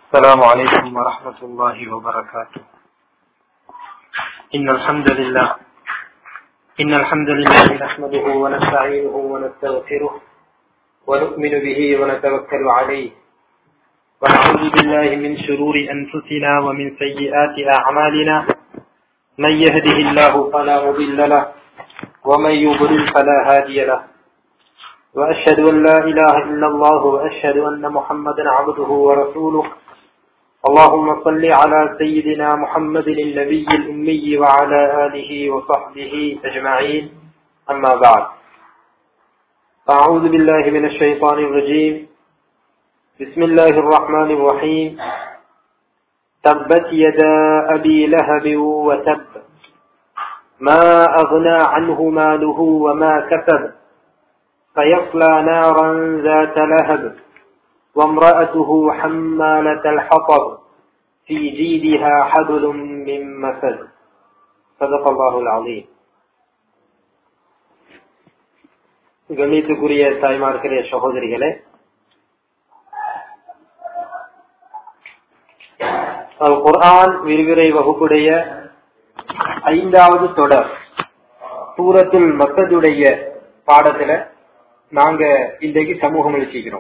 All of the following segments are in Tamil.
السلام عليكم ورحمة الله وبركاته إن الحمد لله إن الحمد لله نحمده ونستعينه ونستغفره ونؤمن به ونتوكل عليه ونعوذ بالله من شرور أنفسنا ومن سيئات أعمالنا من يهده الله فلا مضل له ومن يضلل فلا هادي له وأشهد أن لا إله إلا الله وأشهد أن محمدا عبده ورسوله اللهم صل على سيدنا محمد النبي الأمي وعلى آله وصحبه أجمعين أما بعد أعوذ بالله من الشيطان الرجيم بسم الله الرحمن الرحيم تبت يدا أبي لهب وتب ما أغنى عنه ماله وما كسب فيصلى نارا ذات لهب وامرأته حمالة الحطب في جيدها حبل من مسد صدق الله العظيم கணித்துக்குரிய தாய்மார்களே சகோதரிகளே குர்ஆன் விரிவுரை வகுப்புடைய ஐந்தாவது தொடர் சூரத்தில் மக்களுடைய பாடத்துல நாங்க இன்றைக்கு சமூகம் அளிச்சிக்கிறோம்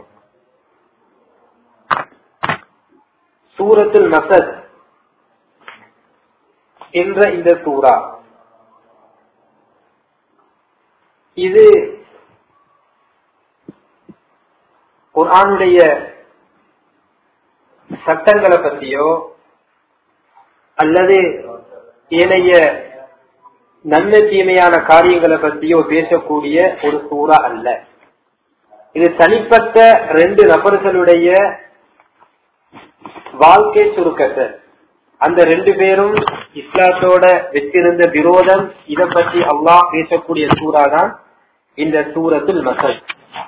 சூரத்துல் மசத் என்ற இந்த சூரா இது குர்ஆனுடைய சட்டங்களை பற்றியோ அல்லது ஏனைய நன்மை தீமையான காரியங்களை பற்றியோ பேசக்கூடிய ஒரு சூறா அல்ல இது தனிப்பட்ட ரெண்டு நபர்களுடைய வாழ்க்கை சுருக்கத்தை அந்த ரெண்டு பேரும் இஸ்லாத்தோட வச்சிருந்த விரோதம் இத பற்றி அல்லாஹ் பேசக்கூடிய சூறா தான் இந்த சூரத்தில் மசல்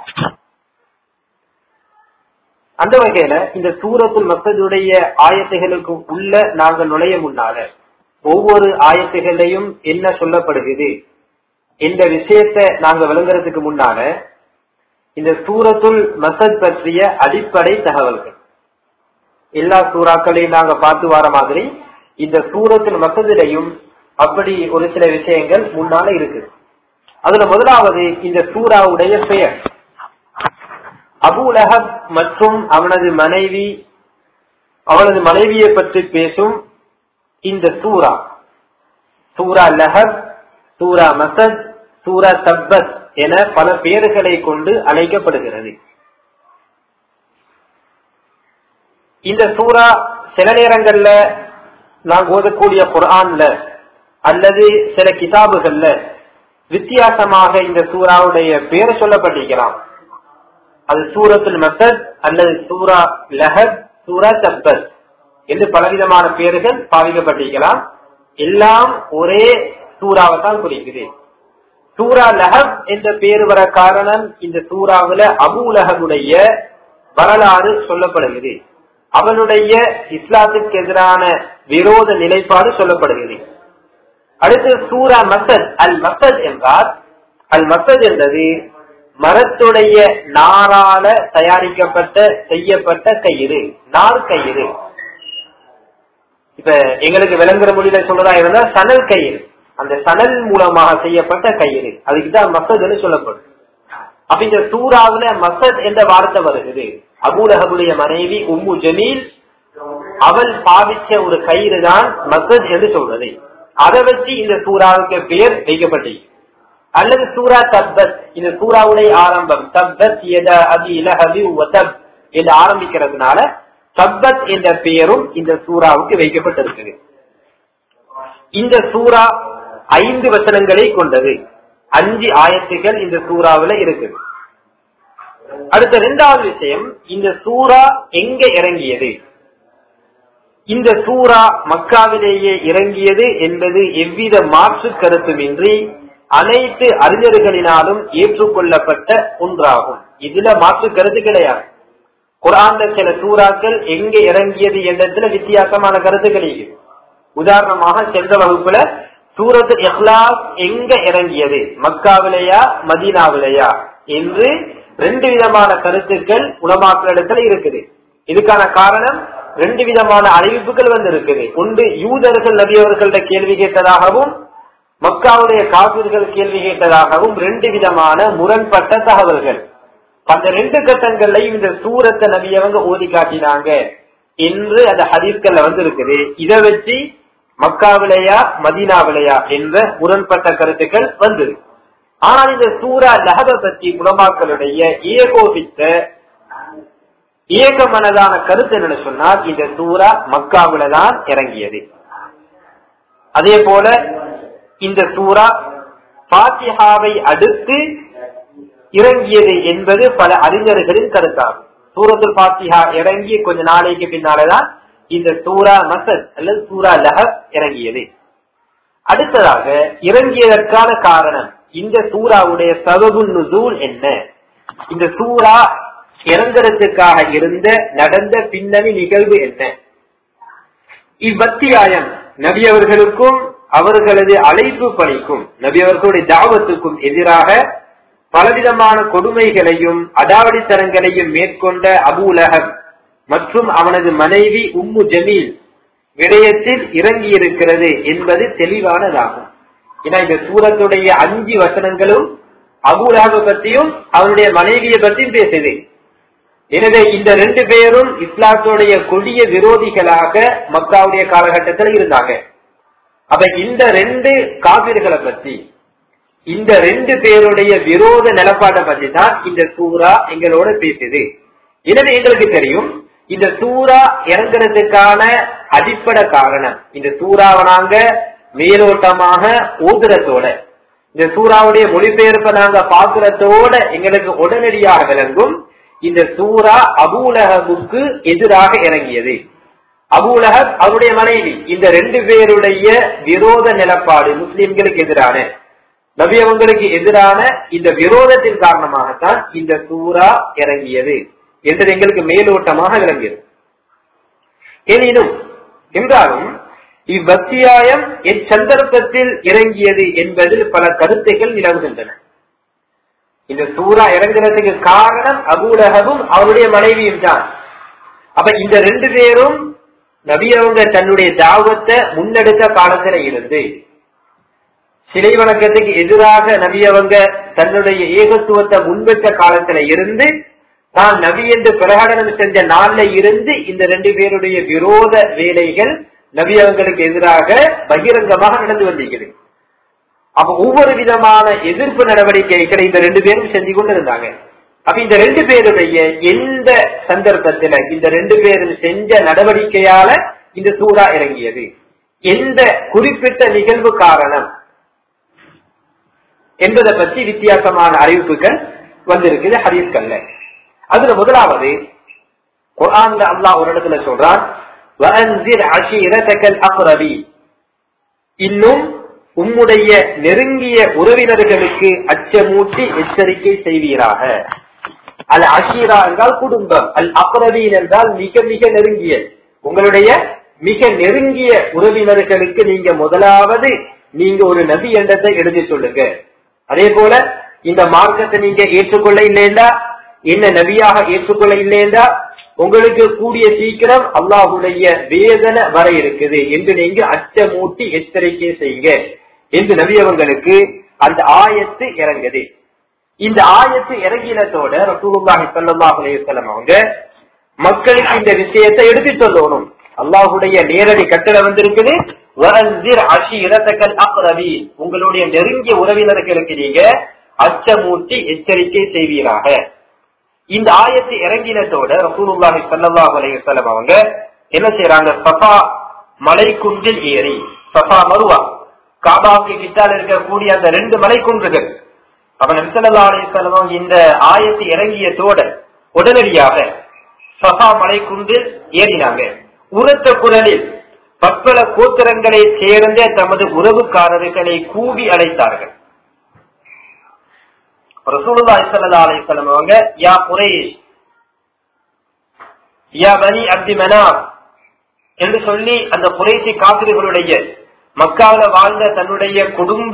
அந்த வகையில இந்த சூரத்துல் மசதுடைய ஆயத்தைகளுக்கு உள்ள நாங்கள் நுழைய முன்னால ஒவ்வொரு ஆயத்துகளையும் என்ன சொல்லப்படுகிறது என்ற விஷயத்தை நாங்க விளங்குறதுக்கு முன்னால இந்த சூரத்துல் மசத் பற்றிய அடிப்படை தகவல்கள் எல்லா சூறாக்களையும் நாங்க பார்த்து வர மாதிரி இந்த சூரத்தின் மசதிலையும் அப்படி ஒரு சில விஷயங்கள் முன்னால இருக்கு அதுல முதலாவது இந்த சூறாவுடைய பெயர் அபு லஹப் மற்றும் அவனது மனைவி அவனது மனைவியை பற்றி பேசும் இந்த சூரா சூரா லஹப் சூரா மசத் சூரா தப்பத் என பல பெயர்களை கொண்டு அழைக்கப்படுகிறது இந்த சூரா சில நேரங்கள்ல நாங்க ஓதக்கூடிய குரான்ல அல்லது சில கிதாபுகள்ல வித்தியாசமாக இந்த சூறாவுடைய பெயர் சொல்லப்பட்டிருக்கலாம் அது சூரத்துல் மசத் அல்லது சூரா லஹத் சூரா தப்பத் என்று பலவிதமான பெயர்கள் பாவிக்கப்பட்டிருக்கலாம் எல்லாம் ஒரே சூறாவை தான் குறிக்குது சூரா லஹப் என்ற பெயர் வர காரணம் இந்த சூறாவுல அபு லஹபுடைய வரலாறு சொல்லப்படுகிறது அவனுடைய இஸ்லாத்துக்கு எதிரான விரோத நிலைப்பாடு சொல்லப்படுகிறது அடுத்து சூரா மசத் அல் மசத் என்றால் அல் மசத் என்பது மரத்துடைய நாரால தயாரிக்கப்பட்ட செய்யப்பட்ட கயிறு நார் கயிறு இப்ப எங்களுக்கு விளங்குற மொழியில சொல்றதா இருந்தா சணல் கயிறு அந்த சணல் மூலமாக செய்யப்பட்ட கயிறு அதுக்குதான் மசத்னு சொல்லப்படும் அப்ப இந்த சூறாவுல மசத் என்ற வார்த்தை வருகிறது அபூலகபுடைய மனைவி உம்மு ஜமீல் அவள் பாவிச்ச ஒரு கயிறு தான் மசத் என்று சொல்றது அதை வச்சு இந்த சூறாவுக்கு பெயர் வைக்கப்பட்டது அல்லது சூரா தப்பத் இந்த சூறாவுடைய ஆரம்பம் தப்பத் எத அபி இலஹபி வதப் என்று ஆரம்பிக்கிறதுனால தப்பத் என்ற பெயரும் இந்த சூறாவுக்கு வைக்கப்பட்டிருக்குது இந்த சூறா ஐந்து வசனங்களை கொண்டது அஞ்சு ஆயத்துகள் இந்த சூறாவில இருக்குது அடுத்த இரண்டாவது விஷயம் இந்த சூறா எங்க இறங்கியது இந்த சூறா மக்காவிலேயே இறங்கியது என்பது எவ்வித மாற்று கருத்துமின்றி அனைத்து அறிஞர்களினாலும் ஏற்றுக்கொள்ளப்பட்ட ஒன்றாகும் இதுல மாற்று கருத்து கிடையாது குரான்ல சில சூறாக்கள் எங்க இறங்கியது என்றதுல வித்தியாசமான கருத்துக்கள் இருக்கு உதாரணமாக சென்ற வகுப்புல சூரத்து இஹ்லாஸ் எங்க இறங்கியது மக்காவிலேயா மதீனாவிலேயா என்று ரெண்டு விதமான கருத்துக்கள் உலமாக்களிடத்துல இருக்குது இதுக்கான காரணம் ரெண்டு விதமான அறிவிப்புகள் வந்து இருக்குது ஒன்று யூதர்கள் நபி அவர்கள்ட்ட கேள்வி கேட்டதாகவும் மக்காவுடைய காப்பீர்கள் கேள்வி கேட்டதாகவும் ரெண்டு விதமான முரண்பட்ட தகவல்கள் அந்த ரெண்டு கட்டங்கள்லையும் இந்த சூரத்தை நபியவங்க ஓதி காட்டினாங்க என்று அந்த ஹதீஸ்கள்ல வந்து இருக்குது இதை வச்சு மக்காவிலையா மதீனாவிலையா என்ற முரண்பட்ட கருத்துக்கள் வந்தது ஆனால் இந்த சூரா லஹப பற்றி உலமாக்களுடைய ஏகோபித்த ஏக மனதான கருத்து என்னன்னு சொன்னால் இந்த சூரா மக்காவில தான் இறங்கியது அதே போல இந்த சூரா பாத்திஹாவை அடுத்து இறங்கியது என்பது பல அறிஞர்களின் கருத்தாகும் சூரத்துல் பாத்திஹா இறங்கி கொஞ்ச நாளைக்கு பின்னாலதான் இந்த சூரா மசத் அல்லது சூரா லஹப் இறங்கியது அடுத்ததாக இறங்கியதற்கான காரணம் இந்த சூறாவுடைய சபபு நுசூல் என்ன இந்த சூறா இறங்குறதுக்காக இருந்த நடந்த பின்னணி நிகழ்வு என்ன இவ்வத்தியாயம் நபி அவர்களுக்கும் அவர்களது அழைப்பு பணிக்கும் நபி அவர்களுடைய தாவத்துக்கும் எதிராக பலவிதமான கொடுமைகளையும் அடாவடித்தனங்களையும் மேற்கொண்ட அபு உலகம் மற்றும் அவனது மனைவி உம்மு ஜமீல் விடயத்தில் இறங்கி இருக்கிறது என்பது தெளிவானதாகும் ஏன்னா இந்த சூரத்துடைய அஞ்சு வசனங்களும் அபுலாக பற்றியும் அவனுடைய மனைவியை பற்றியும் பேசுது எனவே இந்த ரெண்டு பேரும் இஸ்லாத்துடைய கொடிய விரோதிகளாக மக்காவுடைய காலகட்டத்தில் இருந்தாங்க அப்ப இந்த ரெண்டு காவிர்களை பற்றி இந்த ரெண்டு பேருடைய விரோத நிலப்பாட்டை பற்றி தான் இந்த சூரா எங்களோட பேசுது எனவே எங்களுக்கு தெரியும் இந்த சூறா இறங்குறதுக்கான அடிப்படை காரணம் இந்த சூறாவை நாங்க மேலோட்டமாக ஊதுறதோட இந்த சூறாவுடைய மொழிபெயர்ப்பை நாங்க பாக்குறதோட எங்களுக்கு உடனடியாக விளங்கும் இந்த சூறா அபூலகமுக்கு எதிராக இறங்கியது அபூலகப் அவருடைய மனைவி இந்த ரெண்டு பேருடைய விரோத நிலப்பாடு முஸ்லிம்களுக்கு எதிரான நபி அவங்களுக்கு எதிரான இந்த விரோதத்தின் காரணமாகத்தான் இந்த சூறா இறங்கியது என்றது எங்களுக்கு மேலோட்டமாக விளங்கியது எனினும் என்றாலும் இவ்வத்தியாயம் எச்சந்தர்ப்பத்தில் இறங்கியது என்பதில் பல கருத்துகள் நிலவுகின்றன இந்த சூறா இறங்குறதுக்கு காரணம் அபூலகவும் அவருடைய மனைவியும் தான் அப்ப இந்த ரெண்டு பேரும் நபி அவங்க தன்னுடைய தாவத்தை முன்னெடுத்த காலத்துல இருந்து சிலை வணக்கத்துக்கு எதிராக நபி அவங்க தன்னுடைய ஏகத்துவத்தை முன்வெற்ற காலத்துல இருந்து தான் நபி என்று பிரகடனம் செஞ்ச நாள்ல இருந்து இந்த ரெண்டு பேருடைய விரோத வேலைகள் நபி அவங்களுக்கு எதிராக பகிரங்கமாக நடந்து வந்திருக்கிறது அப்ப ஒவ்வொரு விதமான எதிர்ப்பு நடவடிக்கைகளை இந்த ரெண்டு பேரும் செஞ்சு கொண்டு இருந்தாங்க அப்ப இந்த ரெண்டு பேருடைய எந்த சந்தர்ப்பத்துல இந்த ரெண்டு பேரும் செஞ்ச நடவடிக்கையால இந்த சூறா இறங்கியது எந்த குறிப்பிட்ட நிகழ்வு காரணம் என்பதை பற்றி வித்தியாசமான அறிவிப்புகள் வந்திருக்குது ஹரீஸ்கல்ல அதுல முதலாவது குரான்ல அல்லாஹ் ஒரு இடத்துல சொல்றான் இன்னும் உம்முடைய நெருங்கிய உறவினர்களுக்கு அச்சமூட்டி எச்சரிக்கை செய்வீராக அல் அஷீரா என்றால் குடும்பம் அல் அப்ரவீன் என்றால் மிக மிக நெருங்கிய உங்களுடைய மிக நெருங்கிய உறவினர்களுக்கு நீங்க முதலாவது நீங்க ஒரு நபி என்றதை எழுதி சொல்லுங்க அதே போல இந்த மார்க்கத்தை நீங்க ஏற்றுக்கொள்ள இல்லைண்டா என்ன நபியாக ஏற்றுக்கொள்ள இல்லைண்டா உங்களுக்கு கூடிய சீக்கிரம் அல்லாஹுடைய வேதனை வர இருக்குது என்று நீங்க அச்சமூட்டி எச்சரிக்கை செய்யுங்க என்று நபி அவங்களுக்கு அந்த ஆயத்து இறங்குது இந்த ஆயத்து இறங்கினத்தோட ரசூலுல்லாஹி ஸல்லல்லாஹு அலைஹி வஸல்லம் அவங்க மக்களுக்கு இந்த விஷயத்தை எடுத்து சொல்லணும் அல்லாஹுடைய நேரடி கட்டளை வந்திருக்குது வரந்திர் அஷீரத்தக்கல் அக்ரவி உங்களுடைய நெருங்கிய உறவினர்களுக்கு நீங்க அச்சமூட்டி எச்சரிக்கை செய்வீராக இந்த ஆயத்து இறங்கினத்தோட ரசூலுல்லாஹி ஸல்லல்லாஹு அலைஹி வஸல்லம் அவங்க என்ன செய்யறாங்க சஃபா மலைக்குன்றில் ஏறி சஃபா மருவா காபாவுக்கு கிட்டால் இருக்கக்கூடிய அந்த ரெண்டு மலைக்குன்றுகள் அவன் நபிசல்லா அலிசல்லம் இந்த ஆயத்து இறங்கியதோட உடனடியாக சஃபா மலைக்குன்றில் ஏறினாங்க உரத்த குரலில் பற்பல கோத்திரங்களை சேர்ந்த தமது உறவுக்காரர்களை கூவி அழைத்தார்கள் ரசூலுல்லா இசல்லா அலிசல்லம் அவங்க யா குரேஷ் யா பனி அப்தி மனாப் என்று சொல்லி அந்த குறைசி காப்பிரிகளுடைய மக்காவில வாழ்ந்த தன்னுடைய குடும்ப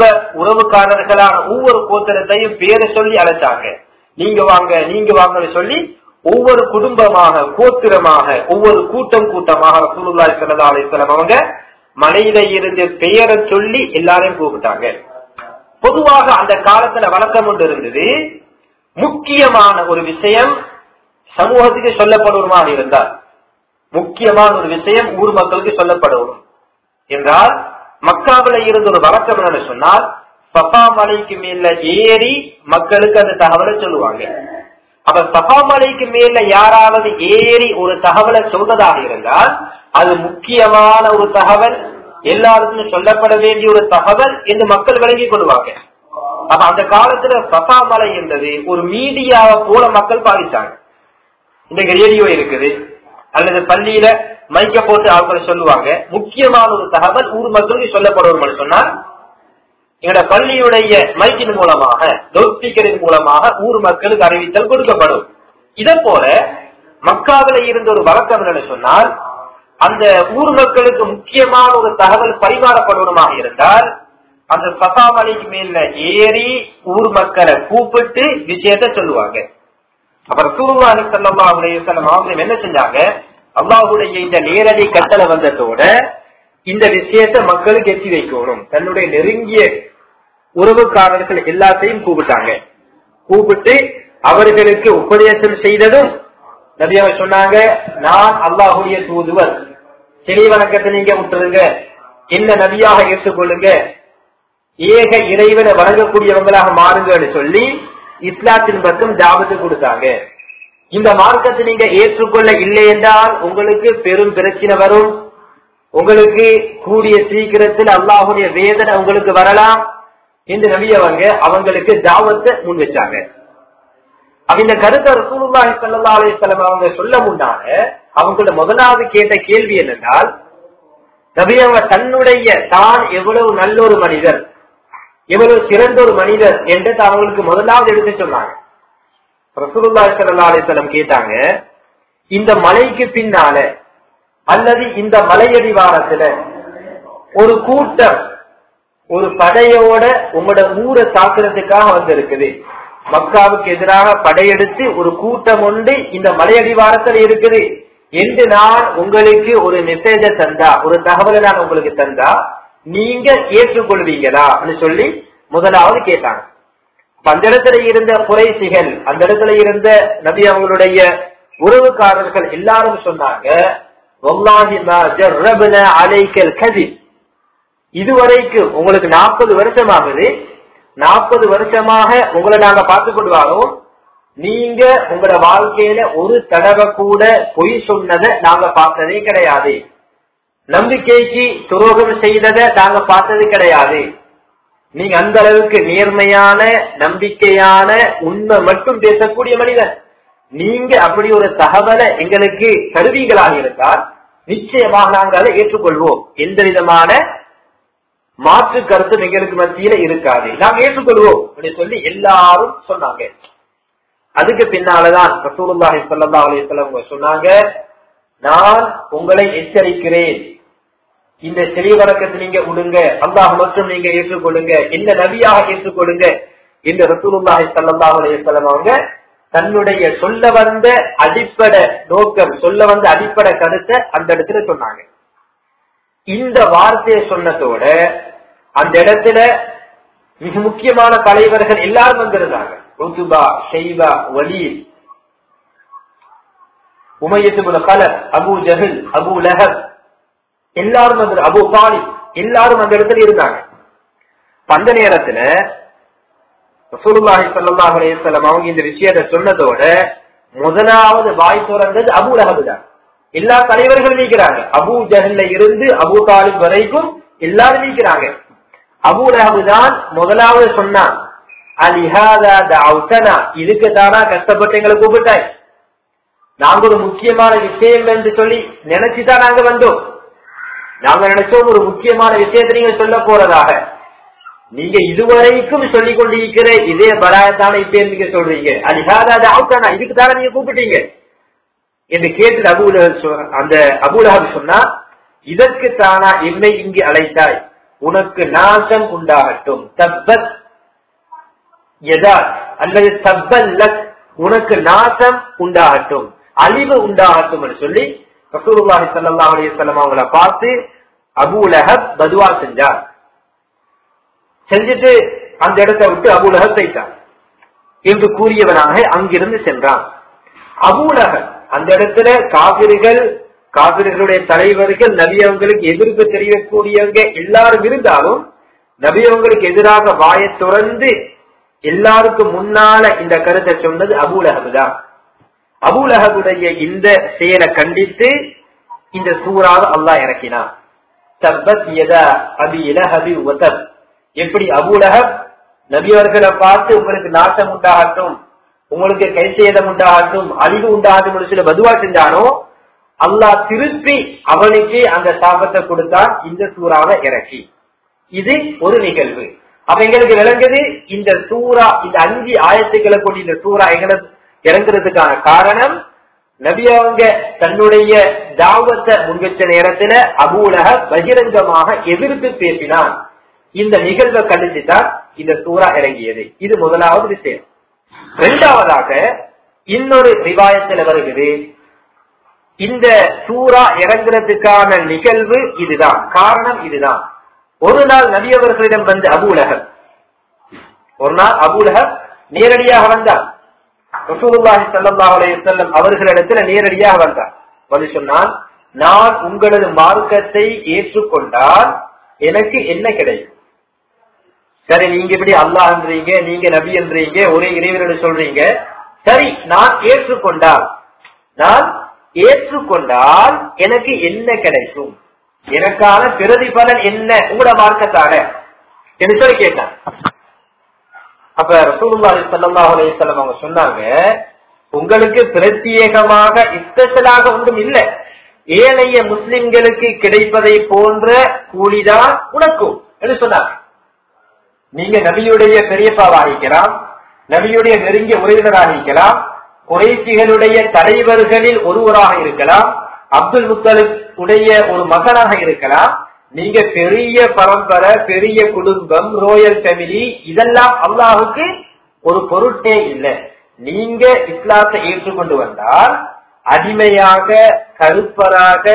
உறவுக்காரர்களான ஒவ்வொரு கோத்திரத்தையும் பேரை சொல்லி அழைச்சாங்க நீங்க வாங்க நீங்க வாங்கன்னு சொல்லி ஒவ்வொரு குடும்பமாக கோத்திரமாக ஒவ்வொரு கூட்டம் கூட்டமாக ரசூலுல்லாஹி ஸல்லல்லாஹு அலைஹி வஸல்லம் அவங்க மலையில இருந்து பெயரை சொல்லி எல்லாரையும் கூப்பிட்டாங்க பொதுவாக அந்த காலத்துல வழக்கம் ஒன்று இருந்தது முக்கியமான ஒரு விஷயம் சமூகத்துக்கு சொல்லப்படுவதாக இருந்தால் முக்கியமான ஒரு விஷயம் ஊர் மக்களுக்கு சொல்லப்படணும் என்றால் மக்காவில இருந்த ஒரு வழக்கம் என்னன்னு சொன்னால் சஃபா மலைக்கு மேல ஏறி மக்களுக்கு அந்த தகவலை சொல்லுவாங்க அப்ப சஃபா மலைக்கு மேல யாராவது ஏறி ஒரு தகவலை சொல்வதாக இருந்தால் அது முக்கியமான ஒரு தகவல் எல்லாருக்கும் சொல்லப்பட வேண்டிய ஒரு தகவல் என்று மக்கள் விளங்கிக் கொள்வாங்க அப்ப அந்த காலத்துல சஃபா மலை என்பது ஒரு மீடியாவை போல மக்கள் பாதிச்சாங்க இன்றைக்கு ரேடியோ இருக்குது அல்லது பள்ளியில மைக்க போட்டு ஆட்கள் சொல்லுவாங்க முக்கியமான ஒரு தகவல் ஊர் மக்களுக்கு சொல்லப்படுவோம் சொன்னால் எங்களோட பள்ளியுடைய மைக்கின் மூலமாக லவுட் ஸ்பீக்கரின் மூலமாக ஊர் மக்களுக்கு அறிவித்தல் கொடுக்கப்படும் இதை போல மக்காவில இருந்த ஒரு வழக்கம் என்னன்னு சொன்னால் அந்த ஊர் மக்களுக்கு முக்கியமான ஒரு தகவல் பரிமாறப்படுவதாக இருந்தால் அந்த சசாமலைக்கு மேல ஏறி ஊர் மக்களை கூப்பிட்டு விஷயத்த சொல்லுவாங்க அப்புறம் சூழ்நாளி சல்லா அலையம் அவங்க என்ன செஞ்சாங்க அல்லாஹுடைய இந்த நேரடி கட்டளை வந்ததோட இந்த விஷயத்த மக்களுக்கு எத்தி வைக்கணும் தன்னுடைய நெருங்கிய உறவுக்காரர்கள் எல்லாத்தையும் கூப்பிட்டாங்க கூப்பிட்டு அவர்களுக்கு உபதேசம் செய்ததும் நபி அவர் சொன்னாங்க நான் அல்லாஹுடைய தூதுவர் சிலை வணக்கத்தை நீங்க விட்டுருங்க என்ன நபியாக ஏற்றுக்கொள்ளுங்க ஏக இறைவனை வணங்கக்கூடியவங்களாக மாறுங்கன்னு சொல்லி இஸ்லாத்தின் பக்கம் ஜாபத்து கொடுத்தாங்க இந்த மார்க்கத்தை நீங்க ஏற்றுக்கொள்ள இல்லை என்றால் உங்களுக்கு பெரும் பிரச்சனை வரும் உங்களுக்கு கூடிய சீக்கிரத்தில் அல்லாஹுடைய வேதனை உங்களுக்கு வரலாம் என்று நபியவங்க அவங்களுக்கு ஜாவத்தை முன் வச்சாங்க அப்ப இந்த கருத்தை ரசூலுல்லாஹி ஸல்லல்லாஹு அலைஹி வஸல்லம் அவங்க சொல்ல முன்னால அவங்கள முதலாவது கேட்ட கேள்வி என்னென்றால் நபி அவங்க தன்னுடைய தான் எவ்வளவு நல்ல ஒரு மனிதர் எவ்வளவு சிறந்த ஒரு மனிதர் என்று அவங்களுக்கு முதலாவது எடுத்து சொன்னாங்க ரசூலுல்லாஹி ஸல்லல்லாஹு அலைஹி வஸல்லம் கேட்டாங்க இந்த மலைக்கு பின்னால அல்லது இந்த மலையடிவாரத்துல ஒரு கூட்டம் ஒரு படையோட உங்களோட ஊரை தாக்குறதுக்காக வந்திருக்குது மக்காவுக்கு எதிராக படையெடுத்து ஒரு கூட்டம் உண்டு இந்த மலையடிவாரத்தில் இருக்குது என்று நான் உங்களுக்கு ஒரு மெசேஜ தந்தா ஒரு தகவலை நான் உங்களுக்கு தந்தா நீங்க ஏற்றுக்கொள்வீங்களா சொல்லி முதலாவது கேட்டாங்க அந்த இடத்துல இருந்த குறைசிகள் அந்த இடத்துல இருந்த நபி அவங்களுடைய உறவுக்காரர்கள் எல்லாரும் சொன்னாங்க இதுவரைக்கும் உங்களுக்கு நாற்பது வருஷமாகுது நாற்பது வருஷமாக உங்களை நாங்க பார்த்து கொண்டு வரோம் நீங்க உங்களோட வாழ்க்கையில ஒரு தடவை கூட பொய் சொன்னதை நாங்க பார்த்ததே கிடையாது நம்பிக்கைக்கு துரோகம் செய்ததை நாங்க பார்த்தது கிடையாது நீங்க அந்த அளவுக்கு நேர்மையான நம்பிக்கையான உண்மை மட்டும் பேசக்கூடிய மனிதன் நீங்க அப்படி ஒரு தகவலை எங்களுக்கு தருவீங்களாக இருந்தால் நிச்சயமாக நாங்கள் அதை ஏற்றுக்கொள்வோம் எந்த விதமான மாற்று கருத்து எங்களுக்கு மத்தியில இருக்காது நாங்க ஏற்றுக்கொள்வோம் அப்படின்னு சொல்லி எல்லாரும் சொன்னாங்க அதுக்கு பின்னாலதான் ரசூலுல்லாஹி ஸல்லல்லாஹு அலைஹி வஸல்லம் சொன்னாங்க நான் உங்களை எச்சரிக்கிறேன் இந்த செவி வழக்கத்தை நீங்க விடுங்க அல்லாஹ் மட்டும் நீங்க ஏற்றுக்கொள்ளுங்க இந்த நபியாக ஏற்றுக்கொள்ளுங்க இந்த ரசூலுல்லாஹி ஸல்லல்லாஹு அலைஹி வஸல்லம் அவங்க தன்னுடைய சொல்ல வந்த அடிப்படை நோக்கம் சொல்ல வந்த அடிப்படை கருத்தை அந்த இடத்துல சொன்னாங்க இந்த வார்த்தையை சொன்னதோட அந்த இடத்துல மிக முக்கியமான தலைவர்கள் எல்லாரும் வந்திருந்தாங்க ருத்துபா ஷெய்பா வலீல் உமையத்து கலர் அபு ஜஹில் அபு லஹப் எல்லாரும் வந்து அபு தாலிப் எல்லாரும் அந்த இடத்துல இருந்தாங்க அந்த நேரத்துல ரசூலுல்லாஹி ஸல்லல்லாஹு அலைஹி வஸல்லம் அவங்க இந்த விஷயத்தை சொன்னதோட முதலாவது வாய் திறந்தது அபு லஹப் தான் எல்லா தலைவர்களும் நீக்கிறாங்க அபு ஜஹல்ல இருந்து அபு தாலிப் வரைக்கும் எல்லாரும் நீக்கிறாங்க அபு லஹப் தான் முதலாவது சொன்னான் அலிஹாதா தஅவுதனா இதுக்கு தானா கஷ்டப்பட்டு எங்களை கூப்பிட்டாய் நாங்க ஒரு முக்கியமான விஷயம் என்று சொல்லி நினைச்சுதான் நாங்க வந்தோம் நாங்க நினைச்சோம் ஒரு முக்கியமான விஷயத்தை நீங்க சொல்ல போறதாக நீங்க இதுவரைக்கும் சொல்லி கொண்டிருக்கிற இதே பலாயத்தான இப்ப நீங்க சொல்றீங்க அலிஹாதா தஅவுதனா இதுக்கு தானே நீங்க கூப்பிட்டீங்க என்று கேட்டு அபுல அந்த அபுலஹப் சொன்னா இதற்கு தானா என்னை இங்கு அழைத்தாய் உனக்கு நாசம் உண்டாகட்டும் தப்பத் எதா அல்லது தப்பல் உனக்கு நாசம் உண்டாகட்டும் அழிவு உண்டாகட்டும் என்று சொல்லி ரசூலுல்லாஹி ஸல்லல்லாஹு அலைஹி வஸல்லம் அவங்கள பார்த்து அபூ லஹப் பதுவா செஞ்சார் செஞ்சுட்டு அந்த இடத்தை விட்டு அபூ லஹப் போயிட்டார் என்று கூறியவனாக அங்கிருந்து சென்றான் அபூ லஹப் அந்த இடத்துல காவிரிகள் காவிரிகளுடைய தலைவர்கள் நபி அவங்களுக்கு எதிர்ப்பு தெரியக்கூடியவங்க எல்லாரும் இருந்தாலும் நபி அவங்களுக்கு எதிராக வாயை திறந்து எல்லாருக்கும் முன்னால இந்த கருத்தை சொன்னது அபூலஹபு தான் அபூலஹபுடைய இந்த செயலை கண்டித்து இந்த சூறாவை அல்லாஹ் இறக்கினான் தப்பத் யதா அபி இலஹபி உதப் எப்படி அபூலஹப் நபி அவர்களை பார்த்து உங்களுக்கு நாசம் உண்டாகட்டும் உங்களுக்கு கை சேதம் உண்டாகட்டும் அழிவு உண்டாகட்டும் சில பதுவா செஞ்சானோ அல்லாஹ் திருப்பி அவனுக்கு அந்த சாபத்தை கொடுத்தான் இந்த சூறாவை இறக்கி இது ஒரு நிகழ்வு அப்ப எங்களுக்கு விளங்குது இந்த சூறா இந்த அஞ்சு ஆயத்துக்களை கொண்டு இந்த சூறா எங்களுக்கு இறங்குறதுக்கான காரணம் நபி அவங்க தன்னுடைய தாவத்தை முன்வச்ச நேரத்துல அபூலக பகிரங்கமாக எதிர்த்து பேசினான் இந்த நிகழ்வை கழிச்சுதான் இந்த சூறா இறங்கியது இது முதலாவது விஷயம் இரண்டாவதாக இன்னொரு ரிவாயத்துல வருகிறது இந்த சூறா இறங்குறதுக்கான நிகழ்வு இதுதான் காரணம் இதுதான் ஒரு நாள் நபி அவர்களிடம் வந்து அபூலகர் ஒரு நாள் அபூலகர் நேரடியாக வந்தார் ரசூலுல்லாஹி ஸல்லல்லாஹு அலைஹி வஸல்லம் அவர்களிடத்துல நேரடியாக வந்தார் வந்து சொன்னான் நான் உங்களது மார்க்கத்தை ஏற்றுக்கொண்டால் எனக்கு என்ன கிடைக்கும் சரி நீங்க இப்படி அல்லாஹ் என்றீங்க நீங்க நபி என்றீங்க ஒரே இறைவனோட சொல்றீங்க சரி நான் ஏற்றுக்கொண்டால் நான் ஏற்றுக்கொண்டால் எனக்கு என்ன கிடைக்கும் எனக்கான பிரதிபலன் என்ன உங்களோட மார்க்கத்தால என்று சொல்லி கேட்டான் அப்ப ரசூலுல்லாஹி ஸல்லல்லாஹு அலைஹி வஸல்லம் அவங்க சொன்னாங்க உங்களுக்கு பிரத்யேகமாக ஸ்பெஷலாக ஒன்றும் இல்லை ஏனைய முஸ்லிம்களுக்கு கிடைப்பதை போன்ற கூலிதான் உனக்கும் என்று சொன்னாங்க நீங்க நபியுடைய பெரியப்பாவாக இருக்கலாம் நபியுடைய நெருங்கிய உறவினராக இருக்கலாம் குறைசிகளுடைய தலைவர்களில் ஒருவராக இருக்கலாம் அப்துல் முத்தலிப் உடைய ஒரு மகனாக இருக்கலாம் நீங்க பெரிய பரம்பரை பெரிய குடும்பம் ரோயல் ஃபேமிலி இதெல்லாம் அல்லாஹுக்கு ஒரு பொருட்டே இல்லை நீங்க இஸ்லாத்தை ஏற்றுக்கொண்டு வந்தால் அடிமையாக கருப்பராக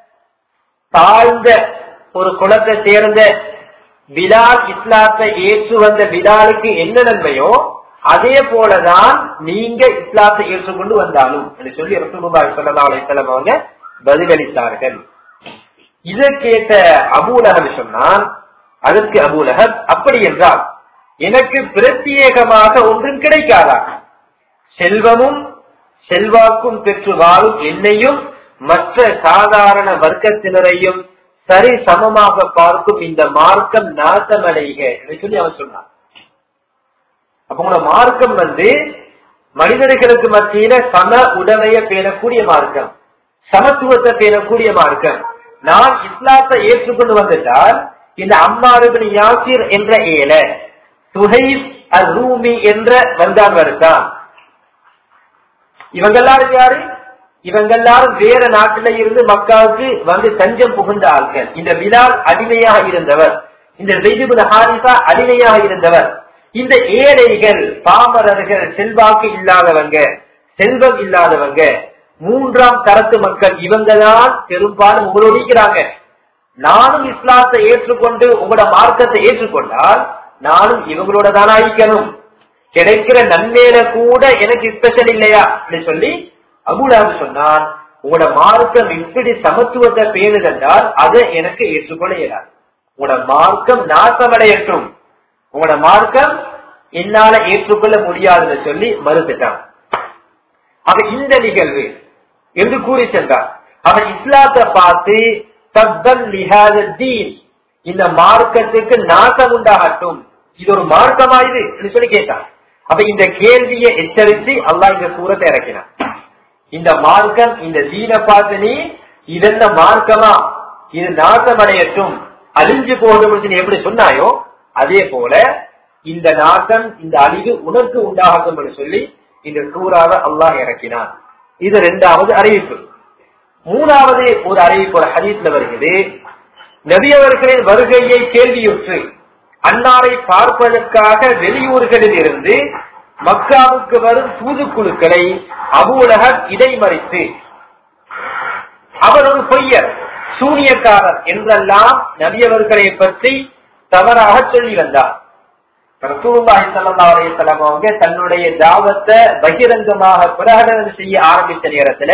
தாழ்ந்த ஒரு குலத்தை சேர்ந்த பிலால் இஸ்லாத்தை ஏற்று வந்த பிலாலுக்கு என்ன நன்மையோ அதே போலதான் நீங்க இஸ்லாத்தை ஏற்றுக்கொண்டு வந்தாலும் என்று சொல்லி ரசூலுல்லாஹி ஸல்லல்லாஹு அலைஹி வஸல்லம் அவங்க பதிலளித்தார்கள் இதை கேட்ட அபூலகப் சொன்னான் அதற்கு அபூலகப் அப்படி என்றால் எனக்கு பிரத்யேகமாக ஒன்றும் கிடைக்காதா செல்வமும் செல்வாக்கும் பெற்று வாழும் என்னையும் மற்ற சாதாரண வர்க்கத்தினரையும் சரி சமமாக பார்க்கும் இந்த மார்க்கம் நாசமடைக என்று சொல்லி அவன் சொன்னான் அப்ப உங்களோட மார்க்கம் வந்து மனிதர்களுக்கு மத்தியில சம உடமைய பேணக்கூடிய மார்க்கம் சமத்துவத்தை பேணக்கூடிய மார்க்கம் நான் இஸ்லாத்தை ஏற்றுக்கொண்டு வந்துட்டால் இந்த அம்மாருபின் யாசிர் என்ற ஏல சுஹைப் அல் ரூமி என்ற வந்தான் வருதான் இவங்க எல்லாரும் யாரு இவங்க எல்லாரும் வேற நாட்டில இருந்து மக்காவுக்கு வந்து தஞ்சம் புகுந்த ஆட்கள் இந்த பிலால் அடிமையாக இருந்தவர் இந்த வெய்துபுல் ஹாரிசா அடிமையாக இருந்தவர் இந்த ஏழைகள் பாமரர்கள் செல்வாக்கு இல்லாதவங்க செல்வம் இல்லாதவங்க மூன்றாம் தரத்து மக்கள் இவங்கதான் பெரும்பாலும் உங்களோட இருக்கிறாங்க நானும் இஸ்லாத்தை ஏற்றுக்கொண்டு உங்களோட மார்க்கத்தை ஏற்றுக்கொண்டால் நானும் இவங்களோட தான் ஆயிக்கணும் கிடைக்கிற நன்மையில கூட எனக்கு ஸ்பெஷல் இல்லையா அப்படின்னு சொல்லி அபுலாபு சொன்னான் உங்களோட மார்க்கம் இப்படி சமத்துவத்தை பேணுதென்றால் அதை எனக்கு ஏற்றுக்கொள்ள இயலாது உங்களோட மார்க்கம் நாசமடையட்டும் உங்களோட மார்க்கம் என்னால ஏற்றுக்கொள்ள முடியாதுன்னு சொல்லி மறுத்துட்டான் அவன் இந்த நிகழ்வு என்று கூறி சென்றான் அவன் இஸ்லாத்தை பார்த்து தப்பன் லிஹாத தீன் இந்த மார்க்கத்துக்கு நாசம் உண்டாகட்டும் இது ஒரு மார்க்கமா இது என்று சொல்லி கேட்டான் அப்ப இந்த கேள்வியை எச்சரித்து அல்லாஹ் இந்த சூரத்தை இறக்கினான் இந்த மார்க்கம் இந்த தீனை பார்த்து நீ இதென்ன மார்க்கமா இது நாசமடையட்டும் அழிஞ்சு போகட்டும் நீ எப்படி சொன்னாயோ அதே போல இந்த நாசம் இந்த அழிவு உனக்கு உண்டாகட்டும் என்று சொல்லி இந்த சூறாவை அல்லாஹ் இறக்கினான் இது இரண்டாவது அறிவிப்பு மூணாவது ஒரு அறிவிப்பு ஒரு ஹதீஸ்ல வருகிறது நபி அவர்களின் வருகையை கேள்வியுற்று அன்னாரை பார்ப்பதற்காக வெளியூர்களில் இருந்து மக்காவுக்கு வரும் தூதுக்குழுக்களை அபூலகர் இடைமறித்து அவர் ஒரு பொய்யர் சூனியக்காரர் என்றெல்லாம் நபியவர்களை பற்றி தவறாக சொல்லி வந்தார் ரசூலுல்லாஹி ஸல்லல்லாஹு அலைஹி வஸல்லம் அவங்க தன்னுடைய தாவத்தை பகிரங்கமாக பிரகடனம் செய்ய ஆரம்பித்த நேரத்துல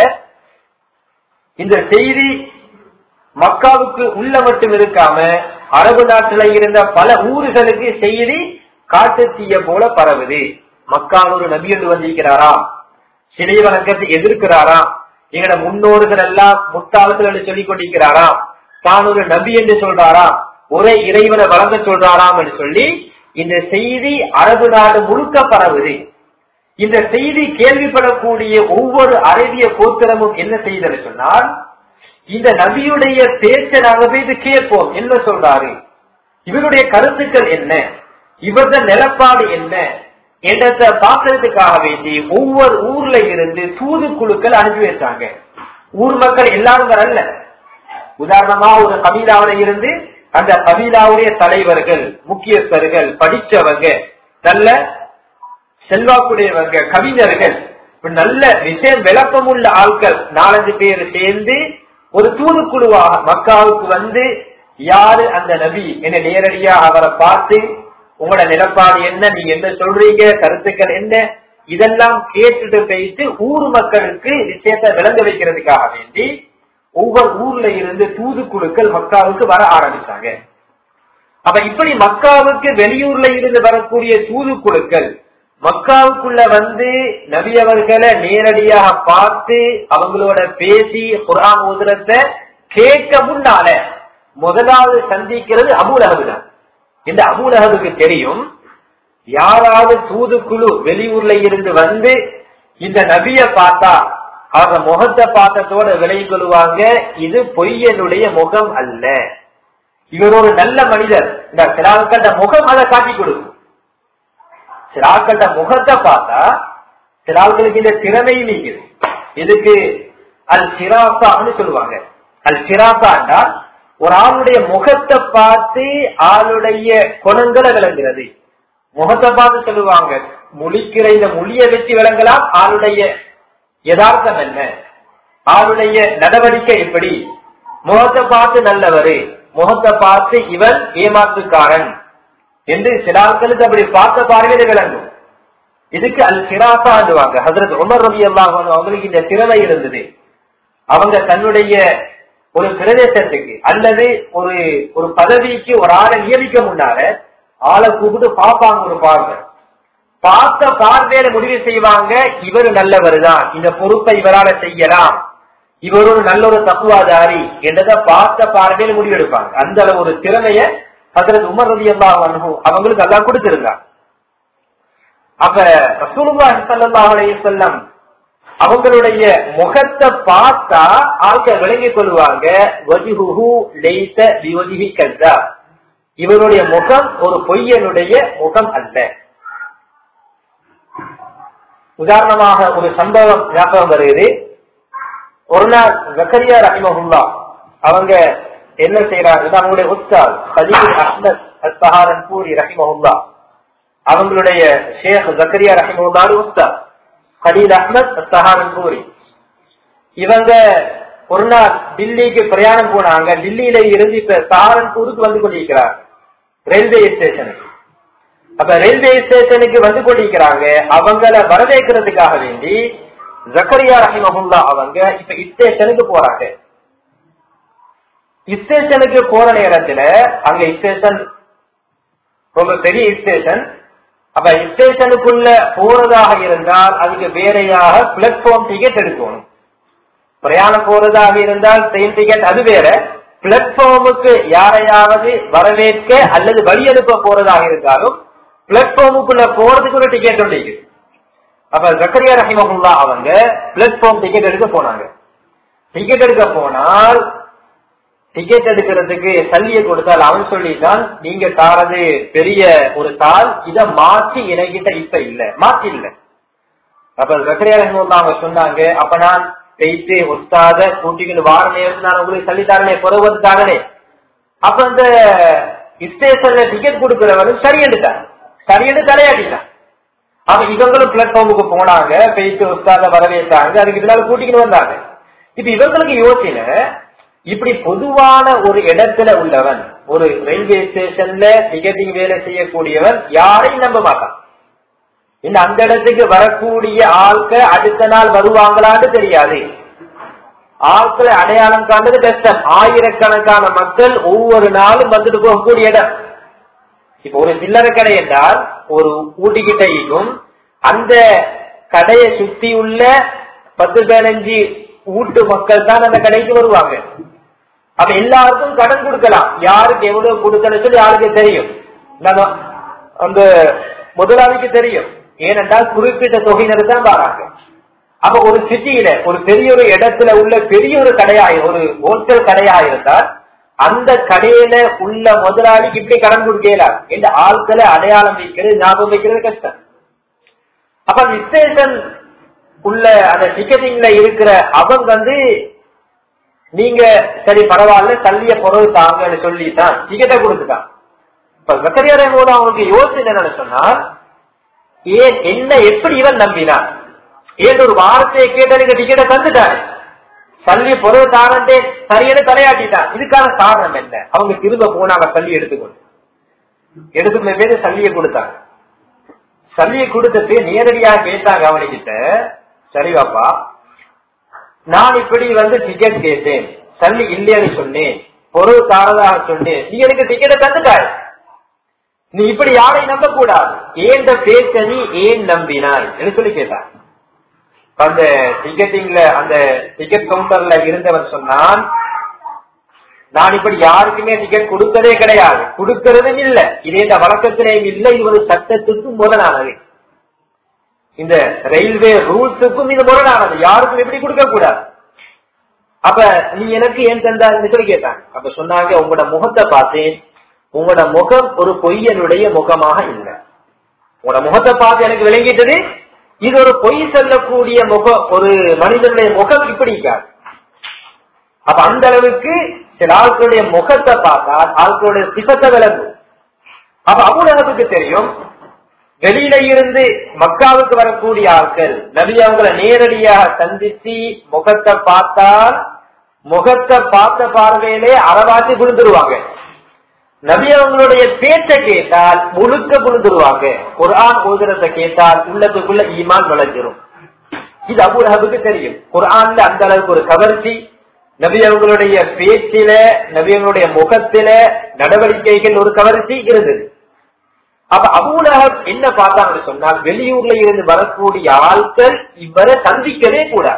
இந்த செய்தி மக்காவுக்கு உள்ள மட்டும் இருக்காம அரபு நாட்டுல இருந்த பல ஊர்களுக்கு செய்தி காட்டுத்தீய போல பரவுது மக்கால் ஒரு நபி என்று வந்திருக்கிறாராம் சிலை வணக்கத்தை எதிர்க்கிறாராம் எங்களோட முன்னோர்கள் எல்லாம் முட்டாள்கள் என்று சொல்லிக் கொண்டிருக்கிறாராம் தான் ஒரு நபி என்று சொல்றாராம் ஒரே இறைவனை வழங்க சொல்றாராம் என்று சொல்லி இந்த செய்தி அரபு நாடு முழுக்க பரவுது இந்த செய்தி கேள்விப்படக்கூடிய ஒவ்வொரு அரேபிய கோத்திரமும் என்ன செய்தது சொன்னால் இந்த நபியுடைய பேச்சை நாங்க போய் கேட்போம் என்ன சொல்றாரு இவருடைய கருத்துக்கள் என்ன இவரது நிலப்பாடு என்ன என்றதை பார்க்கறதுக்காக வேண்டி ஒவ்வொரு ஊர்ல இருந்து தூதுக்குழுக்கள் அனுப்பி வச்சாங்க ஊர் மக்கள் எல்லாரும் வரல உதாரணமா ஒரு கபீலாவில இருந்து அந்த கபீலாவுடைய தலைவர்கள் முக்கியஸ்தர்கள் படிச்சவங்க நல்ல செல்வாக்குடையவங்க கவிஞர்கள் நல்ல விஷயம் விளக்கம் உள்ள ஆட்கள் நாலஞ்சு பேர் சேர்ந்து ஒரு தூதுக்குழுவாக மக்காவுக்கு வந்து யாரு அந்த நபி என்ன நேரடியா அவரை பார்த்து உங்களோட நிலப்பாடு என்ன நீங்க என்ன சொல்றீங்க கருத்துக்கள் என்ன இதெல்லாம் கேட்டுட்டு போயிட்டு ஊர் மக்களுக்கு விஷயத்தை விளங்க வைக்கிறதுக்காக வேண்டி ஒவ்வொரு ஊர்ல இருந்து தூதுக்குழுக்கள் மக்காவுக்கு வர ஆரம்பிச்சாங்க அப்ப இப்படி மக்காவுக்கு வெளியூர்ல இருந்து வரக்கூடிய தூதுக்குழுக்கள் மக்காவுக்குள்ள வந்து நபி அவர்களை நேரடியாக பார்த்து அவங்களோட பேசி குரான் உதிரத்தை கேட்க முன்னால முதலாவது சந்திக்கிறது அபூலகபு தான் இந்த அபூலகபுக்கு தெரியும் யாராவது தூதுக்குழு வெளியூர்ல இருந்து வந்து இந்த நபிய பார்த்தா அவங்க முகத்தை பார்த்ததோட விலை கொள்வாங்க இது பொய்யனுடைய முகம் அல்ல இவர் ஒரு நல்ல மனிதர் இந்த சிலாக்கள முகம் அதை காட்டி கொடுக்கும் சிலாக்கள முகத்தை பார்த்தா சிலாக்களுக்கு இந்த திறமை நீக்குது இதுக்கு அல் சிராசான்னு சொல்லுவாங்க அல் சிராசாண்டா ஒரு ஆளுடைய முகத்தை பார்த்து ஆளுடைய குணங்களை விளங்குறது முகத்தை பார்த்து சொல்லுவாங்க முழிக்கிற இந்த மொழிய வச்சு விளங்கலாம் ஆளுடைய யதார்த்தம் என்ன ஆளுடைய நடவடிக்கை எப்படி முகத்தை பார்த்து நல்லவரு முகத்தை பார்த்து இவன் ஏமாத்துக்காரன் என்று சில ஆட்களுக்கு அப்படி பார்த்த பார்வையில விளங்கும் இதுக்கு அல் சிராசாண்டுவாங்க ஹசரத் உமர் ரவி அல்லாஹ் அவங்களுக்கு இந்த திறமை இருந்தது அவங்க தன்னுடைய ஒரு பிரதேசத்துக்கு அல்லது ஒரு ஒரு பதவிக்கு ஒரு ஆளை நியமிக்க முன்னால ஆளை கூப்பிட்டு பார்ப்பாங்க ஒரு பார்வை பார்த்த பார்வையில முடிவு செய்வாங்க இவர் நல்லவர் தான் இந்த பொறுப்பை இவரால செய்யலாம் இவர் ஒரு நல்ல ஒரு தப்புவாதாரி என்றதை பார்த்த பார்வையில முடிவெடுப்பாங்க அந்த அளவு ஒரு திறமைய ஹசரத் உமர் ரவி அல்லாஹ் அவங்களுக்கு எல்லாம் கொடுத்திருந்தாங்க அப்ப ரசூலுல்லாஹி ஸல்லல்லாஹு அலைஹி வஸல்லம் அவங்களுடைய முகத்தை பார்த்தா ஆட்கள் விளங்கிக் கொள்வாங்க வஜுஹு லைஸ பிவஜிஹி கஸ்ஸா இவருடைய முகம் ஒரு பொய்யனுடைய முகம் அல்ல உதாரணமாக ஒரு சம்பவம் ஞாபகம் வருகிறது ஒரு நாள் ஜக்கரியா ரஹிமஹுல்லா அவங்க என்ன செய்யறாங்க அவங்களுடைய உஸ்தாத் ஹலீல் அஹ்மத் அஸ்ஹாரன் பூரி ரஹிமஹுல்லா அவங்களுடைய ஷேக் ஜக்கரியா ரஹிமஹுல்லாரு உஸ்தாத் ஹலீல் அஹ்மத் அஸ்ஹாரன் பூரி இவங்க ஒரு நாள் டில்லிக்கு பிரயாணம் போனாங்க டில்லியில இருந்து இப்ப சஹாரன்பூருக்கு வந்து கொண்டிருக்கிறார் ரயில்வே ஸ்டேஷனுக்கு அப்ப ரயில்வே ஸ்டேஷனுக்கு வந்து கொண்டிருக்கிறாங்க அவங்கள வரவேற்கிறதுக்காக வேண்டி ஜக்கரியா ரஹிமஹுல்லா அவங்க இப்ப ஸ்டேஷனுக்கு போறாங்க ஸ்டேஷனுக்கு போற நேரத்துல அங்க ஸ்டேஷன் ரொம்ப பெரிய ஸ்டேஷன் அப்ப ஸ்டேஷனுக்குள்ள போறதாக இருந்தால் அதுக்கு வேறையாக பிளாட்ஃபார்ம் டிக்கெட் எடுக்கணும் பிரயாணம் போறதாக இருந்தால் ட்ரெயின் டிக்கெட் அது வேற பிளாட்ஃபார்முக்கு யாரையாவது வரவேற்க அல்லது வழி அனுப்ப போறதாக இருந்தாலும் பிளாட்ஃபார்முக்குள்ள போறதுக்கு ஒரு டிக்கெட் ஒன்று இருக்குது அப்ப ஜக்கரியா ரஹிமஹுல்லா அவங்க பிளாட்ஃபார்ம் டிக்கெட் எடுக்க போனாங்க டிக்கெட் எடுக்க போனால் டிக்கெட் எடுக்கிறதுக்கு சல்லியை கொடுத்தால் அவன் சொல்லிட்டான் நீங்க தாரது பெரிய ஒரு தாள் இத மாற்றி எனக்கிட்ட இப்ப இல்ல மாற்றி இல்ல அப்ப ஜக்கரியா ரஹிமஹுல்லா அவங்க சொன்னாங்க அப்ப நான் பேசி உஸ்தாத கூட்டிக்கிட்டு வார நேரத்தில் நான் உங்களுக்கு சொல்லித்தாரனே புறவதுக்காகனே அப்ப அந்த ஸ்டேஷன்ல டிக்கெட் கொடுக்கிறவரு சரி எடுத்தார் சரி என்று தலையாட்டிட்டான் அப்ப இவங்களும் பிளாட்ஃபார்முக்கு போனாங்க பேசி உஸ்தாத வரவேற்றாங்க அதுக்கு பின்னால கூட்டிக்கிட்டு வந்தாங்க இப்ப இவங்களுக்கு யோசனை இப்படி பொதுவான ஒரு இடத்துல உள்ளவன் ஒரு ரயில்வே ஸ்டேஷன்ல டிக்கெட்டிங் வேலை செய்யக்கூடியவன் யாரையும் நம்ப மாட்டான் இந்த அந்த இடத்துக்கு வரக்கூடிய ஆட்கள் அடுத்த நாள் வருவாங்களான்னு தெரியாது ஆட்களை அடையாளம் காண்றது கஷ்டம் ஆயிரக்கணக்கான மக்கள் ஒவ்வொரு நாளும் வந்துட்டு போகக்கூடிய இடம் இப்ப ஒரு சில்லறை கடை என்றால் ஒரு ஊட்டிக்கிட்டையும் அந்த கடையை சுத்தி உள்ள பத்து பதினஞ்சு வீட்டு மக்கள் தான் அந்த கடைக்கு வருவாங்க அப்ப எல்லாருக்கும் கடன் கொடுக்கலாம் யாருக்கு எவ்வளவு கொடுக்கணும் சொல்லி யாருக்கு தெரியும் நம்ம அந்த முதலாளிக்கு தெரியும் ஏனென்றால் குறிப்பிட்ட தொகையினர் தான் வராங்க அப்ப ஒரு சிட்டியில ஒரு பெரிய ஒரு இடத்துல உள்ள பெரிய ஒரு கடையா ஒரு ஹோல்சேல் கடையா இருந்தால் அந்த கடையில உள்ள முதலாளிக்கு இப்படி கடன் கொடுக்கலாம் இந்த ஆட்களை அடையாளம் வைக்கிறது ஞாபகம் வைக்கிறது கஷ்டம் அப்ப அந்த ஸ்டேஷன் உள்ள அந்த டிக்கெட்டிங்ல இருக்கிற அவங்க வந்து நீங்க சரி பரவாயில்ல தள்ளிய பொருள் தாங்கன்னு சொல்லி தான் டிக்கெட்டை கொடுத்துட்டான் இப்ப சக்கரியாரை போது அவங்களுக்கு யோசனை என்னன்னு சொன்னால் ஏன் என்ன எப்படி இவன் நம்பினான் ஏன் ஒரு வார்த்தையை கேட்ட நீங்க டிக்கெட்டை தந்துட்டாரு சல்லி பொருள் தாரண்டே சரியான தலையாட்டிட்டான் இதுக்கான காரணம் என்ன அவங்க திரும்ப போனாங்க சல்லி எடுத்துக்கொண்டு எடுத்துக்கிற பேரு சல்லியை கொடுத்தாங்க சல்லியை கொடுத்துட்டு நேரடியா கேட்டாங்க அவனுக்கிட்ட சரி பாப்பா நான் இப்படி வந்து டிக்கெட் கேட்டேன் சல்லி இல்லைன்னு சொன்னேன் பொருள் தாரதாக சொன்னேன் நீ எனக்கு டிக்கெட்டை தந்துட்டாய் நீ இப்படி யாரையும் நம்ப கூடாது ஏன் பேச்ச நீ ஏன் நம்பினாய் என்று சொல்லி கேட்டான் அந்த டிக்கெட்டிங்ல அந்த டிக்கெட் கவுண்டர்ல இருந்தவர் சொன்னான் நான் இப்படி யாருக்குமே டிக்கெட் கொடுக்கறதே கிடையாது கொடுக்கறதும் இல்ல இதே இந்த வழக்கத்திலேயும் இல்லை இது ஒரு சட்டத்துக்கு முரணானது இந்த ரயில்வே ரூல்ஸுக்கும் இது முரணானது யாருக்கும் எப்படி கொடுக்க கூடாது அப்ப நீ எனக்கு ஏன் தந்தாருன்னு சொல்லி கேட்டாங்க அப்ப சொன்னாங்க உங்களோட முகத்தை பார்த்தேன் உங்களோட முகம் ஒரு பொய்யனுடைய முகமாக இல்லை உங்களோட முகத்தை பார்த்து எனக்கு விளங்கிட்டது இது ஒரு பொய் சொல்லக்கூடிய முகம் ஒரு மனிதனுடைய முகம் இப்படி இருக்காது அப்ப அந்த அளவுக்கு சில ஆட்களுடைய முகத்தை பார்த்தால் ஆட்களுடைய சிபத்தை விளங்கும் அப்ப அபுலகத்துக்கு தெரியும் வெளியில இருந்து மக்காவுக்கு வரக்கூடிய ஆட்கள் நபி அவங்கள நேரடியாக சந்திச்சு முகத்தை பார்த்தால் முகத்தை பார்த்த பார்வையிலே அறவாசி விழுந்துருவாங்க நபி அவங்களுடைய பேச்ச கேட்டால் முழுக்க விழுந்துருவாங்க குர்ஆன் ஓதுறத கேட்டால் உள்ளத்துக்குள்ள ஈமான் நுழைஞ்சிரும் இது அபுலஹபுக்கு தெரியும் குர்ஆன்ல அந்த அளவுக்கு ஒரு கவர்ச்சி நபி அவங்களுடைய பேச்சில நபி அவங்களுடைய முகத்தில நடவடிக்கைகள் ஒரு கவர்ச்சி இருந்தது அப்ப அபூலகம் என்ன பார்த்தாங்கன்னு சொன்னால் வெளியூர்ல இருந்து வரக்கூடிய ஆட்கள் இவரை சந்திக்கவே கூடாது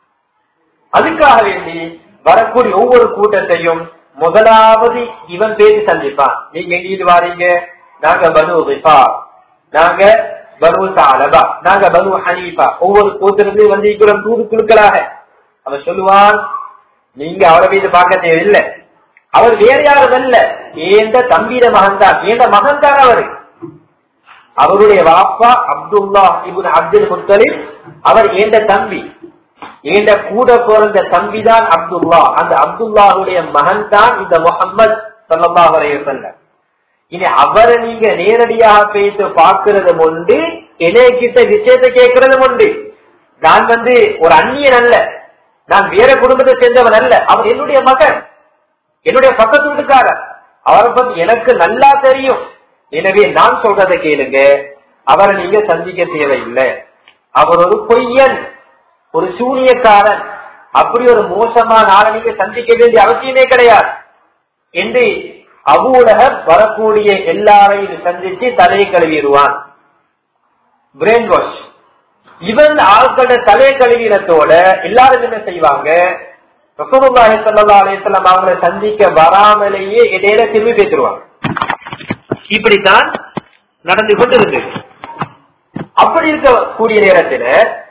அதுக்காக வேண்டி வரக்கூடிய ஒவ்வொரு கூட்டத்தையும் முதலாவது இவன் பேசி சந்திப்பான் நீங்க எங்கிட்டு வாரீங்க நாங்க பனு விபா நாங்க பனு சாலபா நாங்க பனு ஹனீஃபா ஒவ்வொரு கூட்டிலிருந்து வந்திருக்கிறோம் தூது குழுக்களாக அவன் சொல்லுவான் நீங்க அவரை மீது பார்க்க தேவையில்லை அவர் வேற யாரும் அல்ல ஏந்த தம்பியிட மகன் தான் ஏந்த மகன் தான் அவரு அவருடைய வாப்பா அப்துல்லா இபுன் அப்துல் முத்தலிப் அவர் ஏந்த தம்பி ஏண்ட கூட பிறந்த தம்பிதான் அப்துல்லா அந்த அப்துல்லாவுடைய மகன் தான் இந்த முகம்மது சல்லா வரைய இனி அவரை நீங்க நேரடியாக பேசி பார்க்கறது உண்டு என்னைய கிட்ட விஷயத்தை கேட்கறது உண்டு நான் வந்து ஒரு அந்நியன் அல்ல நான் வேற குடும்பத்தை சேர்ந்தவன் அல்ல அவர் என்னுடைய மகன் என்னுடைய பக்கத்து வீட்டுக்காரர் அவரை பத்தி எனக்கு நல்லா தெரியும் எனவே நான் சொல்றதை கேளுங்க அவரை நீங்க சந்திக்க தேவையில்லை அவர் ஒரு பொய்யன் ஒரு சூனியக்காரன் அப்படி ஒரு மோசமான ஆளை நீங்க சந்திக்க வேண்டிய அவசியமே கிடையாது என்று அபூலகர் வரக்கூடிய எல்லாரையும் சந்திச்சு தலையை கழுவிடுவான் பிரெயின் வாஷ் இவன் ஆட்களோட தலையை கழுவினத்தோட எல்லாரும் என்ன செய்வாங்க ரசூலுல்லாஹி ஸல்லல்லாஹு அலைஹி வஸல்லம் அவங்களை சந்திக்க வராமலேயே இடையில திரும்பி பேசிடுவாங்க இப்படித்தான் நடந்து கொண்டு இருந்தது அப்படி இருக்கக்கூடிய நேரத்தில்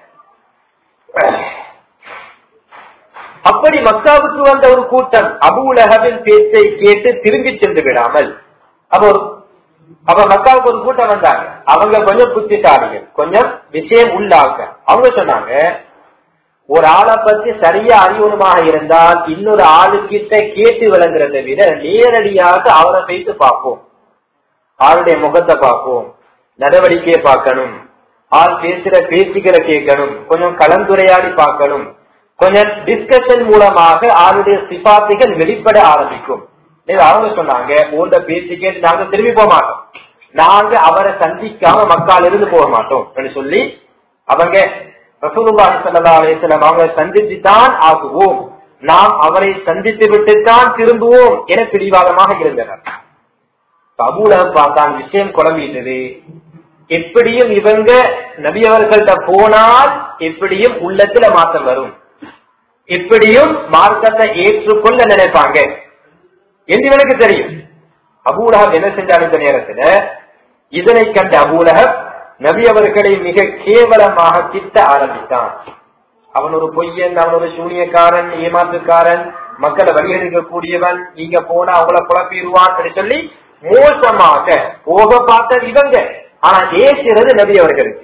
அப்படி மக்காவுக்கு வந்த ஒரு கூட்டம் அபு உலகவின் பேச்சை கேட்டு திரும்பி சென்று விடாமல் அப்ப ஒரு அப்ப மக்காவுக்கு ஒரு கூட்டம் வந்தாங்க அவங்க கொஞ்சம் புத்திசாலிகள் கொஞ்சம் விஷயம் உள்ளாக்க அவங்க சொன்னாங்க ஒரு ஆளை பத்தி சரியா அறிவுணமாக இருந்தால் இன்னொரு ஆளுக்கிட்ட கேட்டு விளங்குறதை விட நேரடியாக அவரை பேசி பார்ப்போம் ஆளுடைய முகத்தை பார்ப்போம் நடவடிக்கையை பார்க்கணும் ஆள் பேசுற பேச்சுகளை கேட்கணும் கொஞ்சம் கலந்துரையாடி பார்க்கணும் கொஞ்சம் டிஸ்கஷன் மூலமாக ஆளுடைய சிபாத்துகள் வெளிப்பட ஆரம்பிக்கும் இது அவங்க சொன்னாங்க உண்ட பேச்சு கேட்டு நாங்க திரும்பி போக மாட்டோம் நாங்க அவரை சந்திக்காம மக்கால் இருந்து போக மாட்டோம் என்று சொல்லி அவங்க ரசூலுல்லாஹி ஸல்லல்லாஹு அலைஹி வஸல்லம் அவங்க சந்தித்து தான் ஆகுவோம் நாம் அவரை சந்தித்து விட்டு தான் திரும்புவோம் என பிடிவாதமாக இருந்தனர் அபூலகம் பார்த்தான் விஷயம் குழம்பிட்டது எப்படியும் இவங்க நபி அவர்கள்ட்ட போனால் எப்படியும் உள்ளத்துல மாற்றம் வரும் எப்படியும் மார்க்கத்தை ஏற்றுக்கொள்ள நினைப்பாங்க என்று இவனுக்கு தெரியும் அபூலகம் என்ன செஞ்சார் இந்த நேரத்துல இதனை கண்ட அபூலகம் நபி அவர்களை மிக கேவலமாக திட்ட ஆரம்பித்தான் அவன் ஒரு பொய்யன் அவன் ஒரு சூனியக்காரன் ஏமாத்துக்காரன் மக்களை வழியெடுக்கக்கூடியவன் நீங்க போனா அவங்கள குழப்பிடுவான் சொல்லி மோசமாக போக பார்த்தது இவங்க ஆனா ஏசுறது நபி அவர்களுக்கு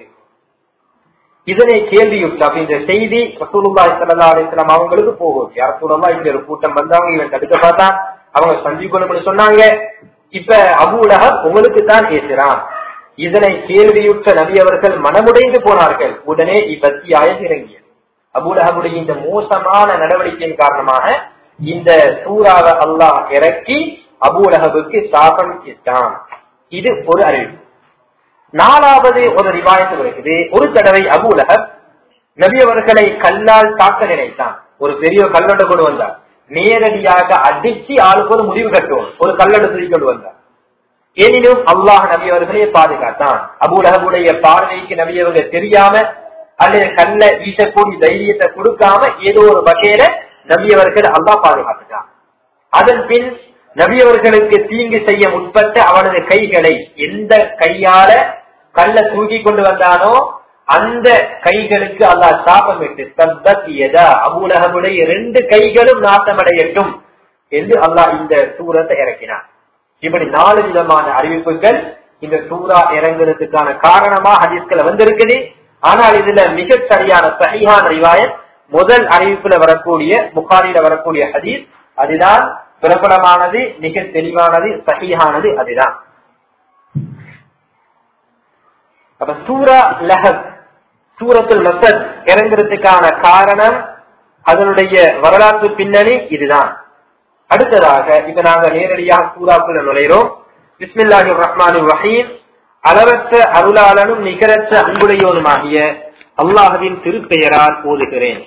இதனை கேள்வியுற்ற இந்த செய்தி ரசூலுல்லாஹி ஸல்லல்லாஹு அலைஹி வஸல்லம் அவங்களுக்கு போகும் யார் சொல்லலாம் இங்க ஒரு கூட்டம் வந்தாங்க இவன் தடுக்க பார்த்தா அவங்க சந்திக்கணும்னு சொன்னாங்க இப்ப அபு உலகம் உங்களுக்கு தான் பேசுறான் இதனை கேள்வியுற்ற நபி அவர்கள் மனமுடைந்து போனார்கள் உடனே இப்பத்தியாயம் இறங்கியது அபுலகமுடைய இந்த மோசமான நடவடிக்கையின் காரணமாக இந்த சூறாவை அல்லாஹ் இறக்கி அபூலகவுக்கு சாபம் இட்டான் இது ஒரு அறிவிப்பு நாலாவது ஒரு ரிவாயத்து வருகிறது ஒரு தடவை அபூலகப் நபி அவர்களை கல்லால் தாக்க நினைத்தான் ஒரு பெரிய கல்லோட கொண்டு வந்தார் நேரடியாக அடிச்சு ஆளுக்கு ஒரு முடிவு கட்டுவோம் ஒரு கல்லோட தூக்கி கொண்டு வந்தார் எனினும் அல்லாஹ் நபி அவர்களே பாதுகாத்தான் அபூலகபுடைய பார்வைக்கு நபி அவங்க தெரியாம அல்லது கல்ல வீசக்கூடிய தைரியத்தை கொடுக்காம ஏதோ ஒரு வகையில நபி அவர்கள் அல்லாஹ் பாதுகாத்துட்டான் அதன் பின் நபி அவர்களுக்கு தீங்கு செய்ய முற்பட்ட அவனது கைகளை எந்த கையால கல்ல தூக்கி கொண்டு வந்தானோ அந்த கைகளுக்கு அல்லாஹ் சாபம் விட்டு தப்பத் எதா அபூலகமுடைய ரெண்டு கைகளும் நாட்டமடையட்டும் என்று அல்லாஹ் இந்த சூரத்தை இறக்கினான் இப்படி நாலு விதமான அறிவிப்புகள் இந்த சூறா இறங்குறதுக்கான காரணமா ஹதீஸ்களை வந்திருக்குது ஆனால் இதுல மிக சரியான சரியான ரிவாயத் முதல் அறிவிப்புல வரக்கூடிய புகாரில வரக்கூடிய ஹதீஸ் அதுதான் பிரபலமானது மிக தெளிவானது சகியானது அதுதான் அப்ப சூரா லஹப் சூரத்துல் மசத் இறங்குறதுக்கான காரணம் அதனுடைய வரலாற்று பின்னணி இதுதான் அடுத்ததாக இப்ப நாங்க நேரடியாக சூறாக்குள்ள நுழைகிறோம் பிஸ்மில்லாஹி ரஹ்மான் ரஹீம் அளவற்ற அருளாளனும் நிகரற்ற அன்புடையோனுமாகிய அல்லாஹுவின் திருப்பெயரால் ஓதுகிறேன்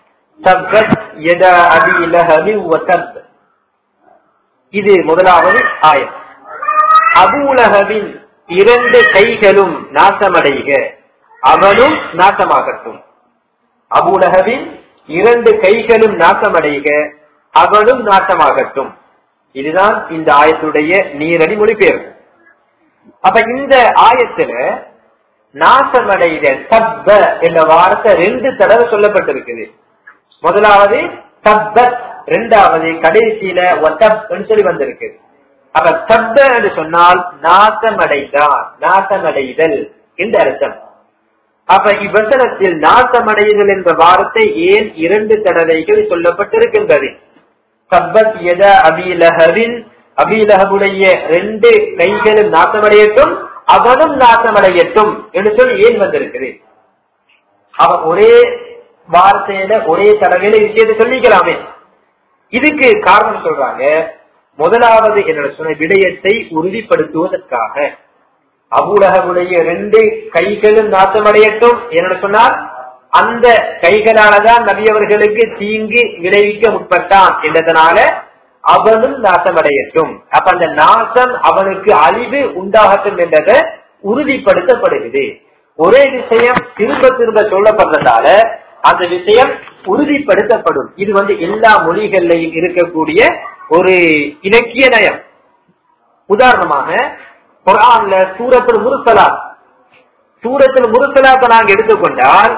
இது முதலாவது ஆயம் அபூலகவின் இரண்டு கைகளும் நாசமடைக அவனும் நாசமாகட்டும் அபூலகவின் இரண்டு கைகளும் நாசமடைக அவனும் நாசமாகட்டும் இதுதான் இந்த ஆயத்துடைய நீரடி மொழிபெயர்ப்பு அப்ப இந்த ஆயத்துல நாசமடைத சப்ப என்ற வார்த்தை ரெண்டு தடவை சொல்லப்பட்டிருக்குது முதலாவது சப்பத் இரண்டாவது கடைசியில ஒத்தப் சொல்லி வந்திருக்கு அப்ப சப்ப என்று சொன்னால் நாசமடைதான் நாசமடைதல் என்று அர்த்தம் அப்ப இவ்வசனத்தில் நாசமடைதல் என்ற வார்த்தை ஏன் இரண்டு தடவைகள் சொல்லப்பட்டிருக்கின்றது சப்பத் எத அபிலஹவின் அபிலஹபுடைய ரெண்டு கைகளும் நாசமடையட்டும் அவனும் நாசமடையட்டும் என்று சொல்லி ஏன் வந்திருக்குது அவன் ஒரே வார்த்தையில ஒரே தடவையில விஷயத்தை சொல்லிக்கலாமே இதுக்கு காரணம் சொல்றாங்க முதலாவது என்னோட சொன்ன விடயத்தை உறுதிப்படுத்துவதற்காக அபூலகவுடைய ரெண்டு கைகளும் நாசமடையட்டும் என்னோட சொன்னால் அந்த கைகளாலதான் நபியவர்களுக்கு தீங்கு விளைவிக்க முற்பட்டான் என்றதனால அவனும் நாசமடையட்டும் அப்ப அந்த நாசம் அவனுக்கு அழிவு உண்டாகட்டும் என்றதை உறுதிப்படுத்தப்படுகிறது ஒரே விஷயம் திரும்ப திரும்ப சொல்லப்படுறதால அந்த விஷயம் உறுதிப்படுத்தப்படும் இது வந்து எல்லா மொழிகள்லையும் இருக்கக்கூடிய ஒரு இலக்கிய நயம் உதாரணமாக குரான்ல சூரத்தில் முருசலா சூரத்தில் முருசலாத்தை நாங்க எடுத்துக்கொண்டால்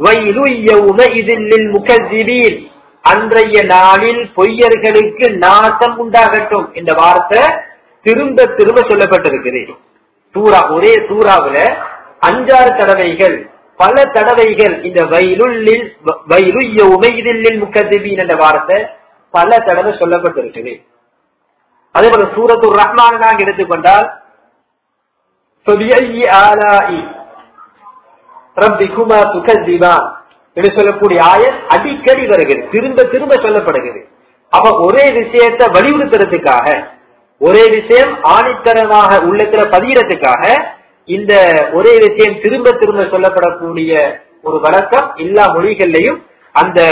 அன்றைய நாளில் பொய்யர்களுக்கு நாசம் உண்டாகட்டும் என்ற வார்த்தை திரும்ப திரும்ப சொல்லப்பட்டிருக்குது சூறா ஒரே சூறாவுல அஞ்சாறு தடவைகள் பல தடவைகள் இந்த வயலுள்ளில் வயலுய்ய உமைதில்லில் முக்கதிபின் என்ற வார்த்தை பல தடவை சொல்லப்பட்டிருக்குது அதே போல சூரத்து ரஹ்மான் நாங்கள் எடுத்துக்கொண்டால் ரப்பிக்குமா துகஜிபான் என்று சொல்லக்கூடிய ஆயத் அடிக்கடி வருகிறது திரும்ப திரும்ப சொல்லப்படுகிறது அப்ப ஒரே விஷயத்தை வலியுறுத்துறதுக்காக ஒரே விஷயம் ஆணித்தரமாக உள்ளத்துல பதிகிறதுக்காக இந்த ஒரே விஷயம் திரும்ப திரும்ப சொல்லப்படக்கூடிய ஒரு வழக்கம் எல்லா மொழிகள்லையும் அந்த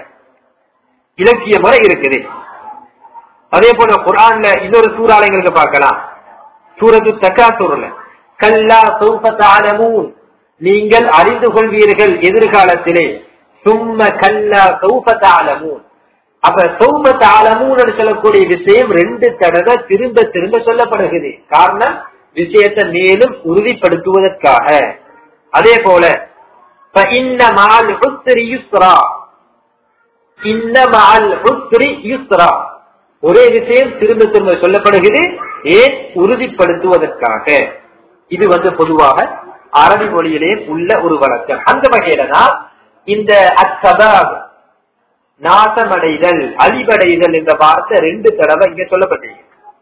இலக்கிய முறை இருக்குது அதே போல குரான்ல இன்னொரு சூறாலயங்களுக்கு பார்க்கலாம் சூரத்து தக்காத்தூர்ல கல்லா சௌபத்தாலமூன் நீங்கள் அறிந்து கொள்வீர்கள் எதிர்காலத்திலே சும்ம கல்லா சௌபத்தாலமூன் அப்ப சௌபத்தாலமூன் சொல்லக்கூடிய விஷயம் ரெண்டு தடவை திரும்ப திரும்ப சொல்லப்படுகிறது காரணம் விஷயத்தை மேலும் உறுதிப்படுத்துவதற்காக அதே போல فإن مع العسر يسرا إن مع العسر يسرا ஒரே விஷயம் திரும்ப திரும்ப சொல்லப்படுகிறது ஏன் உறுதிப்படுத்துவதற்காக இது வந்து பொதுவாக அரபி மொழியிலே உள்ள ஒரு வழக்கம் அந்த வகையில தான் இந்த அச்சதாக் நாசமடைதல் அழிவடைதல் என்ற வார்த்தை ரெண்டு தடவை இங்க சொல்லப்பட்டிருக்கு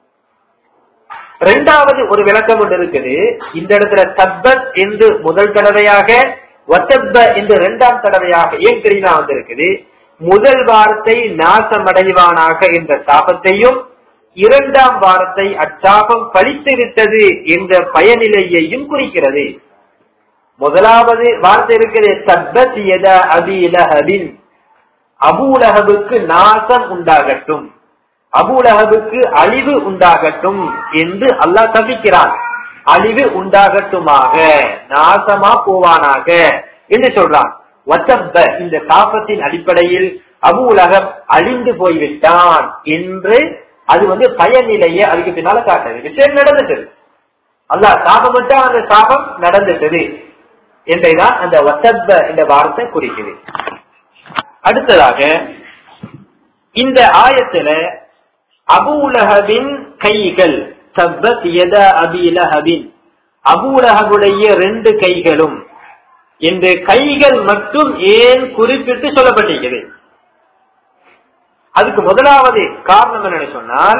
ரெண்டாவது ஒரு விளக்கம் ஒன்று இருக்குது இந்த இடத்துல தப்பத் என்று முதல் தடவையாக ஒத்தப்ப என்று இரண்டாம் தடவையாக ஏன் தெரியுமா வந்திருக்குது முதல் வார்த்தை நாசமடைவானாக என்ற சாபத்தையும் இரண்டாம் வார்த்தை அச்சாபம் பழித்து விட்டது என்ற பயனிலையையும் குறிக்கிறது முதலாவது வார்த்தை இருக்கிறது தப்பத் எத அபிலஹபின் அபூலகபுக்கு நாசம் உண்டாகட்டும் அபூலகபுக்கு அழிவு உண்டாகட்டும் என்று அல்லாஹ் தவிக்கிறான் அழிவு உண்டாகட்டுமாக நாசமா போவானாக என்று சொல்றான் வசப்ப இந்த சாபத்தின் அடிப்படையில் அபு உலகம் அழிந்து போய்விட்டான் என்று அது வந்து பயனிலையை அதுக்கு பின்னால காட்டுது விஷயம் நடந்துட்டது அல்லாஹ் சாபமிட்டா அந்த சாபம் நடந்துட்டது என்றுதான் அந்த வசப்ப என்ற வார்த்தை குறிக்குது அடுத்ததாக இந்த ஆயத்துல அபூலகவின் கைகள் சப்பத் எத அபிலஹபின் அபூலகவுடைய ரெண்டு கைகளும் இந்த கைகள் மட்டும் ஏன் குறிப்பிட்டு சொல்லப்பட்டிருக்கிறது அதுக்கு முதலாவது காரணம் என்னன்னு சொன்னால்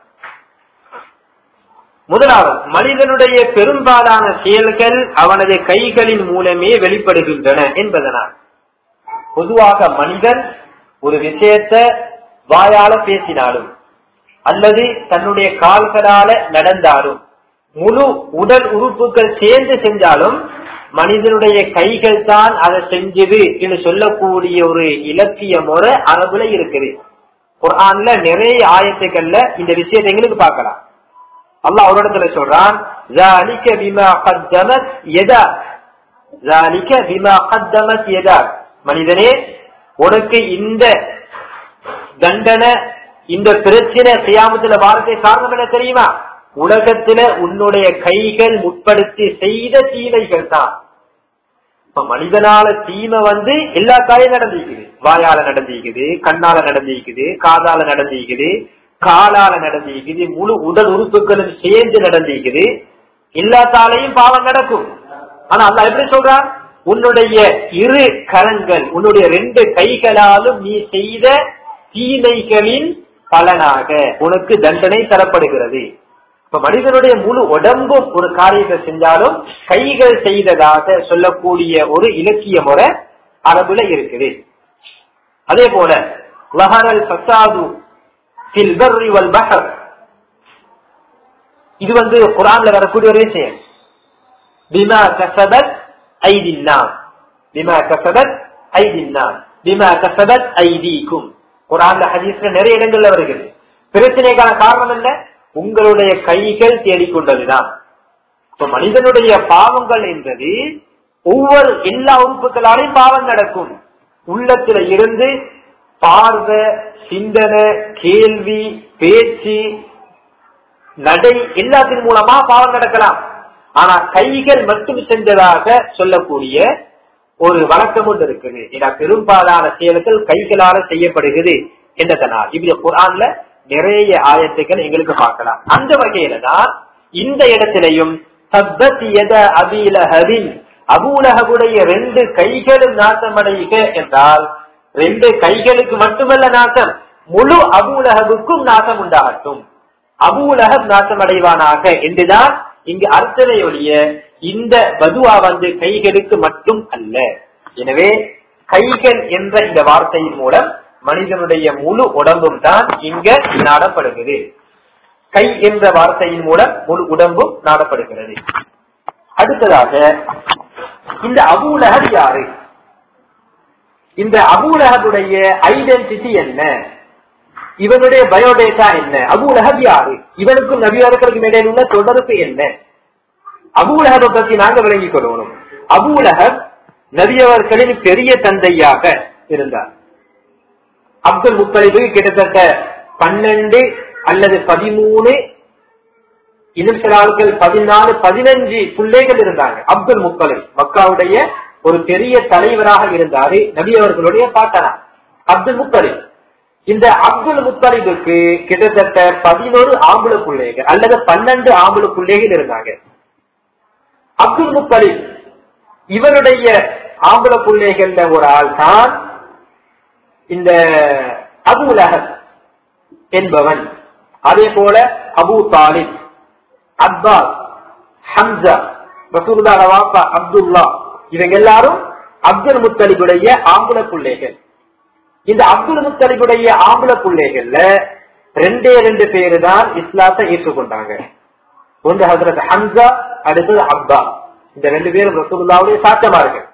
முதலாவது மனிதனுடைய பெரும்பாலான செயல்கள் அவனது கைகளின் மூலமே வெளிப்படுகின்றன என்பதனால் பொதுவாக மனிதன் ஒரு விஷயத்தை வாயால பேசினாலும் அல்லது தன்னுடைய கால்களால நடந்தாலும் முழு உடல் உறுப்புகள் சேர்ந்து செஞ்சாலும் மனிதனுடைய கைகள் தான் அதை செஞ்சது என்று சொல்லக்கூடிய ஒரு இலக்கிய முறை அரபுல இருக்குது குரான்ல நிறைய ஆயத்துக்கள்ல இந்த விஷயத்தை எங்களுக்கு பார்க்கலாம் அல்லாஹ் ஒரு இடத்துல சொல்றான் ذَلِكَ بِمَا قَدَّمَتْ يَدَاكَ ذَلِكَ بِمَا قَدَّمَتْ يَدَاكَ மனிதனே உனக்கு இந்த தண்டனை இந்த பிரச்சனை செய்யாமத்துல வார்த்தை காரணம் என்ன தெரியுமா உலகத்துல உன்னுடைய கைகள் முற்படுத்தி செய்த தீமைகள் தான் இப்ப மனிதனால தீமை வந்து எல்லா காயும் நடந்திருக்குது வாயால நடந்திருக்குது கண்ணால நடந்திருக்குது காதால நடந்திருக்குது காலால நடந்திருக்குது முழு உடல் உறுப்புகளும் சேர்ந்து நடந்திருக்குது எல்லாத்தாலையும் பாவம் நடக்கும் ஆனா அல்ல எப்படி சொல்றான் உன்னுடைய இரு கரங்கள் உன்னுடைய ரெண்டு கைகளாலும் நீ செய்த தீமைகளின் பலனாக உனக்கு தண்டனை தரப்படுகிறது இப்ப மனிதனுடைய முழு உடம்பும் ஒரு காரியத்தை செஞ்சாலும் கைகள் செய்ததாக சொல்லக்கூடிய ஒரு இலக்கிய முறை அரபுல இருக்குது அதே போல லஹரல் ஃபசாது ஃபில் பர்ரி வல் பஹர் இது வந்து குரான்ல வரக்கூடிய ஒரு விஷயம் பிமா கசபத் ஐதின்னாம் பிமா கசபத் ஐதின்னாம் பிமா கசபத் ஐதீக்கும் குரான்ல ஹதீஸ்ல நிறைய இடங்கள்ல வருகிறது பிரச்சனைக்கான காரணம் என்ன உங்களுடைய கைகள் தேடிக்கொண்டதுதான் இப்ப மனிதனுடைய பாவங்கள் என்பது ஒவ்வொரு எல்லா உறுப்புகளாலையும் பாவம் நடக்கும் உள்ளத்துல இருந்து பார்வை சிந்தனை கேள்வி பேச்சு நடை எல்லாத்தின் மூலமா பாவம் நடக்கலாம் ஆனா கைகள் மட்டும் செஞ்சதாக சொல்லக்கூடிய ஒரு வழக்கம் ஒன்று இருக்குது ஏன்னா பெரும்பாலான செயல்கள் கைகளால செய்யப்படுகிறது என்றதனால் இப்படி குரான்ல நிறைய ஆயத்துக்கள் எங்களுக்கு பார்க்கலாம் அந்த வகையில தான் இந்த இடத்திலையும் அபீலஹவின் அபூலகவுடைய ரெண்டு கைகளும் நாசமடைக என்றால் ரெண்டு கைகளுக்கு மட்டுமல்ல நாசம் முழு அபூலகவுக்கும் நாசம் உண்டாகட்டும் அபூலகம் நாசமடைவானாக என்றுதான் இங்கு அர்த்தனையொழிய இந்த பதுவா வந்து கைகளுக்கு மட்டும் அல்ல எனவே கைகள் என்ற இந்த வார்த்தையின் மூலம் மனிதனுடைய முழு உடம்பும் தான் இங்க நாடப்படுகிறது கை என்ற வார்த்தையின் மூலம் முழு உடம்பும் நாடப்படுகிறது அடுத்ததாக இந்த அபூலகர் யாரு இந்த அபூலகருடைய ஐடென்டிட்டி என்ன இவனுடைய பயோடேட்டா என்ன அபூலகப் யாரு இவனுக்கும் நபியவர்களுக்கும் இடையில் உள்ள தொடர்பு என்ன அபூலகபை பத்தி நாங்க விளங்கிக் கொள்ளணும் அபூலகப் நபியவர்களின் பெரிய தந்தையாக இருந்தார் அப்துல் முத்தலிபு கிட்டத்தட்ட பன்னெண்டு அல்லது பதிமூணு இன்னும் சில ஆட்கள் பதினாலு பதினஞ்சு பிள்ளைகள் இருந்தாங்க அப்துல் முத்தலிப் மக்காவுடைய ஒரு பெரிய தலைவராக இருந்தாரு நபி அவர்களுடைய பாட்டனா அப்துல் முத்தலிப் இந்த அப்துல் முத்தலிபுக்கு கிட்டத்தட்ட பதினோரு ஆம்புல பிள்ளைகள் அல்லது பன்னெண்டு ஆம்புல பிள்ளைகள் இருந்தாங்க அப்துல் முத்தலிப் இவருடைய ஆம்புல பிள்ளைகள்ல ஒரு ஆள் தான் இந்த அபு லஹப் என்பவன் அதே போல Abu Talib Abbas Hamza Rasulullah வாப்பா அப்துல்லா இவங்க எல்லாரும் அப்துல் முத்தலிபுடைய ஆம்புல பிள்ளைகள் இந்த அப்துல் முத்தலிபுடைய ஆம்புல பிள்ளைகள்ல ரெண்டே ரெண்டு பேரு தான் இஸ்லாத்தை ஏற்றுக்கொண்டாங்க ஒன்று ஹசரத் ஹம்சா அடுத்தது அப்பா இந்த ரெண்டு பேரும் ரசூலுல்லாவுடைய சாத்தமார்கள்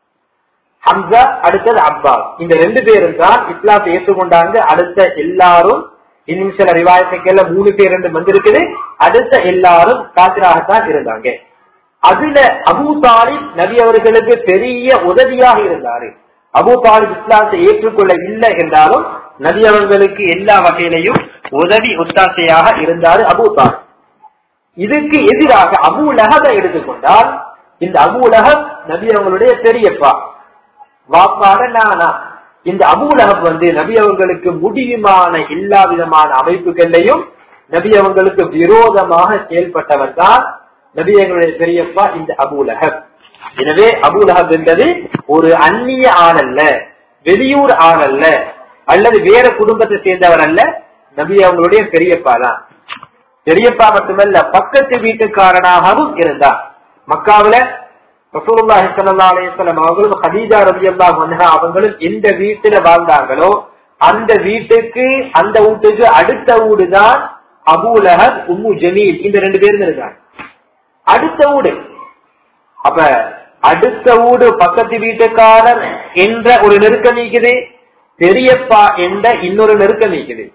ஹம்சா அடுத்தது அப்பாஸ் இந்த ரெண்டு பேரும் தான் இஸ்லாத்தை ஏற்றுக்கொண்டாங்க அடுத்த எல்லாரும் இன்னும் சில ரிவாயத்துக்கெல்ல மூணு பேர் ரெண்டு வந்திருக்குது அடுத்த எல்லாரும் காத்திராகத்தான் இருந்தாங்க அதுல அபு தாலிப் நபி அவர்களுக்கு பெரிய உதவியாக இருந்தாரு அபு தாலிப் இஸ்லாத்தை ஏற்றுக்கொள்ள இல்லை என்றாலும் நபி அவர்களுக்கு எல்லா வகையிலையும் உதவி உத்தாசையாக இருந்தாரு அபு தாலிப் இதுக்கு எதிராக அபு லஹபை எடுத்துக்கொண்டால் இந்த அபு லஹப் நபி அவங்களுடைய பெரியப்பா வாப்பாட நானா இந்த அபூலகப் வந்து நபி அவர்களுக்கு முடியுமான எல்லா விதமான அமைப்புகளையும் நபி அவங்களுக்கு விரோதமாக செயல்பட்டவர் தான் நபி அவங்களுடைய பெரியப்பா இந்த அபூலகப் எனவே அபூலகப் என்பது ஒரு அந்நிய ஆள் அல்ல வெளியூர் ஆள் அல்ல அல்லது வேற குடும்பத்தை சேர்ந்தவர் அல்ல நபி அவங்களுடைய பெரியப்பா தான் பெரியப்பா மட்டுமல்ல பக்கத்து வீட்டுக்காரனாகவும் இருந்தார் மக்காவில ரசூலுல்லாஹி ஸல்லல்லாஹு அலைஹி வஸல்லம் அவங்களும் ஹதீஜா ரலியல்லாஹு அன்ஹா அவங்களும் எந்த வீட்டுல வாழ்ந்தாங்களோ அந்த வீட்டுக்கு அந்த வீட்டுக்கு அடுத்த வீடு தான் அபூ லஹப் உம்மு ஜமீல் இந்த ரெண்டு பேரும் இருக்காங்க அடுத்த வீடு அப்ப அடுத்த வீடு பக்கத்து வீட்டுக்காரர் என்ற ஒரு நெருக்கம் நீக்குது பெரியப்பா என்ற இன்னொரு நெருக்கம் நீக்குது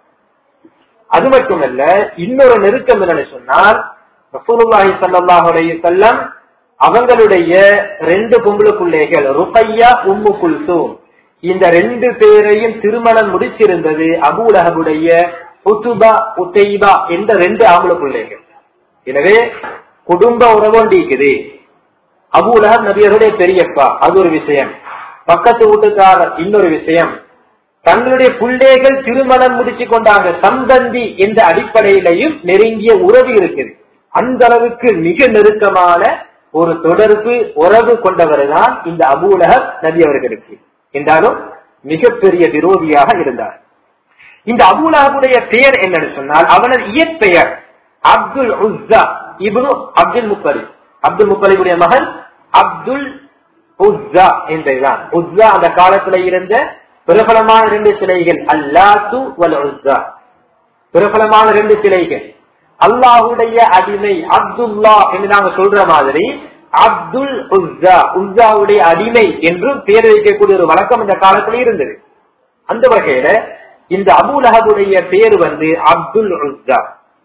அது மட்டுமல்ல இன்னொரு நெருக்கம் என்னன்னு சொன்னால் ரசூலுல்லாஹி ஸல்லல்லாஹு அலைஹி வஸல்லம் அவங்களுடைய ரெண்டு பொம்பளை பிள்ளைகள் ருக்கையா உம்மு குல்சூம் இந்த ரெண்டு பேரையும் திருமணம் முடிச்சிருந்தது அபூலகபுடைய உத்துபா உத்தைபா என்ற ரெண்டு ஆம்பளை பிள்ளைகள் எனவே குடும்ப உறவோண்டிக்குது அபூலகம் நபியருடைய பெரியப்பா அது ஒரு விஷயம் பக்கத்து வீட்டுக்காரர் இன்னொரு விஷயம் தங்களுடைய பிள்ளைகள் திருமணம் முடிச்சு கொண்டாங்க சம்பந்தி என்ற அடிப்படையிலையும் நெருங்கிய உறவு இருக்குது அந்த அளவுக்கு மிக நெருக்கமான ஒரு தொடர்பு உறவு கொண்டவர் தான் இந்த அபூலகர் நபி அவர்களுக்கு என்றாலும் மிகப்பெரிய விரோதியாக இருந்தார் இந்த அபூலகருடைய பெயர் என்னன்னு சொன்னால் அவனது இயற்பெயர் அப்துல் உஸ்ஸா இப்னு அப்துல் முத்தலிப் அப்துல் முத்தலிபுடைய மகன் அப்துல் உஸ்ஸா என்றுதான் உஸ்ஸா அந்த காலத்துல இருந்த பிரபலமான ரெண்டு சிலைகள் அல்லாத்து வல் உஸ்ஸா பிரபலமான ரெண்டு சிலைகள் அல்லாஹுடைய அடிமை அப்துல்லா என்று நாங்க சொல்ற மாதிரி அப்துல் உஸ்ஸா உஸ்ஸாவுடைய அடிமை என்றும் பேர் வைக்கக்கூடிய ஒரு வழக்கம் இந்த காலத்துல இருந்தது அந்த வகையில இந்த அபுலஹபுடைய பேர் வந்து அப்துல் உஸ்ஸா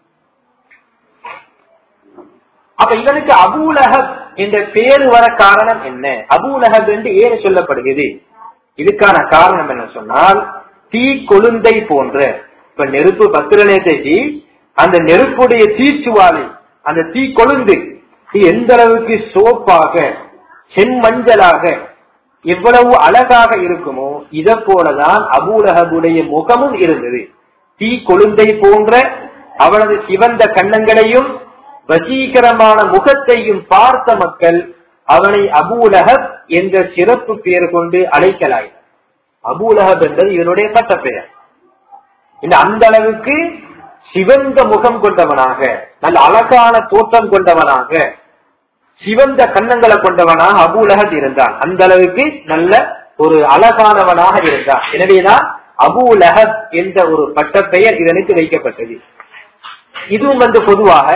அப்ப இவனுக்கு அபூலஹப் என்ற பேரு வர காரணம் என்ன அபூலஹப் என்று ஏன் சொல்லப்படுகிறது இதுக்கான காரணம் என்ன சொன்னால் தீ கொழுந்தை போன்ற இப்ப நெருப்பு பத்திரலேசி அந்த நெருப்புடைய தீச்சுவாலை அந்த தீ கொழுந்து எந்த அளவுக்கு சோப்பாக செம்மஞ்சளாக எவ்வளவு அழகாக இருக்குமோ இதை போலதான் அபூலகபுடைய முகமும் இருந்தது தீ கொழுந்தை போன்ற அவனது சிவந்த கண்ணங்களையும் வசீகரமான முகத்தையும் பார்த்த மக்கள் அவனை அபூலகப் என்ற சிறப்பு பெயர் கொண்டு அழைக்கலாய் அபூலகப் என்பது இவனுடைய பட்ட பெயர் இந்த அந்த அளவுக்கு சிவந்த முகம் கொண்டவனாக நல்ல அழகான தோற்றம் கொண்டவனாக சிவந்த கன்னங்களை கொண்டவனாக அபூலகத் இருந்தான் அந்த அளவுக்கு நல்ல ஒரு அழகானவனாக இருந்தான் எனவேதான் அபூலகத் என்ற ஒரு பட்டப்பெயர் இதனுக்கு வைக்கப்பட்டது இதுவும் வந்து பொதுவாக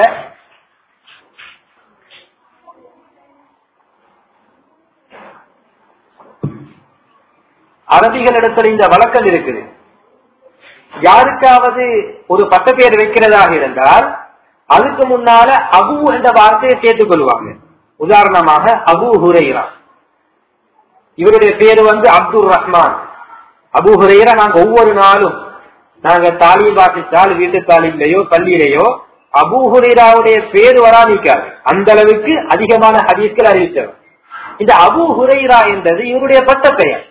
அரபிகளிடத்தில் இந்த வழக்கம் இருக்குது யாருக்காவது ஒரு பட்டப்பெயர் வைக்கிறதாக இருந்தால் அதுக்கு முன்னால அபு என்ற வார்த்தையை சேர்த்துக் கொள்வாங்க உதாரணமாக அபு ஹுரைரா இவருடைய பேரு வந்து அப்துல் ரஹ்மான் அபு ஹுரைரா நாங்க ஒவ்வொரு நாளும் நாங்க தாலீம் வாசித்தால் வீட்டு தாலீம்லயோ பள்ளியிலேயோ அபு ஹுரைராவுடைய பேர் வராதிக்காது அந்த அளவுக்கு அதிகமான ஹதீஸ்கள் அறிவித்தவர் இந்த அபு ஹுரைரா என்றது இவருடைய பட்ட பெயர்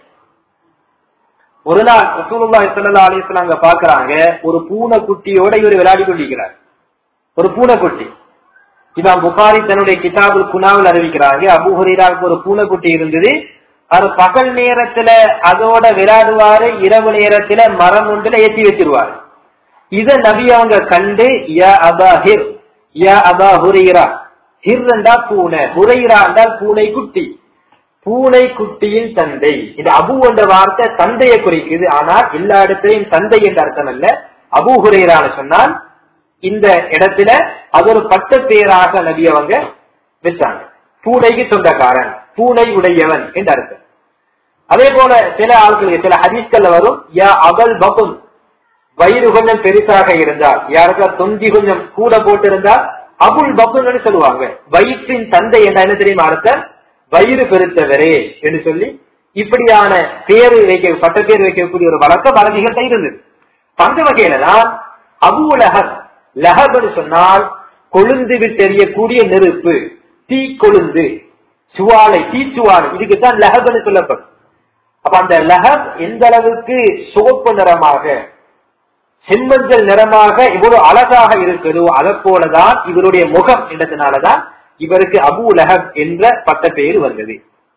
ஒரு நாள் ரசூலுல்லாஹி ஸல்லல்லாஹு அலைஹி வஸல்லம் அங்க பாக்குறாங்க ஒரு பூனைக்குட்டியோட இவர் விளையாடி கொண்டிருக்கிறார் ஒரு பூனைக்குட்டி இமாம் புகாரி தன்னுடைய கிதாபுல் குனாவில் அறிவிக்கிறாங்க அபு ஹுரைராவுக்கு ஒரு பூனைக்குட்டி இருந்தது அது பகல் நேரத்துல அதோட விளையாடுவாரு இரவு நேரத்துல மரம் ஒன்றுல ஏற்றி வச்சிருவாரு இத நபி அவங்க கண்டு யா அபா ஹிர் யா அபா ஹுரைரா ஹிர் என்றால் பூனை ஹுரைரா என்றால் பூனை குட்டி பூனை குட்டியின் தந்தை இது அபு என்ற வார்த்தை தந்தையை குறிக்குது ஆனால் எல்லா இடத்திலையும் தந்தை என்ற அர்த்தம் அல்ல அபு ஹுரைரான்னு சொன்னால் இந்த இடத்துல அது ஒரு பட்ட பேராக நபி அவங்க வச்சாங்க பூனைக்கு சொந்தக்காரன் பூனை உடையவன் என்று அர்த்தம் அதே போல சில ஆட்களுக்கு சில ஹதீஸ்கள்ல வரும் யா அபல் பபுன் வயிறு கொஞ்சம் பெருசாக இருந்தால் யாருக்கா தொந்தி கொஞ்சம் கூட போட்டு இருந்தால் அபுல் பபுன்னு சொல்லுவாங்க வயிற்றின் தந்தை என்ற என்ன தெரியுமா அர்த்தம் வயிறு பெருத்தவரே என்று சொல்லி இப்படியான பேரு வைக்க பட்ட பேர் வைக்கக்கூடிய ஒரு வழக்கம் அரபிகள்கிட்ட இருந்தது அந்த வகையில தான் அபு லஹப் லஹப் சொன்னால் கொழுந்து விட்டெறியக்கூடிய நெருப்பு தீ கொழுந்து சுவாலை தீச்சுவாலை இதுக்கு தான் லஹப்னு சொல்லப்படும் அப்ப அந்த லஹப் எந்த அளவுக்கு சிவப்பு நிறமாக செம்மஞ்சள் நிறமாக இவ்வளவு அழகாக இருக்கிறதோ அதை போலதான் இவருடைய முகம் என்றதுனாலதான் இவருக்கு அபு லஹப் என்ற பட்ட பெயர் வந்தது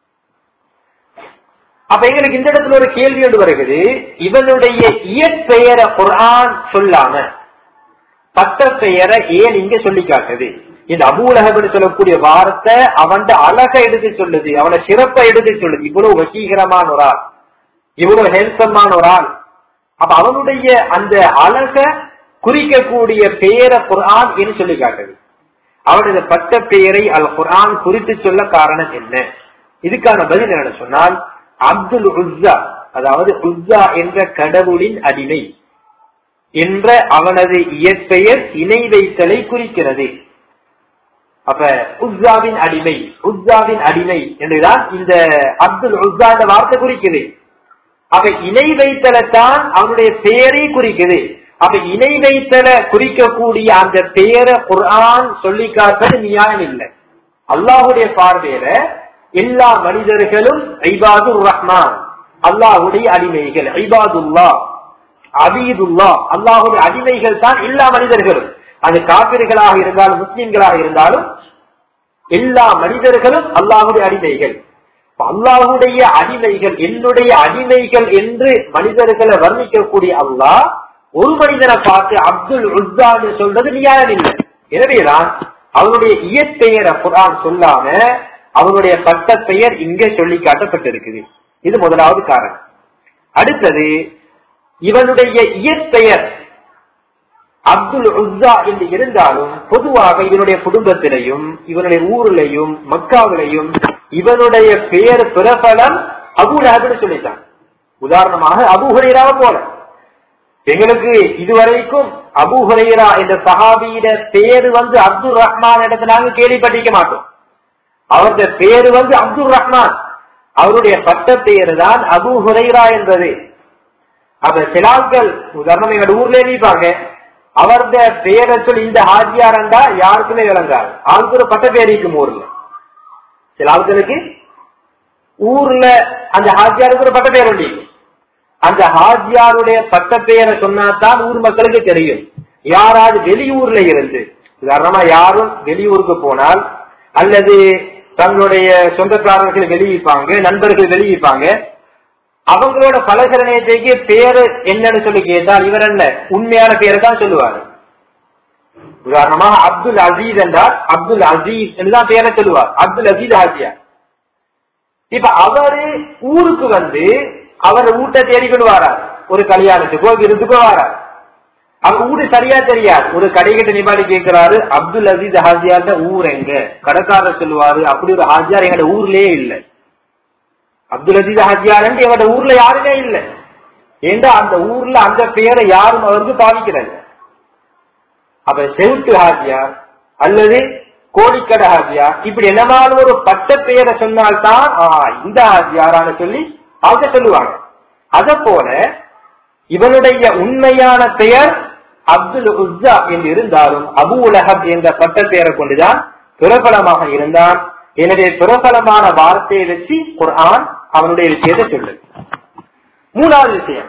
அப்ப எங்களுக்கு இந்த இடத்துல ஒரு கேள்வி ஒன்று வருகிறது இவனுடைய இயற்பெயரை குரான் சொல்லாம பட்ட பெயரை ஏன் இங்க சொல்லி காட்டுது இந்த அபூலகப்னு சொல்லக்கூடிய வார்த்தை அவன் அழகை எடுத்து சொல்லுது அவனை சிறப்பை எடுத்து சொல்லுது இவ்வளவு வசீகரமான ஒரு ஆள் இவ்வளவு ஹெல்சமான ஒரு ஆள் அப்ப அவனுடைய அந்த அழக குறிக்கக்கூடிய பெயரை குரான் என்று சொல்லி காட்டுது அவனுடைய பட்ட பெயரை அல் குரான் குறித்து சொல்ல காரணம் என்ன இதுக்கான பதில் என்ன சொன்னால் அப்துல் உஸ்ஸா அதாவது உஸ்ஸா என்ற கடவுளின் அடிமை என்ற அவனது இயற்பெயர் இணை வைத்தலை குறிக்கிறது அப்ப உஸ்ஸாவின் அடிமை உஸ்ஸாவின் அடிமை என்றுதான் இந்த அப்துல் உஸ்ஸா என்ற வார்த்தை குறிக்குது அப்ப இணை வைத்தலைத்தான் அவனுடைய பெயரை குறிக்குது அப்ப இணை வைத்தல குறிக்கக்கூடிய அந்த பெயரை குர்ஆன் சொல்லி காட்டுறது நியாயம் இல்லை அல்லாஹுடைய பார்வையில எல்லா மனிதர்களும் ஐபாதுர் ரஹ்மான் அல்லாஹுடைய அடிமைகள் ஐபாதுல்லா அபீதுல்லா அல்லாஹுடைய அடிமைகள் தான் எல்லா மனிதர்களும் அது காப்பிர்களாக இருந்தாலும் முஸ்லிம்களாக இருந்தாலும் எல்லா மனிதர்களும் அல்லாஹுடைய அடிமைகள் அல்லாஹுடைய அடிமைகள் என்னுடைய அடிமைகள் என்று மனிதர்களை வர்ணிக்கக்கூடிய அல்லாஹ் ஒரு மனிதனை பார்த்து அப்துல் உஸ்தான்னு சொல்றது நியாயம் இல்லை எனவேதான் அவனுடைய இயற்பெயரை குரான் சொல்லாம அவனுடைய பட்ட பெயர் இங்கே சொல்லி காட்டப்பட்டிருக்குது இது முதலாவது காரணம் அடுத்தது இவனுடைய இயற்பெயர் அப்துல் உஸ்ஸா என்று இருந்தாலும் பொதுவாக இவனுடைய குடும்பத்திலையும் இவனுடைய ஊரிலையும் மக்காவிலையும் இவனுடைய பெயர் பிரபலம் அபுலஹப்னு சொல்லிட்டான் உதாரணமாக அபு ஹுரைராவை போல எங்களுக்கு இதுவரைக்கும் அபு ஹுரைரா என்ற சஹாபியிட பேரு வந்து அப்துல் ரஹ்மான் இடத்துல நாங்க கேள்விப்பட்டிருக்க மாட்டோம் அவருடைய பேரு வந்து அப்துல் ரஹ்மான் அவருடைய பட்ட பெயர் தான் அபு ஹுரைரா என்பது அப்ப சிலாக்கள் உதாரணம் எங்க ஊர்ல இருப்பாங்க அவருடைய பெயரை சொல்லி இந்த ஹாஜியாரண்டா யாருக்குமே விளங்காது ஆளுக்கு ஒரு பட்ட பேர் இருக்கும் ஊர்ல சில ஆட்களுக்கு ஊர்ல அந்த ஹாஜியாருக்கு ஒரு பட்ட பேர் உண்டு அந்த ஹாஜியாருடைய பட்ட பெயரை சொன்னாதான் ஊர் மக்களுக்கு தெரியும் யாராவது வெளியூர்ல இருந்து உதாரணமா யாரும் வெளியூருக்கு போனால் அல்லது தங்களுடைய சொந்தக்காரர்கள் வெளியிப்பாங்க நண்பர்கள் வெளியிப்பாங்க அவங்களோட பலகிற நேரத்துக்கு பேரு என்னன்னு சொல்லி கேட்டால் இவர் என்ன உண்மையான பேரை தான் சொல்லுவாரு உதாரணமாக அப்துல் அசீஸ் என்றால் அப்துல் அசீஸ் என்றுதான் பேரை சொல்லுவார் அப்துல் அசீஸ் ஹாஜியார் இப்ப அவரு ஊருக்கு வந்து அவர் வீட்டை தேடிக்கொண்டு வாரார் ஒரு கல்யாணத்துக்கோ விருந்துக்கோ வாரார் அவங்க ஊரு சரியா தெரியாது ஒரு கடைகிட்ட நிபாடி கேட்கிறாரு அப்துல் அசீஸ் ஹாஜியார்ட ஊர் எங்க கடைக்காரர் சொல்லுவாரு அப்படி ஒரு ஹாஜியார் எங்கட ஊர்லயே இல்லை அப்துல் அசீஸ் ஹாஜியார் எங்கட ஊர்ல யாருமே இல்லை ஏண்டா அந்த ஊர்ல அந்த பேரை யாரும் அவருக்கு பாவிக்கிறது அப்ப செவுட்டு ஹாஜியார் அல்லது கோடிக்கடை ஹாஜியார் இப்படி என்னமான ஒரு பட்ட பெயரை சொன்னால்தான் இந்த ஹாஜியாரான்னு சொல்லி அவங்க சொல்லுவாங்க அத போல இவனுடைய உண்மையான பெயர் அப்துல் உஸ்ஸா என்று இருந்தாலும் அபு உலகப் என்ற பட்ட பெயரை கொண்டுதான் பிரபலமாக இருந்தான் எனவே பிரபலமான வார்த்தையை வச்சு குர்ஆன் அவனுடைய விஷயத்தை சொல்லுது மூணாவது விஷயம்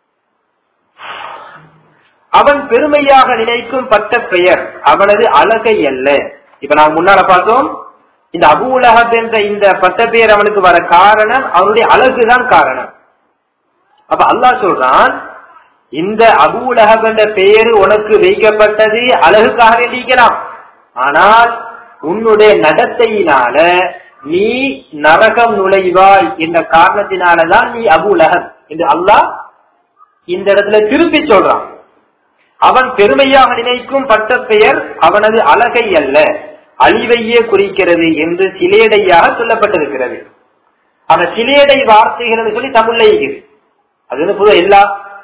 அவன் பெருமையாக நினைக்கும் பட்ட பெயர் அவனது அழகை அல்ல இப்ப நான் முன்னால பார்த்தோம் இந்த அபு உலகப் என்ற இந்த பட்ட பெயர் அவனுக்கு வர காரணம் அவனுடைய அழகுதான் காரணம் அப்ப அல்லாஹ் சொல்றான் இந்த அபு உலகப் என்ற பெயர் உனக்கு வைக்கப்பட்டது அழகுக்காக வேண்டியிருக்கலாம் ஆனால் உன்னுடைய நடத்தையினால நீ நரகம் நுழைவாய் என்ற காரணத்தினாலதான் நீ அபு உலகப் என்று அல்லாஹ் இந்த இடத்துல திருப்பி சொல்றான் அவன் பெருமையாக நினைக்கும் பட்ட பெயர் அவனது அழகை அல்ல அழிவையே குறிக்கிறது என்று சிலேடையாக சொல்லப்பட்டிருக்கிறது அந்த சிலேடை வார்த்தைகள் சொல்லி தமிழ்ல இருக்குது அது வந்து பொதுவா எல்லா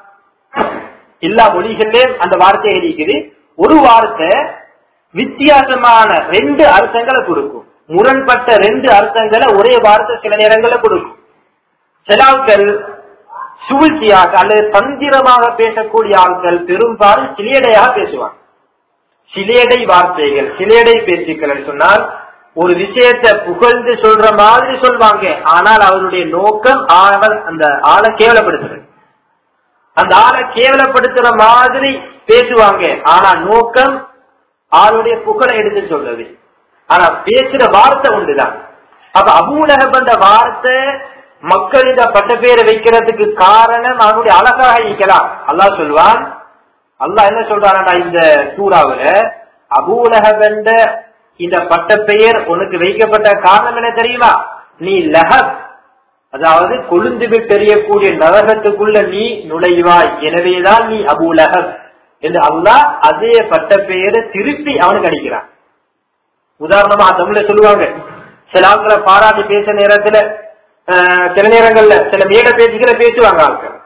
எல்லா மொழிகளிலும் அந்த வார்த்தை இருக்குது ஒரு வார்த்தை வித்தியாசமான ரெண்டு அர்த்தங்களை கொடுக்கும் முரண்பட்ட ரெண்டு அர்த்தங்களை ஒரே வார்த்தை சில நேரங்களில் கொடுக்கும் சிலாக்கள் சூழ்ச்சியாக அல்லது தந்திரமாக பேசக்கூடிய ஆட்கள் பெரும்பாலும் சிலேடையாக பேசுவாங்க சிலேடை வார்த்தைகள் சிலேடை பேச்சுக்கள் சொன்னால் ஒரு விஷயத்தை புகழ்ந்து சொல்ற மாதிரி சொல்வாங்க ஆனால் அவருடைய நோக்கம் அவன் அந்த ஆளை கேவலப்படுத்துறது அந்த ஆளை கேவலப்படுத்துற மாதிரி பேசுவாங்க ஆனா நோக்கம் ஆளுடைய புகழை எடுத்து சொல்றது ஆனா பேசுற வார்த்தை உண்டுதான் அப்ப அபூலகம் என்ற வார்த்தை மக்கள் இந்த பட்ட பேரை வைக்கிறதுக்கு காரணம் அவனுடைய அழகாக இருக்கலாம் அல்லாஹ் சொல்வான் அல்லாஹ் என்ன சொல்றானா இந்த சூறாவுல அபூலகம் என்ற இந்த பட்ட பெயர் உனக்கு வைக்கப்பட்ட காரணம் என்ன தெரியுமா நீ லஹப் அதாவது கொழுந்து தெரியக்கூடிய நரகத்துக்குள்ள நீ நுழைவாய் எனவேதான் நீ அபூலகப் என்று அல்லாஹ் அதே பட்ட பெயரை திருப்பி அவனுக்கு அடிக்கிறான் உதாரணமா தமிழ்ல சொல்லுவாங்க சில ஆட்களை பாராட்டி பேச நேரத்துல சில நேரங்கள்ல சில மேட பேச்சுக்களை பேசுவாங்க ஆட்கள்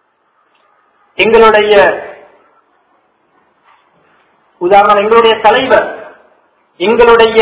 எங்களுடைய உதாரணம் எங்களுடைய தலைவர் எங்களுடைய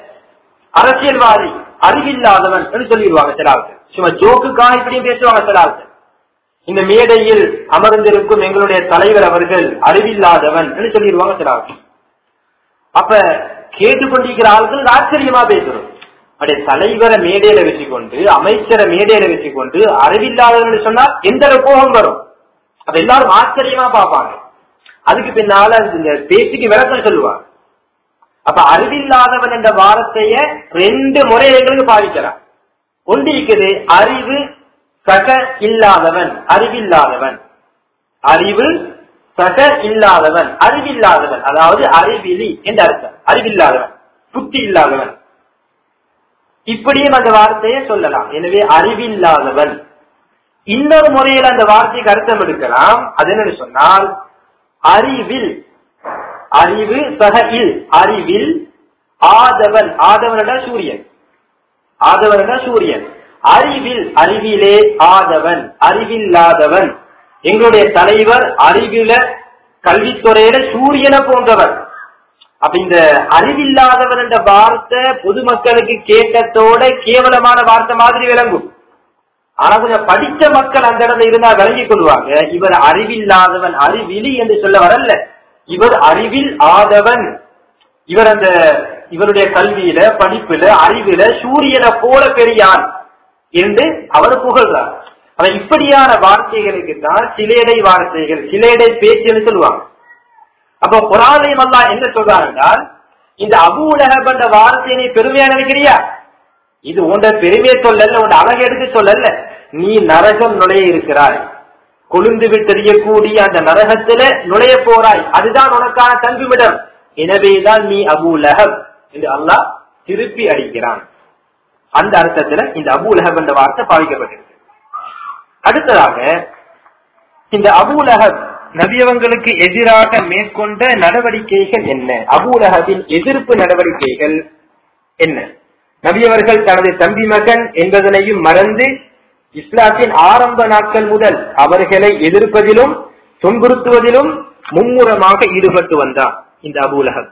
அரசியல்வாதி அறிவில்லாதவன் என்று சொல்லிடுவாங்க சில ஆட்கள் சும்மா ஜோக்குக்காக இப்படியும் பேசுவாங்க சில ஆட்கள் இந்த மேடையில் அமர்ந்திருக்கும் எங்களுடைய தலைவர் அவர்கள் அறிவில்லாதவன் என்று சொல்லிடுவாங்க சில ஆட்கள் அப்ப கேட்டுக்கொண்டிருக்கிற ஆட்கள் ஆச்சரியமா பேசுறோம் அப்படியே தலைவரை மேடையில வச்சுக்கொண்டு அமைச்சரை மேடையில வச்சுக்கொண்டு அறிவில்லாதவன் சொன்னா எந்த அளவு கோபம் வரும் அப்ப எல்லாரும் ஆச்சரியமா பார்ப்பாங்க அதுக்கு பின்னால இந்த பேச்சுக்கு விளக்கம் சொல்லுவாங்க அப்ப அறிவில்லாதவன் என்ற வார்த்தைய ரெண்டு முறை எங்களுக்கு பாதிக்கிறான் ஒன்று இருக்குது அறிவு சக இல்லாதவன் அறிவில்லாதவன் அறிவு சக இல்லாதவன் அறிவில்லாதவன் அதாவது அறிவிலி என்ற அர்த்தம் அறிவில்லாதவன் புத்தி இல்லாதவன் இப்படியும் அந்த வார்த்தையை சொல்லலாம் எனவே அறிவில்லாதவன் இன்னொரு முறையில் அந்த வார்த்தைக்கு அர்த்தம் எடுக்கலாம் அது என்னன்னு சொன்னால் அறிவில் அறிவு சக இல் அறிவில் ஆதவன் ஆதவனடா சூரியன் ஆதவனடா சூரியன் அறிவில் அறிவிலே ஆதவன் அறிவில்லாதவன் எங்களுடைய தலைவர் அறிவில கல்வித்துறையில சூரியனை போன்றவர் அப்ப இந்த அறிவில்லாதவன் என்ற வார்த்தை பொதுமக்களுக்கு கேட்டத்தோட கேவலமான வார்த்தை மாதிரி விளங்கும் ஆனா கொஞ்சம் படித்த மக்கள் அந்த இடத்துல இருந்தா விளங்கிக் கொள்வாங்க இவர் அறிவில்லாதவன் அறிவிலி என்று சொல்ல வரல இவர் அறிவில் ஆதவன் இவர் அந்த இவருடைய கல்வியில படிப்புல அறிவில சூரியனை போல பெரியான் என்று அவர் புகழ்றார் ஆனா இப்படியான வார்த்தைகளுக்கு தான் சிலேடை வார்த்தைகள் சிலேடை பேச்சுன்னு சொல்லுவாங்க அப்ப குரானையும் அல்லா என்ன சொல்றார் என்றால் இந்த அபு உலகம் என்ற வார்த்தையை நீ பெருமையா நினைக்கிறியா இது உண்ட பெருமையை சொல்லல உண்ட அழகு எடுத்து சொல்லல நீ நரகம் நுழைய இருக்கிறாய் கொழுந்து விட்டெறியக்கூடிய அந்த நரகத்துல நுழைய போறாய் அதுதான் உனக்கான தங்குமிடம் எனவேதான் நீ அபு லஹப் என்று அல்லாஹ் திருப்பி அடிக்கிறான் அந்த அர்த்தத்துல இந்த அபு லஹப் என்ற வார்த்தை பாதிக்கப்பட்டிருக்கு அடுத்ததாக இந்த அபு லஹப் நபியவங்களுக்கு எதிராக மேற்கொண்ட நடவடிக்கைகள் என்ன அபு லஹபின் எதிர்ப்பு நடவடிக்கைகள் என்ன நபியவர்கள் தனது தம்பி மகன் என்பதனையும் மறந்து இஸ்லாத்தின் ஆரம்ப நாட்கள் முதல் அவர்களை எதிர்ப்பதிலும் துன்புறுத்துவதிலும் மும்முரமாக ஈடுபட்டு வந்தான் இந்த அபூலகப்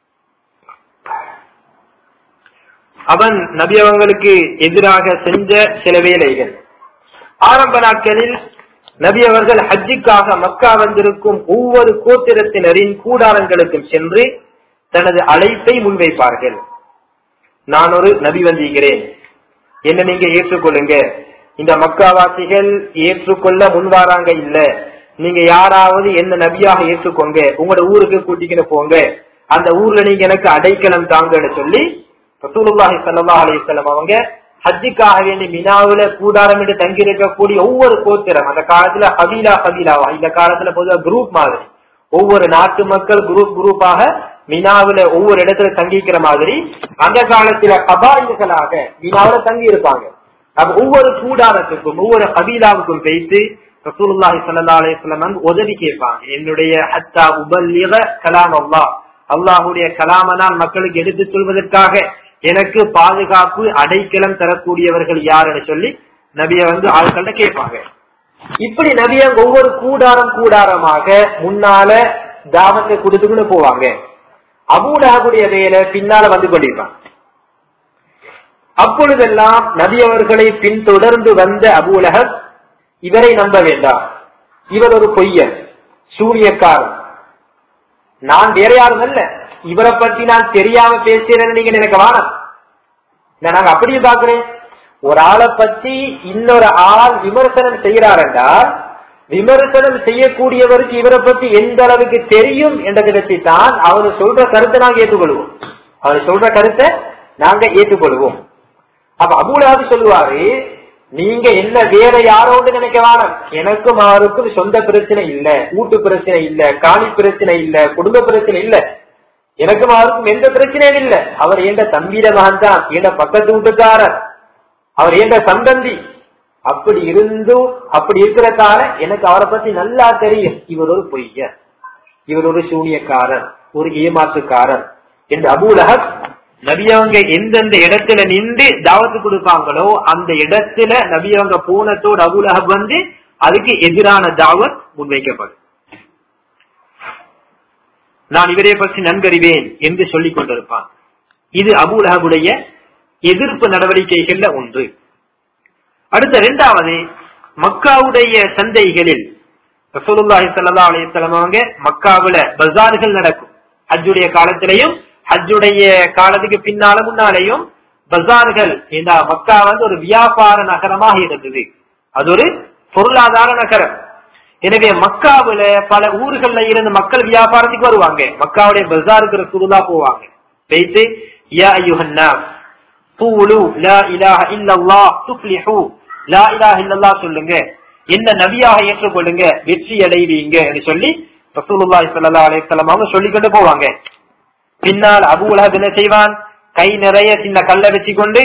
அவன் நபியவங்களுக்கு எதிராக செஞ்ச சில வேலைகள் ஆரம்ப நாட்களில் நபி அவர்கள் ஹஜ்ஜிக்காக மக்கா வந்திருக்கும் ஒவ்வொரு கோத்திரத்தினரின் கூடாரங்களுக்கும் சென்று தனது அழைப்பை முன்வைப்பார்கள் நான் ஒரு நபி வந்திருக்கிறேன் என்ன நீங்க ஏற்றுக்கொள்ளுங்க இந்த மக்காவாசிகள் ஏற்றுக்கொள்ள முன்வாராங்க இல்ல நீங்க யாராவது என்ன நபியாக ஏற்றுக்கோங்க உங்களோட ஊருக்கு கூட்டிக்கிட்டு போங்க அந்த ஊர்ல நீங்க எனக்கு அடைக்கலம் தாங்கன்னு சொல்லி ரசூலுல்லாஹி ஸல்லல்லாஹு அலைஹி வஸல்லம் அவங்க ஹஜ்ஜுக்காக வேண்டி மினாவுல கூடாரம் என்று தங்கி இருக்கக்கூடிய ஒவ்வொரு கோத்திரம் அந்த காலத்துல ஹபீலா ஹபீலாவா இந்த காலத்துல பொதுவா குரூப் மாதிரி ஒவ்வொரு நாட்டு மக்கள் குரூப் குரூப்பாக மினாவுல ஒவ்வொரு இடத்துல தங்கிக்கிற மாதிரி அந்த காலத்துல கபாயில்களாக மினாவுல தங்கி இருப்பாங்க அப்ப ஒவ்வொரு கூடாரத்துக்கும் ஒவ்வொரு கபீலாவுக்கும் பேசி ரசூலுல்லாஹி ஸல்லல்லாஹு அலைஹி வஸல்லம் உதவி கேட்பாங்க என்னுடைய ஹத்தா உபல்லிக கலாம் அல்லாஹ் அல்லாஹுடைய கலாம நான் மக்களுக்கு எடுத்து சொல்வதற்காக எனக்கு பாதுகாப்பு அடைக்கலம் தரக்கூடியவர்கள் யாருன்னு சொல்லி நபிய வந்து ஆட்கள்கிட்ட கேட்பாங்க இப்படி நபிய ஒவ்வொரு கூடாரம் கூடாரமாக முன்னால தாவத்தை கொடுத்துக்கிட்டு போவாங்க அபூலகவுடைய வேலை பின்னால வந்து கொண்டிருப்பான் அப்பொழுதெல்லாம் நபி அவர்களை பின்தொடர்ந்து வந்த அபூலகப் இவரை நம்ப வேண்டாம் இவர் ஒரு பொய்யன் சூரியக்காரன் நான் வேற யாரும் அல்ல இவரை பத்தி நான் தெரியாம பேசுறேன்னு நீங்க எனக்கு வானம் நாங்க அப்படியும் பாக்குறேன் ஒரு ஆளை பத்தி இன்னொரு ஆள் விமர்சனம் செய்யறார் என்றால் விமர்சனம் செய்யக்கூடியவருக்கு இவரை பத்தி எந்த அளவுக்கு தெரியும் என்றதை தான் அவரு சொல்ற கருத்தை நாங்க ஏற்றுக்கொள்வோம் அவர் சொல்ற கருத்தை நாங்க ஏற்றுக்கொள்வோம் அப்ப அபூலாவது சொல்லுவாரு நீங்க என்ன வேற யாரோடு நினைக்க வேணாம் எனக்கும் அவருக்கும் சொந்த பிரச்சனை இல்ல வீட்டு பிரச்சனை இல்ல காணி பிரச்சனை இல்ல குடும்ப பிரச்சனை இல்ல எனக்கும் அவருக்கும் எந்த பிரச்சனையும் இல்ல அவர் ஏண்ட தம்பீர மகன் தான் ஏண்ட பக்கத்து வீட்டுக்காரர் அவர் ஏண்ட சம்பந்தி அப்படி இருந்தும் அப்படி இருக்கிறதால எனக்கு அவரை பத்தி நல்லா தெரியும் இவர் ஒரு பொய்யர் இவர் ஒரு சூனியக்காரர் ஒரு ஏமாற்றுக்காரர் என்று அபூலகப் நபியவங்க எந்தெந்த இடத்துல நின்று தாவத்து கொடுப்பாங்களோ அந்த இடத்துல நபியவங்க போனத்தோடு அபுலஹப் வந்து அதுக்கு எதிரான தாவத் முன்வைக்கப்படும் நான் இவரை பற்றி நன்கறிவேன் என்று சொல்லிக் கொண்டிருப்பான் இது அபுலஹபுடைய எதிர்ப்பு நடவடிக்கைகள்ல ஒன்று அடுத்த இரண்டாவது மக்காவுடைய சந்தைகளில் ரசூலுல்லாஹி ஸல்லல்லாஹு அலைஹி வஸல்லம் அவங்க மக்காவுல பஜார்கள் நடக்கும் ஹஜ்ஜுடைய காலத்திலையும் ஹஜ்ஜுடைய காலத்துக்கு பின்னால முன்னாலேயும் பஜார்கள் இந்த மக்கா வந்து ஒரு வியாபார நகரமாக இருந்தது அது ஒரு பொருளாதார நகரம் எனவே மக்காவுல பல ஊர்கள்ல இருந்து மக்கள் வியாபாரத்துக்கு வருவாங்க மக்காவுடைய பஜாருக்கு ரசூலுல்லா போவாங்க பேசி யா ஐயுஹன்னா கூலு லா இலாஹ இல்லல்லாஹ் துஃப்லிஹு லா இலாஹ இல்லல்லாஹ் சொல்லுங்க என்ன நபியாக ஏற்றுக்கொள்ளுங்க வெற்றி அடைவீங்க சொல்லி ரசூலுல்லாஹி ஸல்லல்லாஹு அலைஹி வஸல்லம் அவங்க சொல்லிக்கொண்டு போவாங்க பின்னால் அபு உலகப் என்ன செய்வான் கை நிறைய சின்ன கல்லை வச்சுக்கொண்டு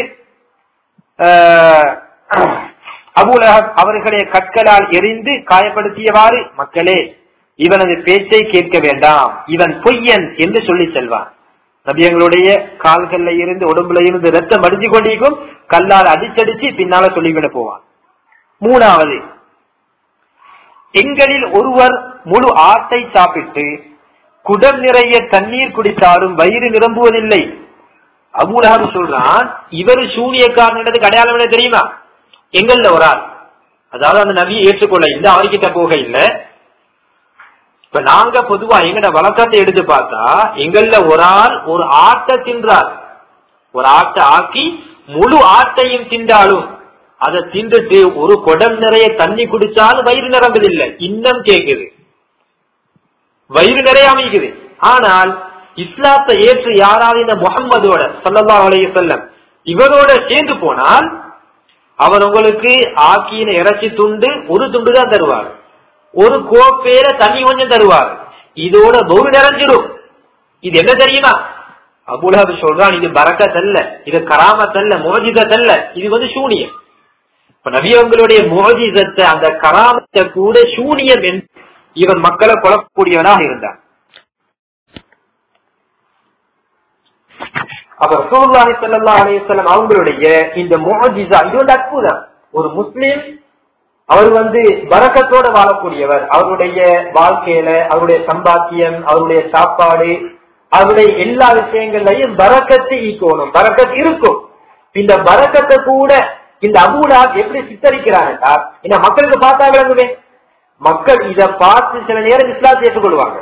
அபு உலகப் அவர்களை கற்களால் எரிந்து காயப்படுத்தியவாறு மக்களே இவனது பேச்சை கேட்க வேண்டாம் இவன் பொய்யன் என்று சொல்லி செல்வான் நபியங்களுடைய கால்கள்ல இருந்து உடம்புல இருந்து ரத்தம் அடிச்சு கொண்டிருக்கும் கல்லால் அடிச்சடிச்சு பின்னால சொல்லிவிட போவான் மூணாவது எங்களில் ஒருவர் முழு ஆட்டை சாப்பிட்டு குடம் நிறைய தண்ணீர் குடித்தாலும் வயிறு நிரம்புவதில்லை அபூலகம் சொல்றான் இவரு சூனியக்காரன் அடையாளம் என்ன தெரியுமா எங்கள்ல ஒரு ஆள் அதாவது அந்த நபியை ஏற்றுக்கொள்ள இல்லை அவர்கிட்ட போக இல்லை இப்ப நாங்க பொதுவா எங்கட வழக்கத்தை எடுத்து பார்த்தா எங்கள்ல ஒரு ஆள் ஒரு ஆட்டை தின்றார் ஒரு ஆட்டை ஆக்கி முழு ஆட்டையும் தின்றாலும் அதை தின்றுட்டு ஒரு குடம் நிறைய தண்ணி குடிச்சாலும் வயிறு நிரம்புதில்லை இன்னும் கேக்குது வயிறு நிறைய அமைக்குது ஆனால் இஸ்லாத்தை ஏற்று யாராவது இந்த முகம்மதோட சல்லல்லா அலைய செல்லம் இவரோட சேர்ந்து போனால் அவர் உங்களுக்கு ஆக்கின இறைச்சி துண்டு ஒரு துண்டு தான் தருவார் ஒரு கோப்பையில தண்ணி கொஞ்சம் தருவார் இதோட பௌரு நிறைஞ்சிடும் இது என்ன தெரியுமா அபுலஹப் சொல்றான் இது பரக்கத் அல்ல இது கராமத் அல்ல முகஜிதத் அல்ல இது வந்து சூனியம் இப்ப நபியவங்களுடைய முகஜிதத்தை அந்த கராமத்தை கூட சூனியம் என்று இவன் மக்களை கொல்லக்கூடியவனாக இருந்தான் அப்ப ரசூலுல்லாஹி ஸல்லல்லாஹு அலைஹி வஸல்லம் அவங்களுடைய இந்த முஅஜிஸா இது வந்து அற்புதம் ஒரு முஸ்லிம் அவர் வந்து பரக்கத்தோட வாழக்கூடியவர் அவருடைய வாழ்க்கையில அவருடைய சம்பாத்தியம் அவருடைய சாப்பாடு அவருடைய எல்லா விஷயங்கள்லயும் பரக்கத்து ஈக்கணும் பரக்கத் இருக்கும் இந்த பரக்கத்தை கூட இந்த அபூலா எப்படி சித்தரிக்கிறாங்கன்னா இந்த மக்களுக்கு பார்த்தா விளங்குமே மக்கள் இத பார்த்து சில நேரம் இஸ்லாத்தை ஏற்றுக்கொள்வாங்க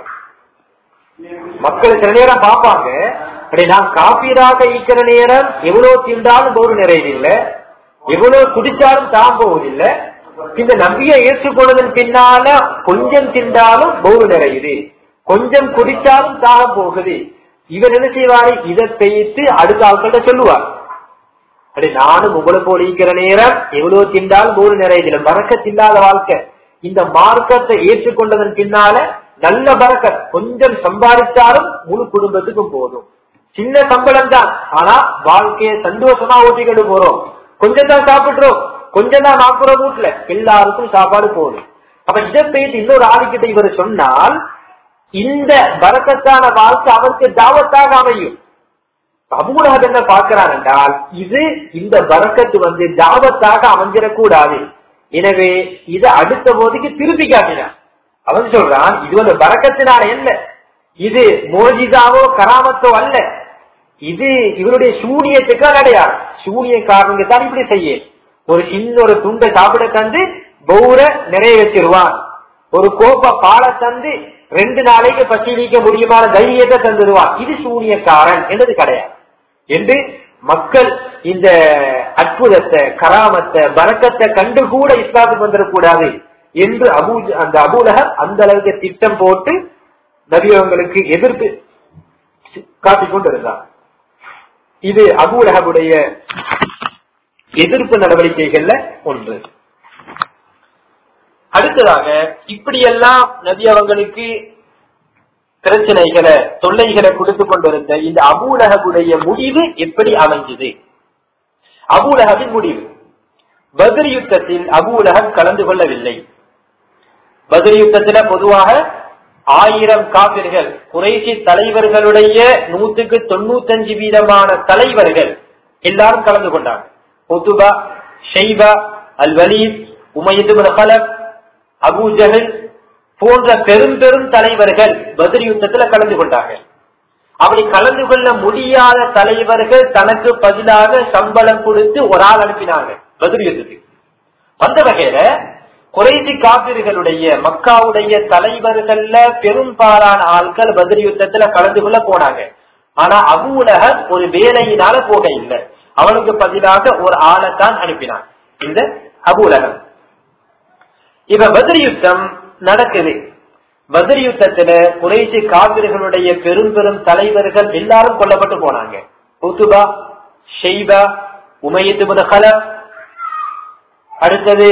மக்கள் சில நேரம் பார்ப்பாங்க அப்படி நான் காப்பீராக ஈக்கிற நேரம் எவ்வளவு திண்டாலும் ஒரு நிறைவில்லை எவ்வளவு குடிச்சாலும் தான் போவதில்லை இந்த நம்பியை ஏற்றுக்கொண்டதன் பின்னால கொஞ்சம் திண்டாலும் பௌரு நிறையுது கொஞ்சம் குடிச்சாலும் தாகம் போகுது இவர் என்ன செய்வாரு இதை பெய்த்து அடுத்த ஆட்கள்கிட்ட சொல்லுவார் அப்படி நானும் உங்களை போல இருக்கிற நேரம் எவ்வளவு திண்டாலும் பௌரு நிறையதில்லை மறக்க திண்டாத வாழ்க்கை இந்த மார்க்கத்தை ஏற்றுக்கொண்டதன் பின்னால நல்ல பறக்கத் கொஞ்சம் சம்பாதிச்சாலும் முழு குடும்பத்துக்கும் போதும் சின்ன சம்பளம் தான் ஆனா வாழ்க்கையை சந்தோஷமா ஓட்டிக்கிட்டு போறோம் கொஞ்சம் தான் சாப்பிடுறோம் கொஞ்சம் தான் நாக்குறோம் வீட்டுல எல்லாருக்கும் சாப்பாடு போதும் அப்ப இதை போயிட்டு இன்னொரு ஆளுக்கிட்ட இவர் சொன்னால் இந்த பறக்கத்தான வாழ்க்கை அவருக்கு தாவத்தாக அமையும் அபூலகத் என்ன பார்க்கிறான் என்றால் இது இந்த பறக்கத்து வந்து தாவத்தாக அமைஞ்சிடக்கூடாது எனவே இதை அடுத்த போதைக்கு திருப்பி காட்டினான் அவன் சொல்றான் இது வந்து பறக்கத்தினால என்ன இது மோஜிதாவோ கராமத்தோ அல்ல இது இவருடைய சூனியத்துக்கு அடையாளம் சூனியக்காரனுக்கு தான் இப்படி செய்ய ஒரு சின்ன ஒரு துண்டை சாப்பிட தந்து பௌர நிறைய வச்சிருவான் ஒரு கோப்ப பாலை தந்து ரெண்டு நாளைக்கு பசி நீக்க முடியுமான தைரியத்தை தந்துடுவான் இது சூனியக்காரன் என்றது கிடையாது என்று மக்கள் இந்த அற்புதத்தை கராமத்தை பறக்கத்தை கண்டு கூட இஸ்லாத்துக்கு வந்துடக்கூடாது என்று அபூ அந்த அபூலகர் அந்த அளவுக்கு திட்டம் போட்டு நபியவங்களுக்கு எதிர்ப்பு காட்டிக் கொண்டிருந்தார் இது அபூலகவுடைய எதிர்ப்பு நடவடிக்கைகள்ல ஒன்று அடுத்ததாக இப்படியெல்லாம் நபி அவங்களுக்கு பிரச்சனைகளை தொல்லைகளை கொடுத்து கொண்டிருந்த இந்த அபூலகவுடைய முடிவு எப்படி அமைஞ்சது அபூலகவின் முடிவு பத்ர் யுத்தத்தில் அபூலகம் கலந்து கொள்ளவில்லை பத்ர் யுத்தத்தில பொதுவாக ஆயிரம் காப்பிர்கள் குறைசி தலைவர்களுடைய நூத்துக்கு தொண்ணூத்தஞ்சு வீதமான தலைவர்கள் எல்லாரும் கலந்து கொண்டாங்க Utbah Shaybah al Walid Umayyah Khalaf Abu Jahl போன்ற பெரும் பெரும் தலைவர்கள் பதில் யுத்தத்துல கலந்து கொண்டாங்க அப்படி கலந்து கொள்ள முடியாத தலைவர்கள் தனக்கு பதிலாக சம்பளம் கொடுத்து ஒரு ஆள் அனுப்பினாங்க பதில் யுத்தத்துக்கு அந்த வகையில குறைசி காப்பிர்களுடைய மக்காவுடைய தலைவர்கள்ல பெரும்பாலான ஆட்கள் பதில் யுத்தத்துல கலந்து கொள்ள போனாங்க ஆனா அபு உலகர் ஒரு வேலையினால போக இல்லை அவனுக்கு பதிலாக ஒரு ஆளைத்தான் அனுப்பினான் இந்த அபு உலகம் இப்ப பதில் யுத்தம் நடக்குது பதில் யுத்தத்துல குறைசி காவிர்களுடைய பெரும் பெரும் தலைவர்கள் எல்லாரும் கொல்லப்பட்டு போனாங்க உத்துபா ஷெய்பா உமையத்து முதகல அடுத்தது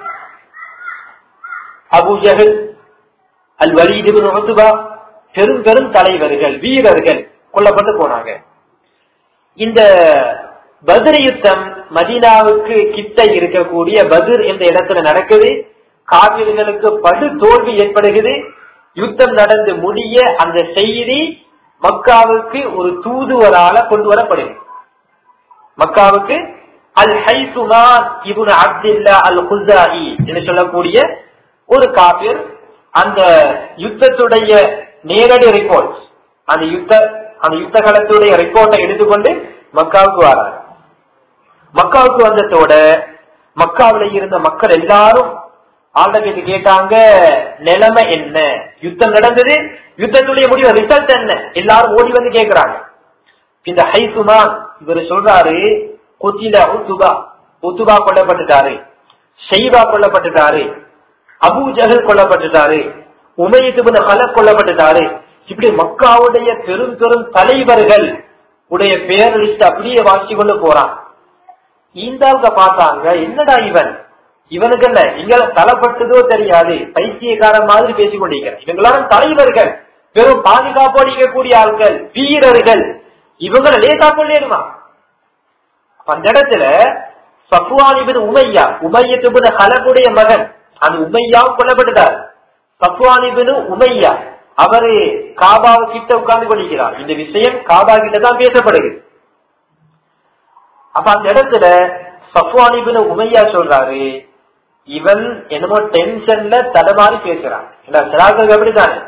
அபு ஜஹல் அல் வலீது உத்துபா பெரும் பெரும் தலைவர்கள் வீரர்கள் கொல்லப்பட்டு போனாங்க இந்த பத்ர் யுத்தம் மதீனாவுக்கு கிட்ட இருக்கக்கூடிய பத்ர் என்ற இடத்துல நடக்குது காவிர்களுக்கு படு தோல்வி ஏற்படுகிறது யுத்தம் நடந்து முடிய அந்த செய்தி மக்காவுக்கு ஒரு தூதுவரால கொண்டு வரப்படுது மக்காவுக்கு அல் ஹைசுமான் இபுன் அப்துல்லா அல் குசாஹி என்று சொல்லக்கூடிய ஒரு காபிர் அந்த யுத்தத்துடைய நேரடி ரிப்போர்ட் அந்த யுத்த அந்த யுத்த காலத்துடைய ரிப்போர்ட்டை எடுத்துக்கொண்டு மக்காவுக்கு வரார் மக்காவுக்கு வந்ததோட மக்காவில இருந்த மக்கள் எல்லாரும் ஆண்டகிட்ட கேட்டாங்க நிலைமை என்ன யுத்தம் நடந்தது யுத்தத்துடைய முடிவு ரிசல்ட் என்ன எல்லாரும் ஓடி வந்து கேக்குறாங்க இந்த ஹைசுமான் இவர் சொல்றாரு கொத்தில உத்துபா உத்துபா கொல்லப்பட்டுட்டாரு ஷெய்பா கொல்லப்பட்டுட்டாரு அபு ஜஹல் கொல்லப்பட்டுட்டாரு உமையத்துபின் ஹல கொல்லப்பட்டுட்டாரு இப்படி மக்காவுடைய பெரும் பெரும் தலைவர்கள் உடைய பேர் லிஸ்ட் அப்படியே வாசி கொண்டு போறான் ஈந்தாவுக்க பார்த்தாங்க என்னடா இவன் இவனுக்கு என்ன இங்க தலைப்பட்டதோ தெரியாது பைத்தியக்காரன் மாதிரி பேசிக் கொண்டிருக்கிறான் இவங்களாம் தலைவர்கள் பெரும் பாதுகாப்போடு இருக்கக்கூடிய ஆட்கள் வீரர்கள் இவங்களை லேசா கொள்ளேனுமா அந்த இடத்துல சஃப்வானிபின் உமையா உமையத்துபின் ஹலபுடைய மகன் அந்த உமையாவும் கொல்லப்பட்டுட்டார் சஃப்வானிபின் உமையா அவரு காபா கிட்ட உட்கார்ந்து கொண்டிருக்கிறார் இந்த விஷயம் காபா கிட்ட தான் பேசப்படுகிறது அப்ப அந்த இடத்துல சஃப்வானிபின் உமையா சொல்றாரு இவன் என்னமோ டென்ஷன்ல தடமாறி பேசுறான் சிலாக்கள் எப்படித்தானே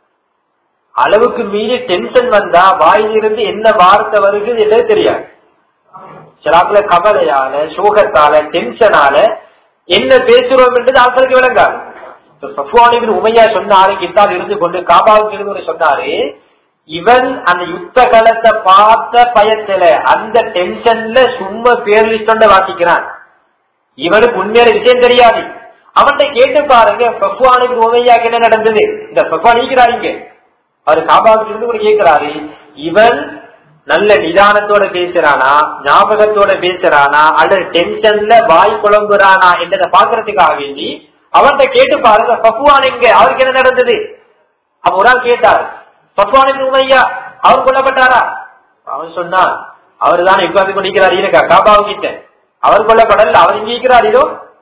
அளவுக்கு மீறி டென்ஷன் வந்தா வாயிலிருந்து என்ன வார்த்தை வருகிறது என்றே தெரியாது சிலாக்கள கவலையால சோகத்தால டென்ஷனால என்ன பேசுறோம் என்றது ஆட்களுக்கு விளங்காது சஃப்வானிபின் உமையா சொன்னாரு கிட்டால் இருந்து கொண்டு காபாவுக்கு இருந்து சொன்னாரு இவன் அந்த யுத்த காலத்தை பார்த்த பயத்துல அந்த டென்ஷன்ல சும்மா பேர் தொண்ட வாசிக்கிறான் இவனுக்கு உண்மையான விஷயம் தெரியாது அவன்கிட்ட கேட்டு பாருங்க பஃப்வானுக்கு உமையாக்கு என்ன நடந்தது இந்த பஃப்வான் நீக்கிறாருங்க அவர் காபாவுக்கு இருந்து கூட கேட்கிறாரு இவன் நல்ல நிதானத்தோட பேசுறானா ஞாபகத்தோட பேசுறானா அல்லது டென்ஷன்ல வாய் குழம்புறானா என்றதை பாக்குறதுக்காக வேண்டி அவன்கிட்ட கேட்டு பாருங்க பஃப்வான் எங்க அவருக்கு என்ன நடந்தது அவன் ஒரு ஆள் கேட்டார் பஃப்வானுக்கு உமையா அவர் கொல்லப்பட்டாரா அவன் சொன்னான் அவர் தான் உட்கார்ந்து கொண்டிருக்கிறார் இருக்கா காபாவு கிட்ட அவர் கொல்லப்படல அவர் இங்க இருக்கிறாரோ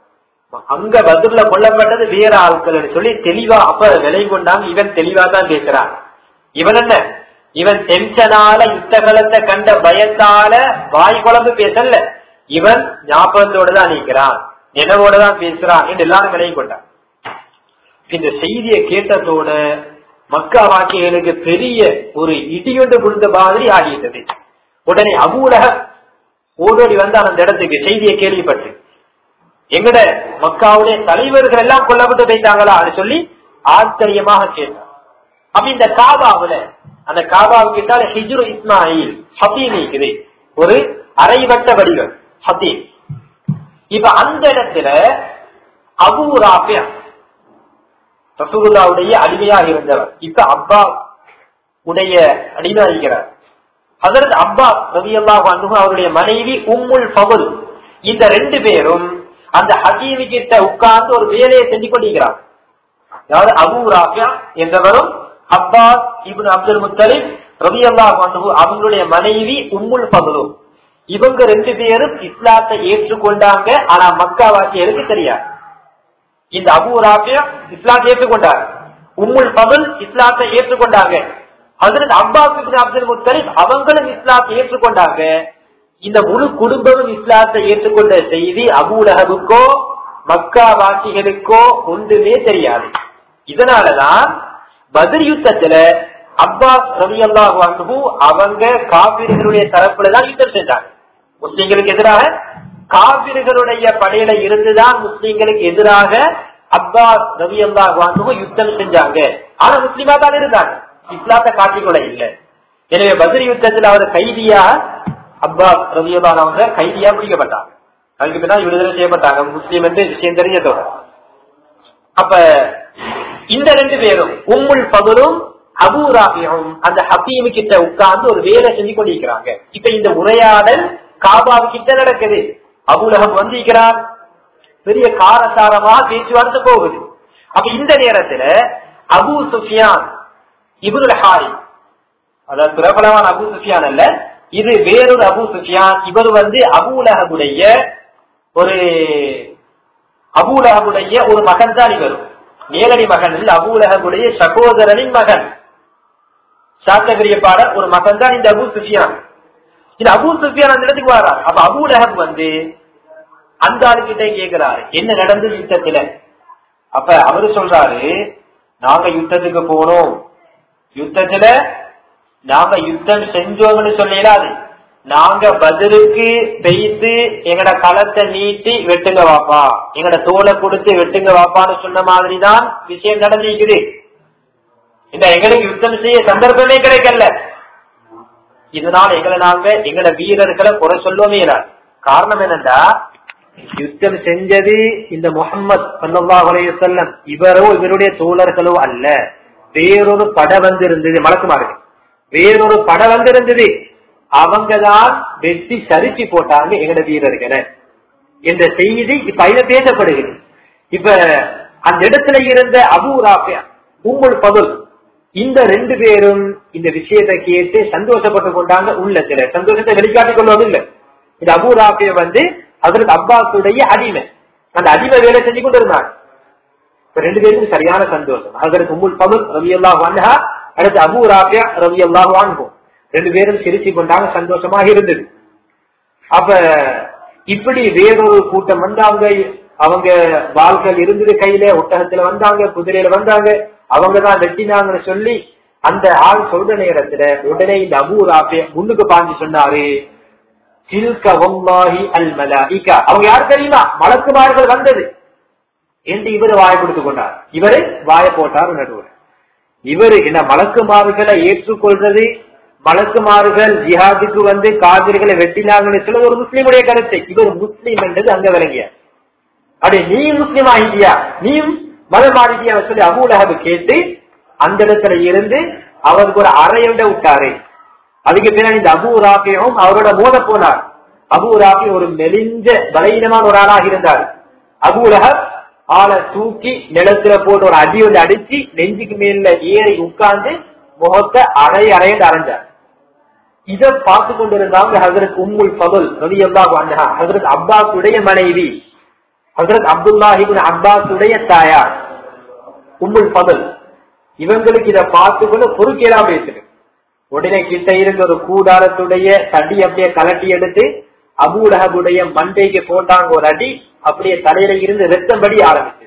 அங்க பதில கொல்லப்பட்டது வேற ஆட்கள் சொல்லி தெளிவா அப்ப விலை கொண்டாங்க இவன் தெளிவா தான் பேசுறான் இவன் என்ன இவன் டென்ஷனால யுத்த காலத்தை கண்ட பயத்தால வாய் குழம்பு பேசல இவன் ஞாபகத்தோட தான் நிற்கிறான் நினைவோட தான் பேசுறான் என்று எல்லாரும் விலை கொண்டான் இந்த செய்தியை கேட்டதோட மக்கா வாக்கியர்களுக்கு பெரிய ஒரு இடியொண்டு விழுந்த மாதிரி ஆகிட்டது உடனே அபூலக ஓடோடி வந்து அந்த இடத்துக்கு செய்தியை கேள்விப்பட்டு எங்கட மக்காவுடைய தலைவர்கள் எல்லாம் கொல்லப்பட்டு போயிட்டாங்களா சொல்லி ஆச்சரியமாக கேட்டார் அப்ப இந்த காபாவுல அந்த காபாவுக்கு ஹிஜ்ரு இஸ்மாயில் ஹத்தீம் இருக்குது ஒரு அரைவட்ட வடிவம் ஹத்தீம் இப்ப அந்த இடத்துல அபு ராபியா ரசூலுல்லாவுடைய அடிமையாக இருந்தவர் இப்ப அப்பா உடைய அடிமையாகிறார் அதற்கு அப்பா ரவியல்லாஹு அன்ஹு அவருடைய மனைவி உம்முல் பகுல் இந்த ரெண்டு பேரும் அந்த ஹசீமி கிட்ட உட்கார்ந்து ஒரு வேலையை செஞ்சு கொண்டிருக்கிறார் அதாவது அபு ராபியா என்றவரும் அப்பாஸ் இப்னு அப்துல் முத்தலிப் ரவியல்லாஹு அன்ஹு அவங்களுடைய மனைவி உம்முல் பகுலும் இவங்க ரெண்டு பேரும் இஸ்லாத்தை ஏற்றுக்கொண்டாங்க ஆனா மக்காவாசியருக்கு தெரியாது இந்த அபு ராபியா இஸ்லாத்தை ஏற்றுக்கொண்டார் உம்முல் பகுல் இஸ்லாத்தை ஏற்றுக்கொண்டாங்க அதற்கு அப்பாஸ் இப்னு அப்துல் முத்தலிப் அவங்களும் இஸ்லாத்தை ஏற்றுக்கொண்டாங்க இந்த முழு குடும்பமும் இஸ்லாத்தை ஏற்றுக்கொண்ட செய்தி அபூலகவுக்கோ மக்கா வாசிகளுக்கோ ஒன்றுமே தெரியாது இதனாலதான் பதில் யுத்தத்துல அப்பாஸ் ரவி அல்லாஹு அவங்க காபிர்களுடைய தரப்புல தான் யுத்தம் செஞ்சாங்க முஸ்லிம்களுக்கு எதிராக காபிர்களுடைய படையில இருந்துதான் முஸ்லிம்களுக்கு எதிராக அப்பாஸ் ரவி அல்லாஹு யுத்தம் செஞ்சாங்க ஆனா முஸ்லிமா தான் இருந்தாங்க இஸ்லாத்தை காட்டிக்கொள்ள இல்லை எனவே பதில் யுத்தத்தில் அவர் கைதியா அப்பாஸ் ரவியல்லான் அவங்க கைதியா பிடிக்கப்பட்டாங்க அதுக்கு பின்னால் விடுதலை செய்யப்பட்டாங்க முஸ்லீம் என்று விஷயம் தெரிஞ்சதோட அப்ப இந்த ரெண்டு பேரும் உம்முல் பகலும் அபூராபியும் அந்த ஹபீமு கிட்ட உட்கார்ந்து ஒரு வேலை செஞ்சு கொண்டிருக்கிறாங்க இப்ப இந்த உரையாடல் காபாவு கிட்ட நடக்குது அபுலகம் வந்திருக்கிறார் பெரிய காரசாரமா பேச்சுவார்த்தை போகுது அப்ப இந்த நேரத்துல அபு சுஃபியான் இபுல் ஹாரி அதாவது பிரபலமான அபு சுஃபியான் அல்ல இது வேறொரு அபு சுஃபியான் இவர் வந்து அபூலகபுடைய ஒரு அபூலகபுடைய ஒரு மகன் தான் இவர் நேரடி மகன் இல்ல அபூலகபுடைய சகோதரனின் மகன் சாத்தகிரிய பாடல் ஒரு மகன் தான் இந்த அபு சுஃபியான் இது அபு சுஃபியான் அந்த இடத்துக்கு வரார் அப்ப அபூலகம் வந்து அந்த ஆளுக்கிட்ட கேட்கிறாரு என்ன நடந்தது யுத்தத்துல அப்ப அவரு சொல்றாரு நாங்க யுத்தத்துக்கு போனோம் யுத்தத்துல நாங்க யுத்தம் செஞ்சோம்னு சொல்லலாது நாங்க பதிலுக்கு பெய்து எங்கட களத்தை நீட்டி வெட்டுங்க வாப்பா எங்கட தோலை கொடுத்து வெட்டுங்க வாப்பான்னு சொன்ன மாதிரிதான் விஷயம் நடந்திருக்குது இந்த எங்களுக்கு யுத்தம் செய்ய சந்தர்ப்பமே கிடைக்கல இதனால எங்களை நாங்க எங்கட வீரர்களை குறை சொல்லவே இல்லாது காரணம் என்னண்டா யுத்தம் செஞ்சது இந்த முகம்மது சல்லாஹ் செல்லம் இவரோ இவருடைய தோழர்களோ அல்ல வேறொரு படை வந்திருந்தது மலக்குமாருக்கு வேறொரு படை வந்திருந்தது அவங்கதான் வெட்டி சரிச்சு போட்டாங்க எங்கட வீரர்களை என்ற செய்தி இப்ப அதில் பேசப்படுகிறது இப்ப அந்த இடத்துல இருந்த அபு ராபியா உம்முல் பதுல் இந்த ரெண்டு பேரும் இந்த விஷயத்தை கேட்டு சந்தோஷப்பட்டு கொண்டாங்க உள்ளத்துல சந்தோஷத்தை வெளிக்காட்டிக் கொள்வது இல்லை இந்த அபு ராபிய வந்து அதற்கு அப்பாசுடைய அடிமை அந்த அடிமை வேலை செஞ்சு கொண்டு இருந்தாங்க இப்ப ரெண்டு பேருக்கும் சரியான சந்தோஷம் அதற்கு உம்முல் பகுல் ரவி அல்லாஹ் வந்தா அடுத்து அபு ராபியா ரவி அல்லாஹ் வாங்குவோம் ரெண்டு பேரும் சிரிச்சு கொண்டாங்க சந்தோஷமாக இருந்தது அப்ப இப்படி வேறொரு கூட்டம் வந்தாங்க அவங்க வாள்கள் இருந்தது கையில ஒட்டகத்துல வந்தாங்க குதிரையில வந்தாங்க அவங்க தான் வெட்டினாங்கன்னு சொல்லி அந்த ஆள் சொல்ற நேரத்துல உடனே இந்த அபு ராபிய முன்னுக்கு பாஞ்சு சொன்னாரு தில்க வல்லாஹி அல் மலாயிகா அவங்க யார் தெரியுமா மலக்குமார்கள் வந்தது என்று இவர் வாயை கொடுத்து கொண்டார் இவரு வாய போட்டார் நடுவர் இவரு என்ன மலக்குமார்களை ஏற்றுக்கொள்றது மலக்குமார்கள் ஜிஹாதுக்கு வந்து காதிர்களை வெட்டினாங்கன்னு சொல்ல ஒரு முஸ்லீமுடைய கருத்தை இவர் முஸ்லீம் என்றது அங்க விளங்கிய அடே நீ முஸ்லீம் ஆகிட்டியா நீயும் மதம் மாறிட்டியா சொல்லி அபூலகபு கேட்டு அந்த இடத்துல இருந்து அவருக்கு ஒரு அறையோட விட்டாரு அதுக்கு பின்னாடி இந்த அபு ராபியும் அவரோட மோத போனார் அபு ராபி ஒரு மெலிஞ்ச பலகீனமான ஒரு ஆளாக இருந்தார் அபூலகப் ஆளை தூக்கி நிலத்துல போட்டு ஒரு அடி வந்து அடிச்சு நெஞ்சுக்கு மேல ஏறி உட்கார்ந்து முகத்தை அரை அரைன்னு அரைஞ்சார் இத பார்த்து கொண்டிருந்தாங்க ஹசரத் உம்முல் பகுல் ரவி அல்லா ஹசரத் அப்பாஸுடைய மனைவி ஹசரத் அப்துல்லாஹிபின் அப்பாஸுடைய தாயார் உம்முல் பகுல் இவங்களுக்கு இத பார்த்து கொண்டு பொறுக்கேலாம் பேசுது உடனே கிட்ட இருந்த ஒரு கூடாரத்துடைய தடி அப்படியே கலட்டி எடுத்து அபூலகபுடைய மண்டைக்கு போட்டாங்க ஒரு அடி அப்படியே தலையில இருந்து ரத்தம்படி ஆரம்பிச்சது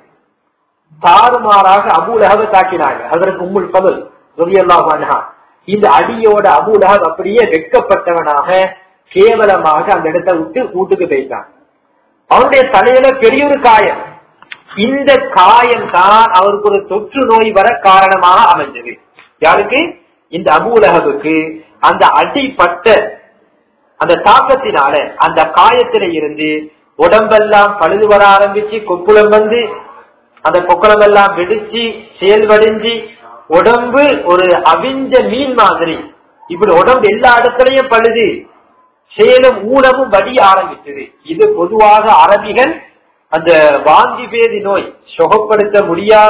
தாறுமாறாக அபூலகப தாக்கினாங்க அதற்கு உம்முல் பகல் ரவியல்லா இந்த அடியோட அபூலகப் அப்படியே வெட்கப்பட்டவனாக கேவலமாக அந்த இடத்தை விட்டு வீட்டுக்கு போயிட்டான் அவனுடைய தலையில பெரிய ஒரு காயம் இந்த காயம் தான் அவருக்கு ஒரு தொற்று நோய் வர காரணமாக அமைஞ்சது யாருக்கு இந்த அபூலகவுக்கு அந்த அடிப்பட்ட அந்த தாக்கத்தினால அந்த காயத்தில இருந்து உடம்பெல்லாம் பழுது வர ஆரம்பிச்சு கொப்புளம் வந்து அந்த கொக்குளம் எல்லாம் வெடிச்சு செயல்வடிஞ்சு உடம்பு ஒரு அவிஞ்ச மீன் மாதிரி இப்படி உடம்பு எல்லா இடத்துலயும் பழுது செயலும் ஊனமும் வடிய ஆரம்பிச்சது இது பொதுவாக அரபிகள் அந்த வாந்தி பேதி நோய் சுகப்படுத்த முடியாத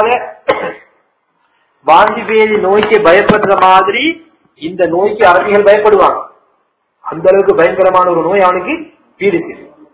வாந்தி பேதி நோய்க்கு பயப்படுற மாதிரி இந்த நோய்க்கு அரபிகள் பயப்படுவாங்க அந்த அளவுக்கு பயங்கரமான ஒரு நோய் அவனுக்கு பீடிச்சு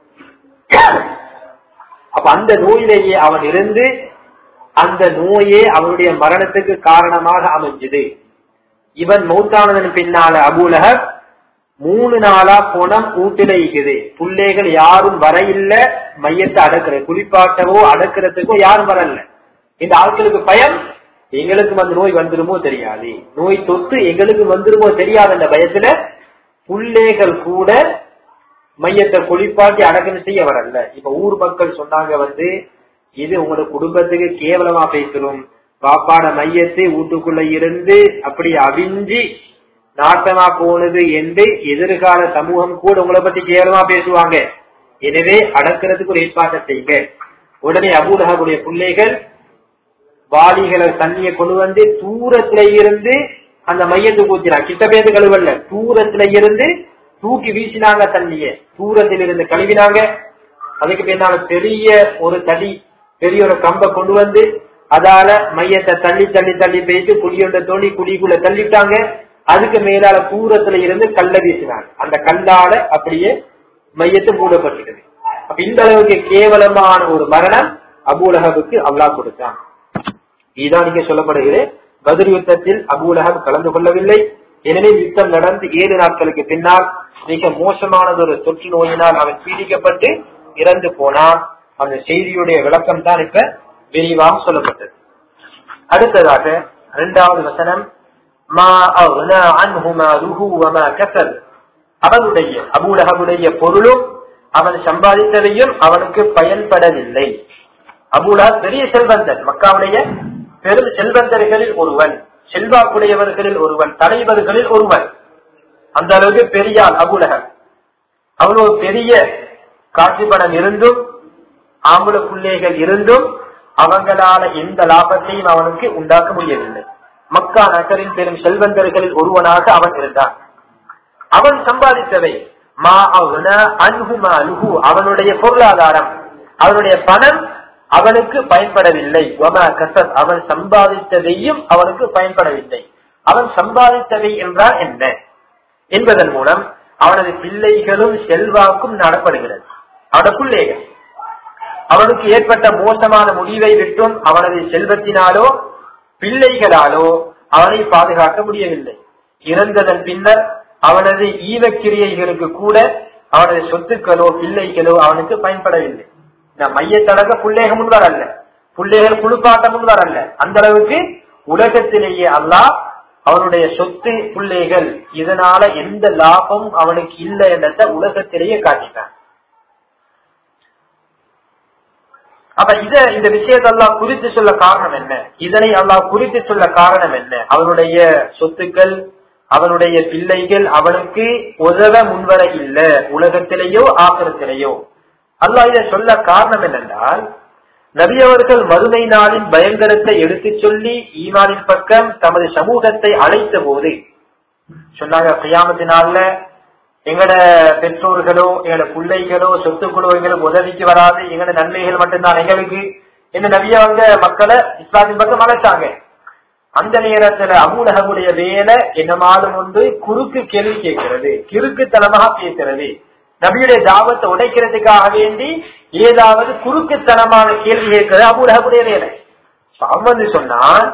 அப்ப அந்த நோயிலேயே அவன் இருந்து அந்த நோயே அவனுடைய மரணத்துக்கு காரணமாக அமைஞ்சது இவன் மௌத்தானதன் பின்னால அபூலகப் மூணு நாளா போனம் ஊட்டில இருக்குது பிள்ளைகள் யாரும் வர இல்ல மையத்தை அடக்குற குளிப்பாட்டவோ அடக்கிறதுக்கோ யாரும் வரல இந்த ஆட்களுக்கு பயம் எங்களுக்கு அந்த நோய் வந்துருமோ தெரியாது நோய் தொத்து எங்களுக்கு வந்துருமோ தெரியாது அந்த பயத்துல பிள்ளைகள் கூட மையத்தை குளிப்பாட்டி அடக்கம் செய்ய வரல இப்ப ஊர் மக்கள் சொன்னாங்க வந்து இது உங்களோட குடும்பத்துக்கு கேவலமா பேசணும் பாப்பாட மையத்தை வீட்டுக்குள்ள இருந்து அப்படி அவிஞ்சு நாட்டமா போனது என்று எதிர்கால சமூகம் கூட உங்களை பத்தி கேவலமா பேசுவாங்க எனவே அடக்கிறதுக்கு ஒரு ஏற்பாட்டை செய்யுங்க உடனே அபூலகவுடைய பிள்ளைகள் வாளிகளை தண்ணியை கொண்டு வந்து தூரத்துல இருந்து அந்த மையத்துக்கு ஊத்தினாங்க கிட்ட பேருந்து கழுவல்ல தூரத்துல இருந்து தூக்கி வீசினாங்க தண்ணிய தூரத்தில் இருந்து கழுவினாங்க அதுக்கு பின்னால பெரிய ஒரு தடி பெரிய ஒரு கம்பை கொண்டு வந்து அதால மையத்தை தள்ளி தள்ளி தள்ளி போயிட்டு குழியொண்ட தோண்டி குழிக்குள்ள தள்ளிட்டாங்க அதுக்கு மேலால தூரத்துல இருந்து கல்ல வீசினாங்க அந்த கல்லால அப்படியே மையத்தை மூடப்பட்டுட்டது அப்ப இந்த அளவுக்கு கேவலமான ஒரு மரணம் அபூலகவுக்கு அல்லாஹ் கொடுத்தான் இதுதான் இங்க சொல்லப்படுகிறது பதில் யுத்தத்தில் அபூலகம் கலந்து கொள்ளவில்லை எனவே யுத்தம் நடந்து ஏழு நாட்களுக்கு பின்னால் மிக மோசமானதொரு தொற்று நோயினால் அவன் பீடிக்கப்பட்டு இறந்து போனான் அந்த செய்தியுடைய விளக்கம் தான் இப்ப விரிவாக சொல்லப்பட்டது அடுத்ததாக இரண்டாவது வசனம் மா அவ்னா அன்ஹு மாலுஹு வமா கஸப் அவனுடைய அபூலகவுடைய பொருளும் அவன் சம்பாதித்ததையும் அவனுக்கு பயன்படவில்லை அபூலஹப் பெரிய செல்வந்தன் மக்காவுடைய பெரும் செல்வந்தர்களில் ஒருவன் செல்வாக்குடையவர்களில் ஒருவன் தலைவர்களில் ஒருவன் அந்த அளவுக்கு பெரியாள் அபுலகன் அவ்வளவு பெரிய காட்சி பணம் இருந்தும் ஆம்பளை பிள்ளைகள் இருந்தும் அவங்களால எந்த லாபத்தையும் அவனுக்கு உண்டாக்க முடியவில்லை மக்கா நகரின் பெரும் செல்வந்தர்களில் ஒருவனாக அவன் இருந்தான் அவன் சம்பாதித்தவை மா அன்ஹு மாலுஹு அவனுடைய பொருளாதாரம் அவனுடைய பணம் அவனுக்கு பயன்படவில்லை கசத் அவன் சம்பாதித்ததையும் அவனுக்கு பயன்படவில்லை அவன் சம்பாதித்தவை என்றால் என்ன என்பதன் மூலம் அவனது பிள்ளைகளும் செல்வாக்கும் நடப்படுகிறது அவனது பிள்ளைகள் அவனுக்கு ஏற்பட்ட மோசமான முடிவை விட்டும் அவனது செல்வத்தினாலோ பிள்ளைகளாலோ அவனை பாதுகாக்க முடியவில்லை இறந்ததன் பின்னர் அவனது ஈவக்கிரியைகளுக்கு கூட அவனது சொத்துக்களோ பிள்ளைகளோ அவனுக்கு பயன்படவில்லை இந்த மையத்தடக்க பிள்ளைகள் முன்வர் அல்ல பிள்ளைகள் குளிப்பாட்ட முன்வர் அல்ல அந்த அளவுக்கு உலகத்திலேயே அல்லாஹ் அவனுடைய சொத்து பிள்ளைகள் இதனால எந்த லாபம் அவனுக்கு இல்லை என்றத உலகத்திலேயே காட்டிட்டான் அப்ப இத இந்த விஷயத்தை அல்லாஹ் குறித்து சொல்ல காரணம் என்ன இதனை அல்லாஹ் குறித்து சொல்ல காரணம் என்ன அவனுடைய சொத்துக்கள் அவனுடைய பிள்ளைகள் அவனுக்கு உதவ முன்வர இல்ல உலகத்திலேயோ ஆக்கிரத்திலேயோ அல்லாஹ் இதை சொல்ல காரணம் என்னென்றால் நபி அவர்கள் மறுமை நாளின் பயங்கரத்தை எடுத்துச் சொல்லி ஈமானின் பக்கம் தமது சமூகத்தை அழைத்த போது சொன்னாங்க கையாமத்தினால எங்கட பெற்றோர்களோ எங்கட பிள்ளைகளோ சொத்துக்களோ எங்களுக்கு உதவிக்கு வராது எங்கட நன்மைகள் மட்டும்தான் எங்களுக்கு என்ன நபியவங்க மக்களை இஸ்லாத்தின் பக்கம் அழைச்சாங்க அந்த நேரத்துல அபூலகமுடைய வேலை என்னமாலும் வந்து குறுக்கு கேள்வி கேட்கிறது கிறுக்குத்தனமாக பேசுறது நபியுடைய தாபத்தை உடைக்கிறதுக்காக வேண்டி ஏதாவது குறுக்குத்தனமான கேள்வி கேட்கிறது அபூலகமுடைய வேலை அவன் வந்து சொன்னான்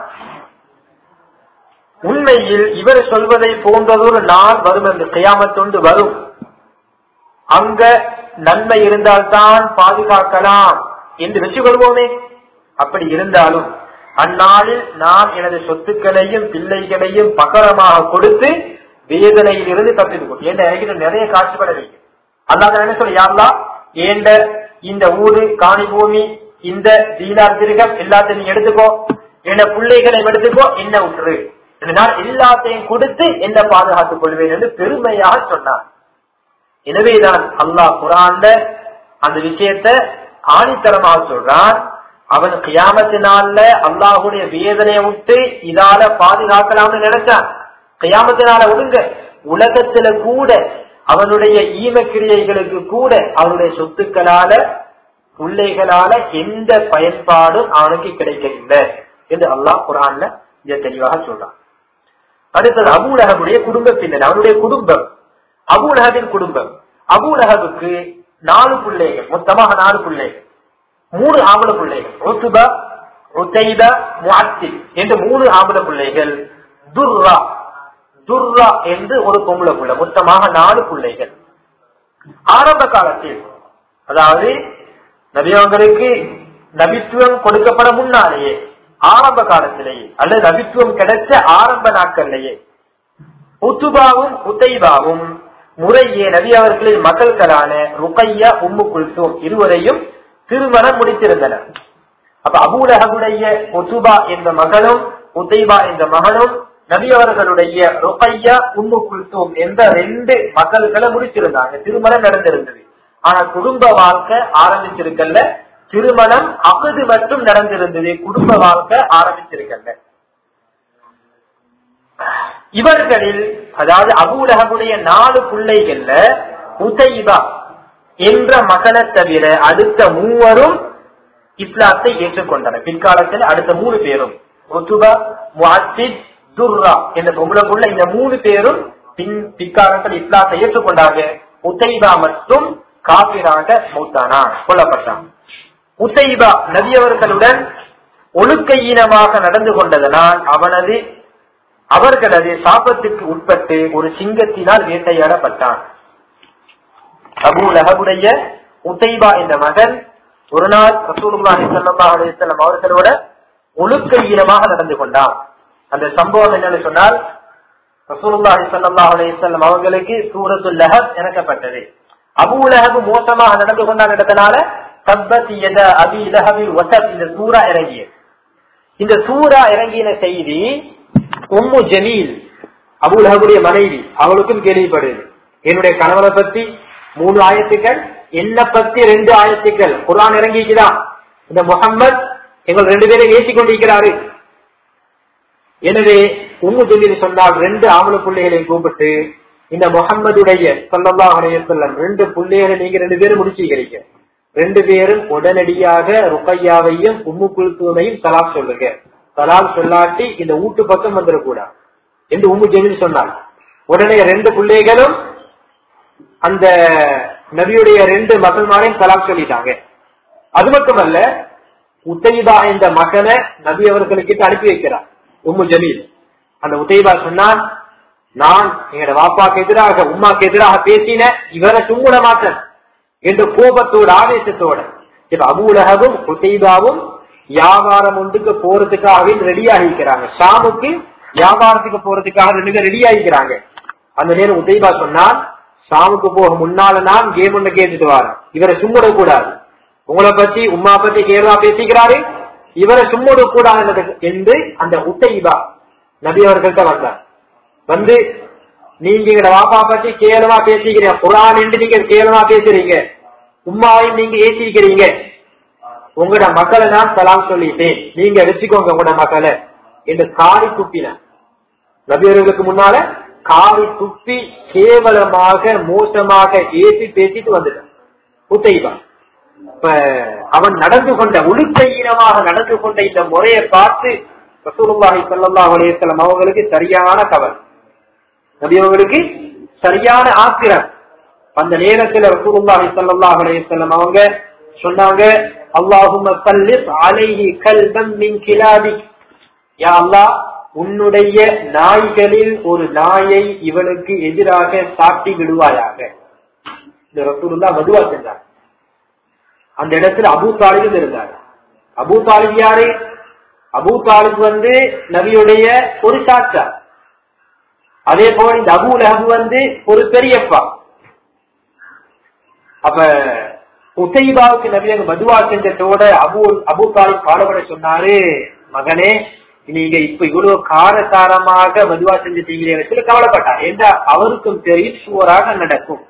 உண்மையில் இவர் சொல்வதை போன்றதொரு நாள் வரும் என்று கையாமத்தொண்டு வரும் அங்க நன்மை இருந்தால்தான் பாதுகாக்கலாம் என்று வச்சுக்கொள்வோமே அப்படி இருந்தாலும் அந்நாளில் நான் எனது சொத்துக்களையும் பிள்ளைகளையும் பகரமாக கொடுத்து வேதனையில் இருந்து தப்பித்துக்கொள் என்ற எனக்கு நிறைய காட்சிப்பட வேண்டும் அல்லாத என்ன சொல்ல யாருலா ஏண்ட இந்த ஊரு காணி பூமி இந்த தீனார் திருகம் எல்லாத்தையும் நீ எடுத்துக்கோ என்ன பிள்ளைகளை எடுத்துக்கோ என்ன விட்டுரு நான் எல்லாத்தையும் கொடுத்து என்ன பாதுகாத்துக் கொள்வேன் என்று பெருமையாக சொன்னார் எனவேதான் அல்லாஹ் குரான்ல அந்த விஷயத்த ஆணித்தரமாக சொல்றான் அவன் கியாமத்தினால அல்லாஹுடைய வேதனையை விட்டு இதால பாதுகாக்கலாம்னு நினைச்சான் கியாமத்தினால ஒடுங்க உலகத்துல கூட அவனுடைய ஈமக்கிரியைகளுக்கு கூட அவனுடைய சொத்துக்களால பிள்ளைகளால எந்த பயன்பாடும் அவனுக்கு கிடைக்கவில்லை என்று அல்லாஹ் குரான்ல இதை தெளிவாக சொல்றான் அடுத்தது அபூலகனுடைய குடும்ப பின்னணி அவனுடைய குடும்பம் அபூலகத்தின் குடும்பம் அபூலகவுக்கு நாலு பிள்ளைகள் மொத்தமாக நாலு பிள்ளைகள் மூணு ஆம்பளை பிள்ளைகள் ருத்துபா ருத்தைபா முஅத்திப் என்று மூணு ஆம்பளை பிள்ளைகள் துர்ரா துர்ரா என்று ஒரு பொம்பளை பிள்ளை மொத்தமாக நாலு பிள்ளைகள் ஆரம்ப காலத்தில் அதாவது நபியவங்களுக்கு நபித்துவம் கொடுக்கப்பட முன்னாலேயே ஆரம்ப காலத்திலேயே அல்லது நபித்துவம் கிடைச்ச ஆரம்ப நாட்கள்லேயே உத்துபாவும் உத்தைபாவும் முறையே நபி அவர்களின் மகள்களான ருக்கையா உம்மு குல்சூம் இருவரையும் திருமணம் முடித்திருந்தனர் அப்ப அபூலகனுடைய உத்துபா என்ற மகனும் உத்தைபா என்ற மகனும் நபி அவர்களுடைய ருக்கையா உம்மு குல்சூம் என்ற ரெண்டு மகள்களை முடிச்சிருந்தாங்க திருமணம் நடந்திருந்தது ஆனா குடும்ப வாழ்க்கை ஆரம்பிச்சிருக்கல திருமணம் அகுது மட்டும் நடந்திருந்தது குடும்ப வாழ்க்கை ஆரம்பிச்சிருக்கல இவர்களில் அதாவது அபூலகமுடைய நாலு பிள்ளைகள்ல உதைபா என்ற மகனை தவிர அடுத்த மூவரும் இஸ்லாத்தை ஏற்றுக்கொண்டனர் பிற்காலத்தில் அடுத்த மூணு பேரும் ருத்துபா முஹத்தித் துர்ரா என்ற பொம்பளை புள்ள இந்த மூணு பேரும் பின் பிற்காலத்தில் இஸ்லாத்தை ஏற்றுக்கொண்டாங்க உத்தைபா மட்டும் காபிராக மூத்தானா கொல்லப்பட்டான் உத்தைபா நபியவர்களுடன் ஒழுக்கையீனமாக நடந்து கொண்டதனால் அவனது அவர்களது சாபத்துக்கு உட்பட்டு ஒரு சிங்கத்தினால் வேட்டையாடப்பட்டான் அபு லஹபுடைய உத்தைபா என்ற மகன் ஒரு நாள் ரசூலுல்லாஹி ஸல்லல்லாஹு அலைஹி வஸல்லம் அவர்களோட ஒழுக்கையீனமாக நடந்து கொண்டான் அந்த சம்பவம் என்னன்னு சொன்னால் ரசூலுல்லாஹி ஸல்லல்லாஹு அலைஹி வஸல்லம் அவர்களுக்கு சூரத்துல் லஹப் இறக்கப்பட்டது அபு லஹப் மோசமாக நடந்து கொண்டான் இடத்தினால தப்பத் யத அபி லஹபில் வசப் இந்த சூரா இறங்கியது இந்த சூரா இறங்கின செய்தி உம்மு ஜமீல் அபுலஹபுடைய மனைவி அவளுக்கும் கேள்விப்படுது என்னுடைய கணவரை பத்தி மூணு ஆயத்துக்கள் என்ன பத்தி ரெண்டு ஆயத்துக்கள் குரான் இறங்கிக்குதான் இந்த முகம்மது எங்கள் ரெண்டு பேரை ஏற்றி கொண்டிருக்கிறாரு எனவே உம்மு ஜமீல் சொன்னால் ரெண்டு ஆம்பளை பிள்ளைகளையும் கூப்பிட்டு இந்த முகம்மதுடைய சொல்லல்லா செல்லம் ரெண்டு பிள்ளைகளை நீங்க ரெண்டு பேரும் முடிச்சுக்கிறீங்க ரெண்டு பேரும் உடனடியாக ருக்கையாவையும் உம்மு குல்தூமையும் தலாக் சொல்லுங்க தலால் சொல்லாட்டி இந்த வீட்டு பக்கம் வந்துடக்கூடாது என்று உம்மு ஜமீல் சொன்னார் உடனே ரெண்டு பிள்ளைகளும் அந்த நபியுடைய ரெண்டு மகள்மாரையும் தலாக் சொல்லிட்டாங்க அது மட்டுமல்ல உத்தைபா என்ற மகனை நபி அவர்களுக்கிட்ட அனுப்பி வைக்கிறார் உம்மு ஜமீல் அந்த உத்தைபா சொன்னான் நான் எங்களோட வாப்பாக்கு எதிராக உமாக்கு எதிராக பேசின இவரை சும்முட மாட்டேன் என்ற கோபத்தோட ஆவேசத்தோட இப்ப அபூலகவும் உத்தைபாவும் வியாபாரம் ஒன்றுக்கு போறதுக்காகவே ரெடி ஆகிக்கிறாங்க ஷாமுக்கு வியாபாரத்துக்கு போறதுக்காக ரெண்டு பேர் ரெடி ஆகிக்கிறாங்க அந்த நேரம் உத்தைபா சொன்னான் ஷாமுக்கு போக முன்னால நான் கேம் ஒண்ணு கேட்டுட்டு வரேன் இவரை சும்முட கூடாது உங்களை பத்தி உமா பத்தி கேள்வா பேசிக்கிறாரு இவரை சும்முட கூடாது என்று அந்த உத்தைபா நபி அவர்கள்ட்ட வந்தார் வந்து நீங்க எங்க வாப்பா பத்தி கேவலமா பேசிக்கிறீங்க குரான் என்று நீங்க கேவலமா பேசுறீங்க உம்மாவையும் நீங்க ஏற்றிருக்கிறீங்க உங்களோட மக்களை நான் சலாம் சொல்லிட்டேன் நீங்க வச்சுக்கோங்க உங்களோட மக்களை என்று காரி துப்பின நபியர்களுக்கு முன்னால காரி துப்பி கேவலமாக மோசமாக ஏற்றி பேசிட்டு வந்துட்டான் உத்தைபா இப்ப அவன் நடந்து கொண்ட ஒழுக்கையினமாக நடந்து கொண்ட இந்த முறையை பார்த்து ரசூலுல்லாஹி ஸல்லல்லாஹு அலைஹி வஸல்லம் அவங்களுக்கு சரியான கவலை நபி அவங்களுக்கு சரியான ஆத்திரம் அந்த நேரத்துல ரசூலுல்லாஹி ஸல்லல்லாஹு அலைஹி வஸல்லம் அவங்க சொன்னாங்க அல்லாஹும்ம சல்லித் அலைஹி கல்பன் மின் கிலாபி யா அல்லாஹ் உன்னுடைய நாய்களில் ஒரு நாயை இவனுக்கு எதிராக சாட்டி விடுவாயாக இந்த ரசூலுல்லாஹ் மதுவா சென்றார் அந்த இடத்துல அபூ தாலிபும் இருந்தார் அபூ தாலிப் யாரு அபூ தாலிப் வந்து நபியுடைய ஒரு சாட்சா அதே போல இந்த அபூ லஹப் வந்து ஒரு பெரியப்பா அப்ப உசைபாவுக்கு நபி அங்க மதுவா செஞ்சதோட அபு அபு தாலிப் பாடுபட சொன்னாரு மகனே நீங்க இப்ப இவ்வளவு காரசாரமாக மதுவா செஞ்சுட்டீங்களே சொல்லி கவலைப்பட்டார் என்ற அவருக்கும் தெரியும் சுவராக நடக்கும்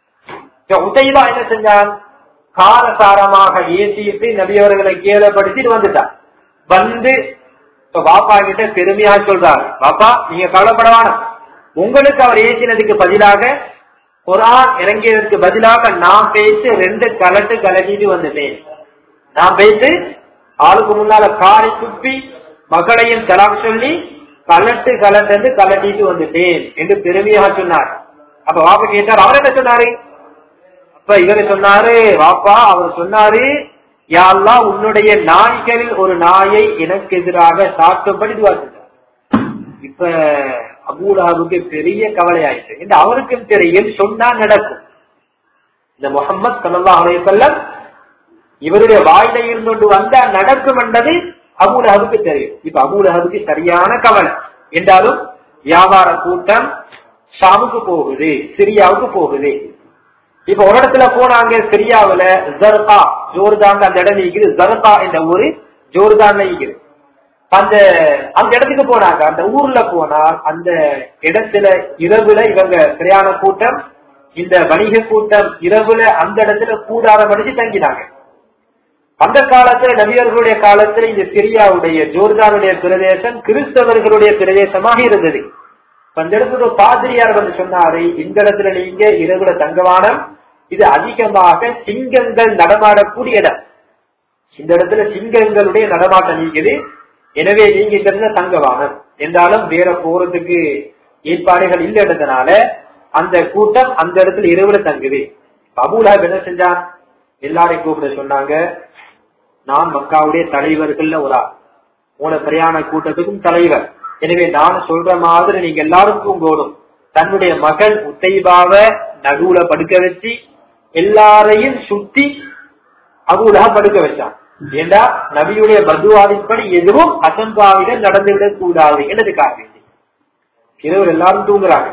உசைபா என்ன செஞ்சான் காரசாரமாக ஏசிட்டு நபியவர்களை கேளப்படுத்திட்டு வந்துட்டான் வந்து இப்ப பாப்பா கிட்ட பெருமையா சொல்றாரு பாப்பா நீங்க கவலைப்படவான உங்களுக்கு அவர் ஏசினதுக்கு பதிலாக குரான் இறங்கியதற்கு பதிலாக நான் பேசி ரெண்டு கலட்டு கலட்டிட்டு வந்துட்டேன் நான் பேசி ஆளுக்கு முன்னால காரை துப்பி மகளையும் தலாம் சொல்லி கலட்டு கலட்டு கலட்டிட்டு வந்துட்டேன் என்று பெருமையாக சொன்னார் அப்ப வாப்பா கேட்டார் அவர் என்ன சொன்னாரு அப்ப இவரு சொன்னாரு வாப்பா அவர் சொன்னாரு யாழ்லா உன்னுடைய நாய்களில் ஒரு நாயை எனக்கு எதிராக சாட்டும்படி துவா செஞ்சார் இப்ப அபூலாவுக்கு பெரிய கவலை ஆயிடுச்சு இந்த அவருக்கும் தெரியும் சொன்னா நடக்கும் இந்த முகமது சல்லா அலையம் இவருடைய வாயில இருந்து வந்தா நடக்கும் என்பது அபூலஹபுக்கு தெரியும் இப்ப அபூலஹபுக்கு சரியான கவலை என்றாலும் வியாபார கூட்டம் ஷாமுக்கு போகுது சிரியாவுக்கு போகுது இப்ப ஒரு இடத்துல போனாங்க சிரியாவுல ஜர்கா ஜோர்தான் அந்த இடம் நீக்குது ஜர்கா என்ற ஊரு ஜோர்தான் நீக்குது அந்த அந்த இடத்துக்கு போனாங்க அந்த ஊர்ல போனால் அந்த இடத்துல இரவுல இவங்க பிரயாண கூட்டம் இந்த வணிக கூட்டம் இரவுல அந்த இடத்துல கூடாரம் அடிச்சு தங்கினாங்க அந்த காலத்துல நபியர்களுடைய காலத்துல இந்த சிரியாவுடைய ஜோர்தானுடைய பிரதேசம் கிறிஸ்தவர்களுடைய பிரதேசமாக இருந்தது அந்த இடத்துல பாதிரியார் வந்து சொன்னாரு இந்த இடத்துல நீங்க இரவுல தங்கவானம் இது அதிகமாக சிங்கங்கள் நடமாடக்கூடிய இடம் இந்த இடத்துல சிங்கங்களுடைய நடமாட்டம் நீக்குது எனவே நீங்க இந்த இடத்துல தங்கவானம் என்றாலும் வேற போறதுக்கு ஏற்பாடுகள் இல்லைன்றதுனால அந்த கூட்டம் அந்த இடத்துல இரவுல தங்குது அபூலாப் என்ன செஞ்சான் எல்லாரையும் கூப்பிட சொன்னாங்க நான் மக்காவுடைய தலைவர்கள்ல ஒரு ஆள் உன பிரயாண கூட்டத்துக்கும் தலைவர் எனவே நான் சொல்ற மாதிரி நீங்க எல்லாரும் தூங்கணும் தன்னுடைய மகன் உத்தைபாவ நடுவுல படுக்க வச்சு எல்லாரையும் சுத்தி அபூலா படுக்க வச்சான் ஏண்டா நபியுடைய பதுவாதின்படி எதுவும் அசம்பாவிடம் நடந்துவிடக் கூடாது என்றதுக்காக வேண்டி இரவு எல்லாரும் தூங்குறாங்க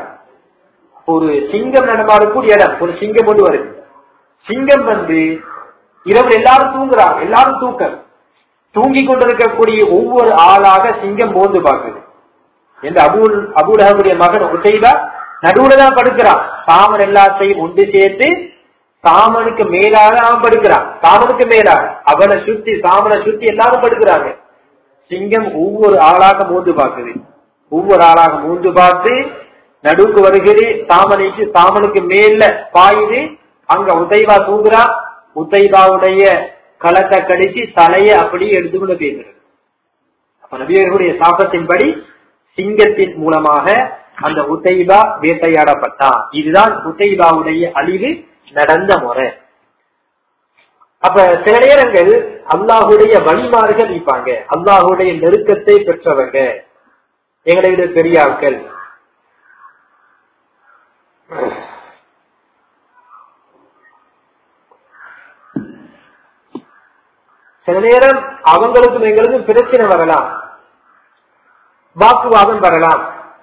ஒரு சிங்கம் நடமாடக்கூடிய இடம் ஒரு சிங்கம் கொண்டு வருது சிங்கம் வந்து இரவு எல்லாரும் தூங்குறாங்க எல்லாரும் தூக்கம் தூங்கி கொண்டிருக்கக்கூடிய ஒவ்வொரு ஆளாக சிங்கம் மோந்து பார்க்குது என்று அபூல் அபூலகவுடைய மகன் உசைதா நடுவுல தான் படுக்கிறான் சாமன் எல்லாத்தையும் ஒன்று சேர்த்து சாமனுக்கு மேலாக அவன் படுக்கிறான் சாமனுக்கு மேலாக அவனை சுத்தி சாமனை சுத்தி எல்லாரும் படுக்கிறாங்க சிங்கம் ஒவ்வொரு ஆளாக மூந்து பார்க்குது ஒவ்வொரு ஆளாக மூந்து பார்த்து நடுவுக்கு வருகிறது சாமனைக்கு சாமனுக்கு மேல பாயுது அங்க உதைவா தூங்குறான் உத்தைபாவுடைய களத்தை கடிச்சு தலையை அப்படியே எடுத்துக்கொண்டு பேசுறது அப்ப நபியர்களுடைய சாபத்தின்படி சிங்கத்தின் மூலமாக அந்த உத்தைபா வேட்டையாடப்பட்டான் இதுதான் உத்தைபாவுடைய அழிவு நடந்த முறை அப்ப சில நேரங்கள் அல்லாஹுடைய வழிமாறுகள் இருப்பாங்க அல்லாஹுடைய நெருக்கத்தை பெற்றவங்க எங்களை விட பெரிய ஆட்கள் சில நேரம் அவங்களுக்கும் எங்களுக்கும் பிரச்சனை வரலாம் வாக்குவாதம் வரலாம்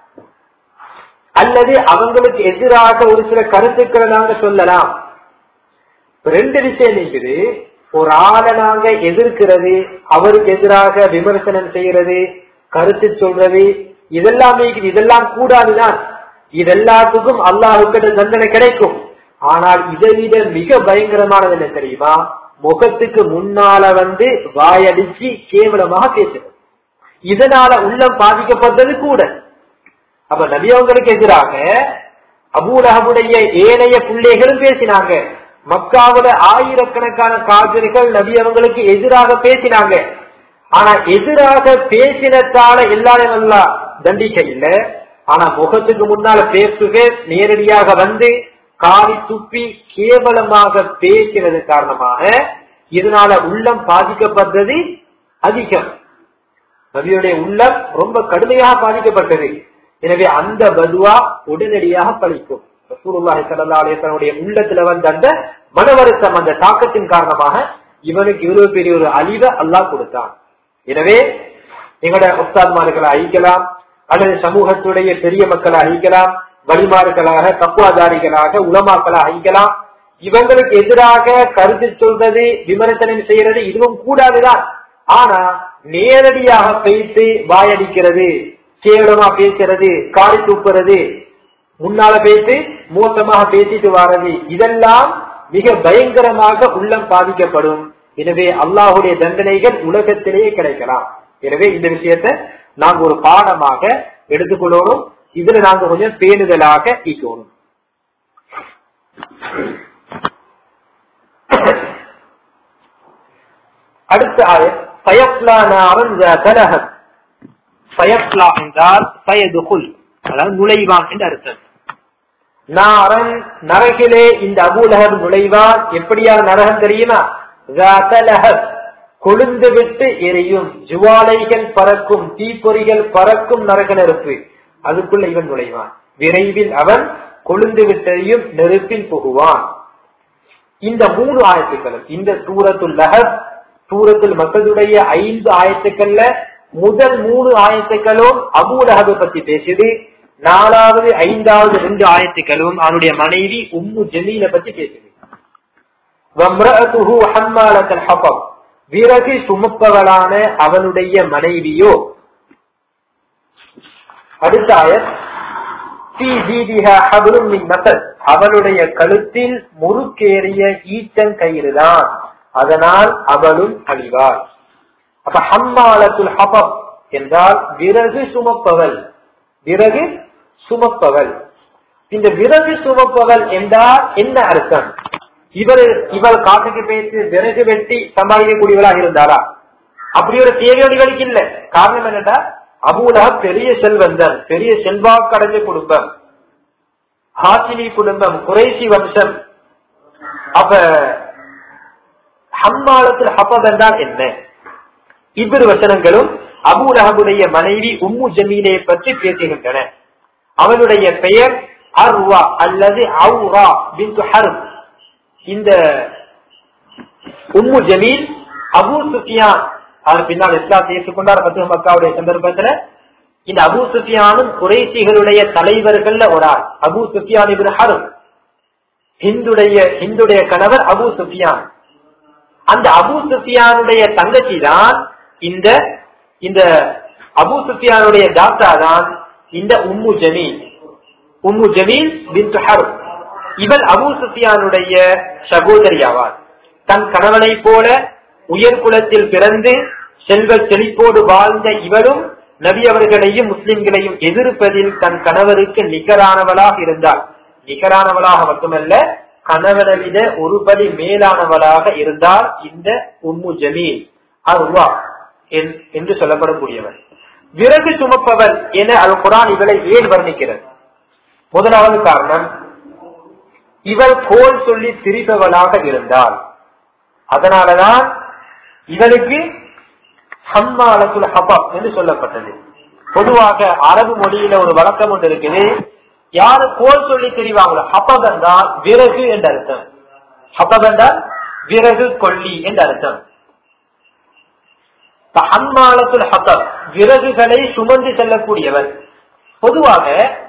அல்லது அவங்களுக்கு எதிராக ஒரு சில கருத்துக்களை நாங்க சொல்லலாம் ரெண்டு விஷயம் இருக்குது ஒரு ஆளை நாங்க எதிர்க்கிறது அவருக்கு எதிராக விமர்சனம் செய்யறது கருத்து சொல்றது இதெல்லாம் இதெல்லாம் கூடாதுதான் இதெல்லாத்துக்கும் அல்லாஹுக்கிட்ட தண்டனை கிடைக்கும் ஆனால் இதை விட மிக பயங்கரமானது என்ன தெரியுமா முகத்துக்கு முன்னால வந்து வாயடிச்சு கேவலமாக பேசுறது இதனால உள்ளம் பாதிக்கப்பட்டது கூட அப்ப நபியவங்களுக்கு எதிராக அபூலகமுடைய ஏனைய பிள்ளைகளும் பேசினாங்க மக்காவுல ஆயிரக்கணக்கான காவிரிகள் நபி அவங்களுக்கு எதிராக பேசினாங்க ஆனா எதிராக பேசினத்தால எல்லாரும் நல்லா தண்டிக்க இல்ல ஆனா முகத்துக்கு முன்னால பேசுவே நேரடியாக வந்து காரி துப்பி கேவலமாக பேசினது காரணமாக இதனால உள்ளம் பாதிக்கப்பட்டது அதிகம் நபியுடைய உள்ளம் ரொம்ப கடுமையாக பாதிக்கப்பட்டது எனவே அந்த பதுவா உடனடியாக பழிக்கும் ரசூலுல்லாஹி ஸல்லல்லாஹு அலைஹி வஸல்லம் உள்ளத்துல வந்த அந்த மனவருத்தம் அந்த தாக்கத்தின் காரணமாக இவனுக்கு இவ்வளவு பெரிய ஒரு அழிவை அல்லாஹ் கொடுத்தான் எனவே எங்களோட உஸ்தாத்மார்களை அழிக்கலாம் அல்லது சமூகத்துடைய பெரிய மக்களை அழிக்கலாம் வழிமாறுகளாக தப்புவாதாரிகளாக உலமாக்களை அழிக்கலாம் இவங்களுக்கு எதிராக கருத்து சொல்றது விமர்சனம் செய்யறது இதுவும் கூடாதுதான் ஆனா நேரடியாக பேசி வாயடிக்கிறது கேவலமா பேசுறது காரி தூக்குறது முன்னால பேசி மோசமாக பேசிட்டு வாரது இதெல்லாம் மிக பயங்கரமாக உள்ளம் பாதிக்கப்படும் எனவே அல்லாஹுடைய தண்டனைகள் உலகத்திலேயே கிடைக்கலாம் எனவே இந்த விஷயத்தை நாங்க ஒரு பாடமாக எடுத்துக்கொள்ளணும் இதுல நாங்க கொஞ்சம் பேணுதலாக ஈக்கணும் அடுத்த ஆயத் பயப்லா நாரன் கலகம் பயப்லா என்றால் பயதுகுல் அதாவது நுழைவான் என்று அர்த்தம் நாரன் நரகிலே இந்த அபூலகப் நுழைவான் எப்படியான நரகம் தெரியுமா கொழுந்து விட்டு எரியும் ஜுவாலைகள் பறக்கும் தீப்பொறிகள் பறக்கும் நரக நெருப்பு அதுக்குள்ள இவன் நுழைவான் விரைவில் அவன் கொழுந்து விட்டையும் நெருப்பில் புகுவான் இந்த மூணு ஆயத்துக்களும் இந்த சூரத்துல் லஹப் சூரத்துல் மக்களுடைய ஐந்து ஆயத்துக்கள்ல முதல் மூணு ஆயத்துக்களும் அபூலஹபை பத்தி பேசுது நாலாவது ஐந்தாவது ரெண்டு ஆயத்துக்களும் அவனுடைய மனைவி உம்மு ஜமீல பத்தி பேசுது விறகு சுமப்பவளான அவனுடைய மனைவியோ அடுத்த ஆயத் அவளுடைய கழுத்தில் முறுக்கேறிய ஈச்சன் கயிறுதான் அதனால் அவளும் அழிவாள் அப்ப ஹம்மாலத்துல் ஹபப் என்றால் விறகு சுமப்பவள் விறகு சுமப்பவள் இந்த விறகு சுமப்பவள் என்றால் என்ன அர்த்தம் இவர் இவர் காட்டுக்கு பேசி விறகு வெட்டி சமாளிக்கக்கூடியவளாக இருந்தாரா அப்படி ஒரு தேவையோடு இவளுக்கு இல்ல காரணம் என்னடா அபூலா பெரிய செல்வந்தன் பெரிய செல்வாக்கடைஞ்ச குடும்பம் ஹாசினி குடும்பம் குறைசி வம்சம் அப்ப ஹம்மாளத்தில் ஹப்பத் என்றால் என்ன இவ்விரு வசனங்களும் அபூலகபுடைய மனைவி உம்மு ஜமீனை பற்றி பேசுகின்றன அவனுடைய பெயர் அர்வா அல்லது அவுரா பின் ஹர்ப் இந்த உம்மு ஜமீல் அபு சுஃபியான் அவர் பின்னால் இஸ்லாம் ஏற்றுக்கொண்டார் பத்து மக்காவுடைய சந்தர்ப்பத்துல இந்த அபு சுஃபியானும் குறைசிகளுடைய தலைவர்கள்ல ஒரு ஆள் அபு சுஃபியான் இபின் ஹரும் ஹிந்துடைய ஹிந்துடைய கணவர் அபு சுஃபியான் அந்த அபு சுஃபியானுடைய தங்கச்சி தான் இந்த இந்த அபு சுஃபியானுடைய தாத்தா தான் இந்த உம்மு ஜமீல் உம்மு ஜமீல் பின் ஹரும் இவள் அபு சுஃபியானுடைய சகோதரி ஆவார் தன் கணவனை போல உயர் குலத்தில் பிறந்து செல்வ செழிப்போடு வாழ்ந்த இவரும் நபி அவர்களையும் முஸ்லிம்களையும் எதிர்ப்பதில் தன் கணவருக்கு நிகரானவளாக இருந்தார் நிகரானவளாக மட்டுமல்ல கணவனை விட ஒருபடி மேலானவளாக இருந்தால் இந்த உம்மு ஜமீல் அருவா என்று சொல்லப்படக்கூடியவர் விறகு சுமப்பவள் என அது குரான் இவளை ஏன் வர்ணிக்கிறது முதலாவது காரணம் இவள் கோல் சொல்லி திரிபவளாக இருந்தாள் அதனாலதான் இவளுக்கு ஹம்மாலத்துல் ஹபப் என்று சொல்லப்பட்டது பொதுவாக அரபு மொழியில ஒரு வழக்கம் ஒன்று இருக்குது யாரு கோல் சொல்லி தெரிவாங்களோ ஹபப் என்றால் விறகு என்ற அர்த்தம் ஹபப் என்றால் விறகு கொல்லி என்ற அர்த்தம் ஹன்மாலத்துல் ஹபப் விறகுகளை சுமந்து செல்லக்கூடியவர் பொதுவாக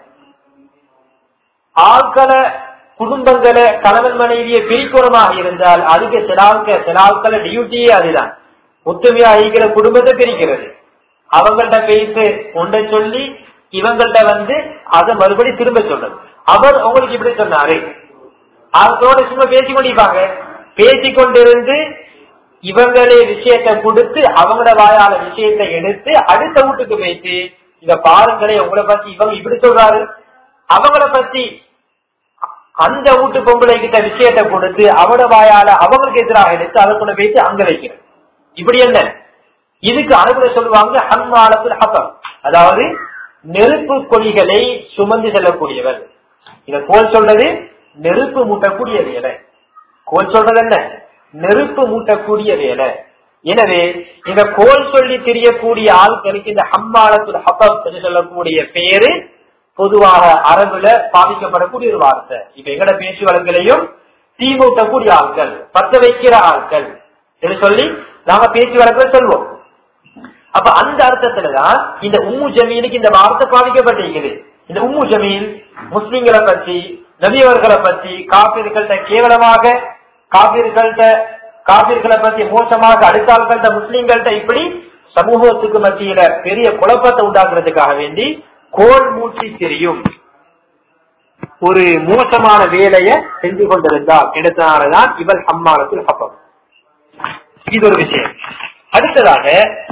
ஆட்களை குடும்பங்களை கணவன் மனைவியை பிரிக்கணுமாக இருந்தால் அதுக்கு சில ஆட்கள் சில ஆட்கள டியூட்டியே அதுதான் ஒத்துமையா இருக்கிற குடும்பத்தை பிரிக்கிறது அவங்கள்ட்ட பேசு ஒன்றை சொல்லி இவங்கள்ட்ட வந்து அதை மறுபடி திரும்ப சொல்றது அவர் உங்களுக்கு இப்படி சொன்னாரு அதோட சும்மா பேசி கொண்டிருப்பாங்க பேசிக் கொண்டிருந்து இவங்களே விஷயத்தை கொடுத்து அவங்களோட வாயால விஷயத்தை எடுத்து அடுத்த வீட்டுக்கு போயிட்டு இத பாருங்களே உங்களை பத்தி இவங்க இப்படி சொல்றாரு அவங்கள பத்தி அந்த வீட்டு பொம்பளை கிட்ட விஷயத்தை கொடுத்து அவட வாயால அவங்களுக்கு எதிராக எடுத்து அதை கொண்டு போயிட்டு அங்க வைக்கிறது இப்படி என்ன இதுக்கு அனுகுல சொல்லுவாங்க ஹன்மாலத்தில் ஹபம் அதாவது நெருப்பு கொடிகளை சுமந்து செல்லக்கூடியவர் இத கோல் சொல்றது நெருப்பு மூட்டக்கூடிய வேலை கோல் சொல்றது என்ன நெருப்பு மூட்டக்கூடிய வேலை எனவே இந்த கோல் சொல்லி தெரியக்கூடிய ஆட்களுக்கு இந்த ஹம்மாலத்துல் ஹபம் என்று சொல்லக்கூடிய பேரு பொதுவாக அரபுல பாதிக்கப்படக்கூடிய ஒரு வார்த்தை இப்ப எங்கட பேச்சு வழக்கிலையும் தீ மூட்டக்கூடிய ஆட்கள் பத்த வைக்கிற ஆட்கள் என்று சொல்லி நாம பேச்சு வழக்கில் சொல்வோம் அப்ப அந்த அர்த்தத்துலதான் இந்த உம்மு ஜமீனுக்கு இந்த வார்த்தை பாதிக்கப்பட்டிருக்குது இந்த உம்மு ஜமீன் முஸ்லிம்களை பற்றி நபியவர்களை பற்றி காப்பீர்கள்ட்ட கேவலமாக காப்பீர்கள்ட்ட காப்பீர்களை பற்றி மோசமாக அடுத்த ஆட்கள்ட்ட முஸ்லிம்கள்ட்ட இப்படி சமூகத்துக்கு மத்தியில பெரிய குழப்பத்தை உண்டாக்குறதுக்காக வேண்டி கோல் மூட்டி தெரியும் ஒரு மோசமான வேலையை செஞ்சு கொண்டிருந்தால் எடுத்தனாலதான் இவள் அம்மானத்தில் ஹப்பம் இது ஒரு விஷயம் அடுத்ததாக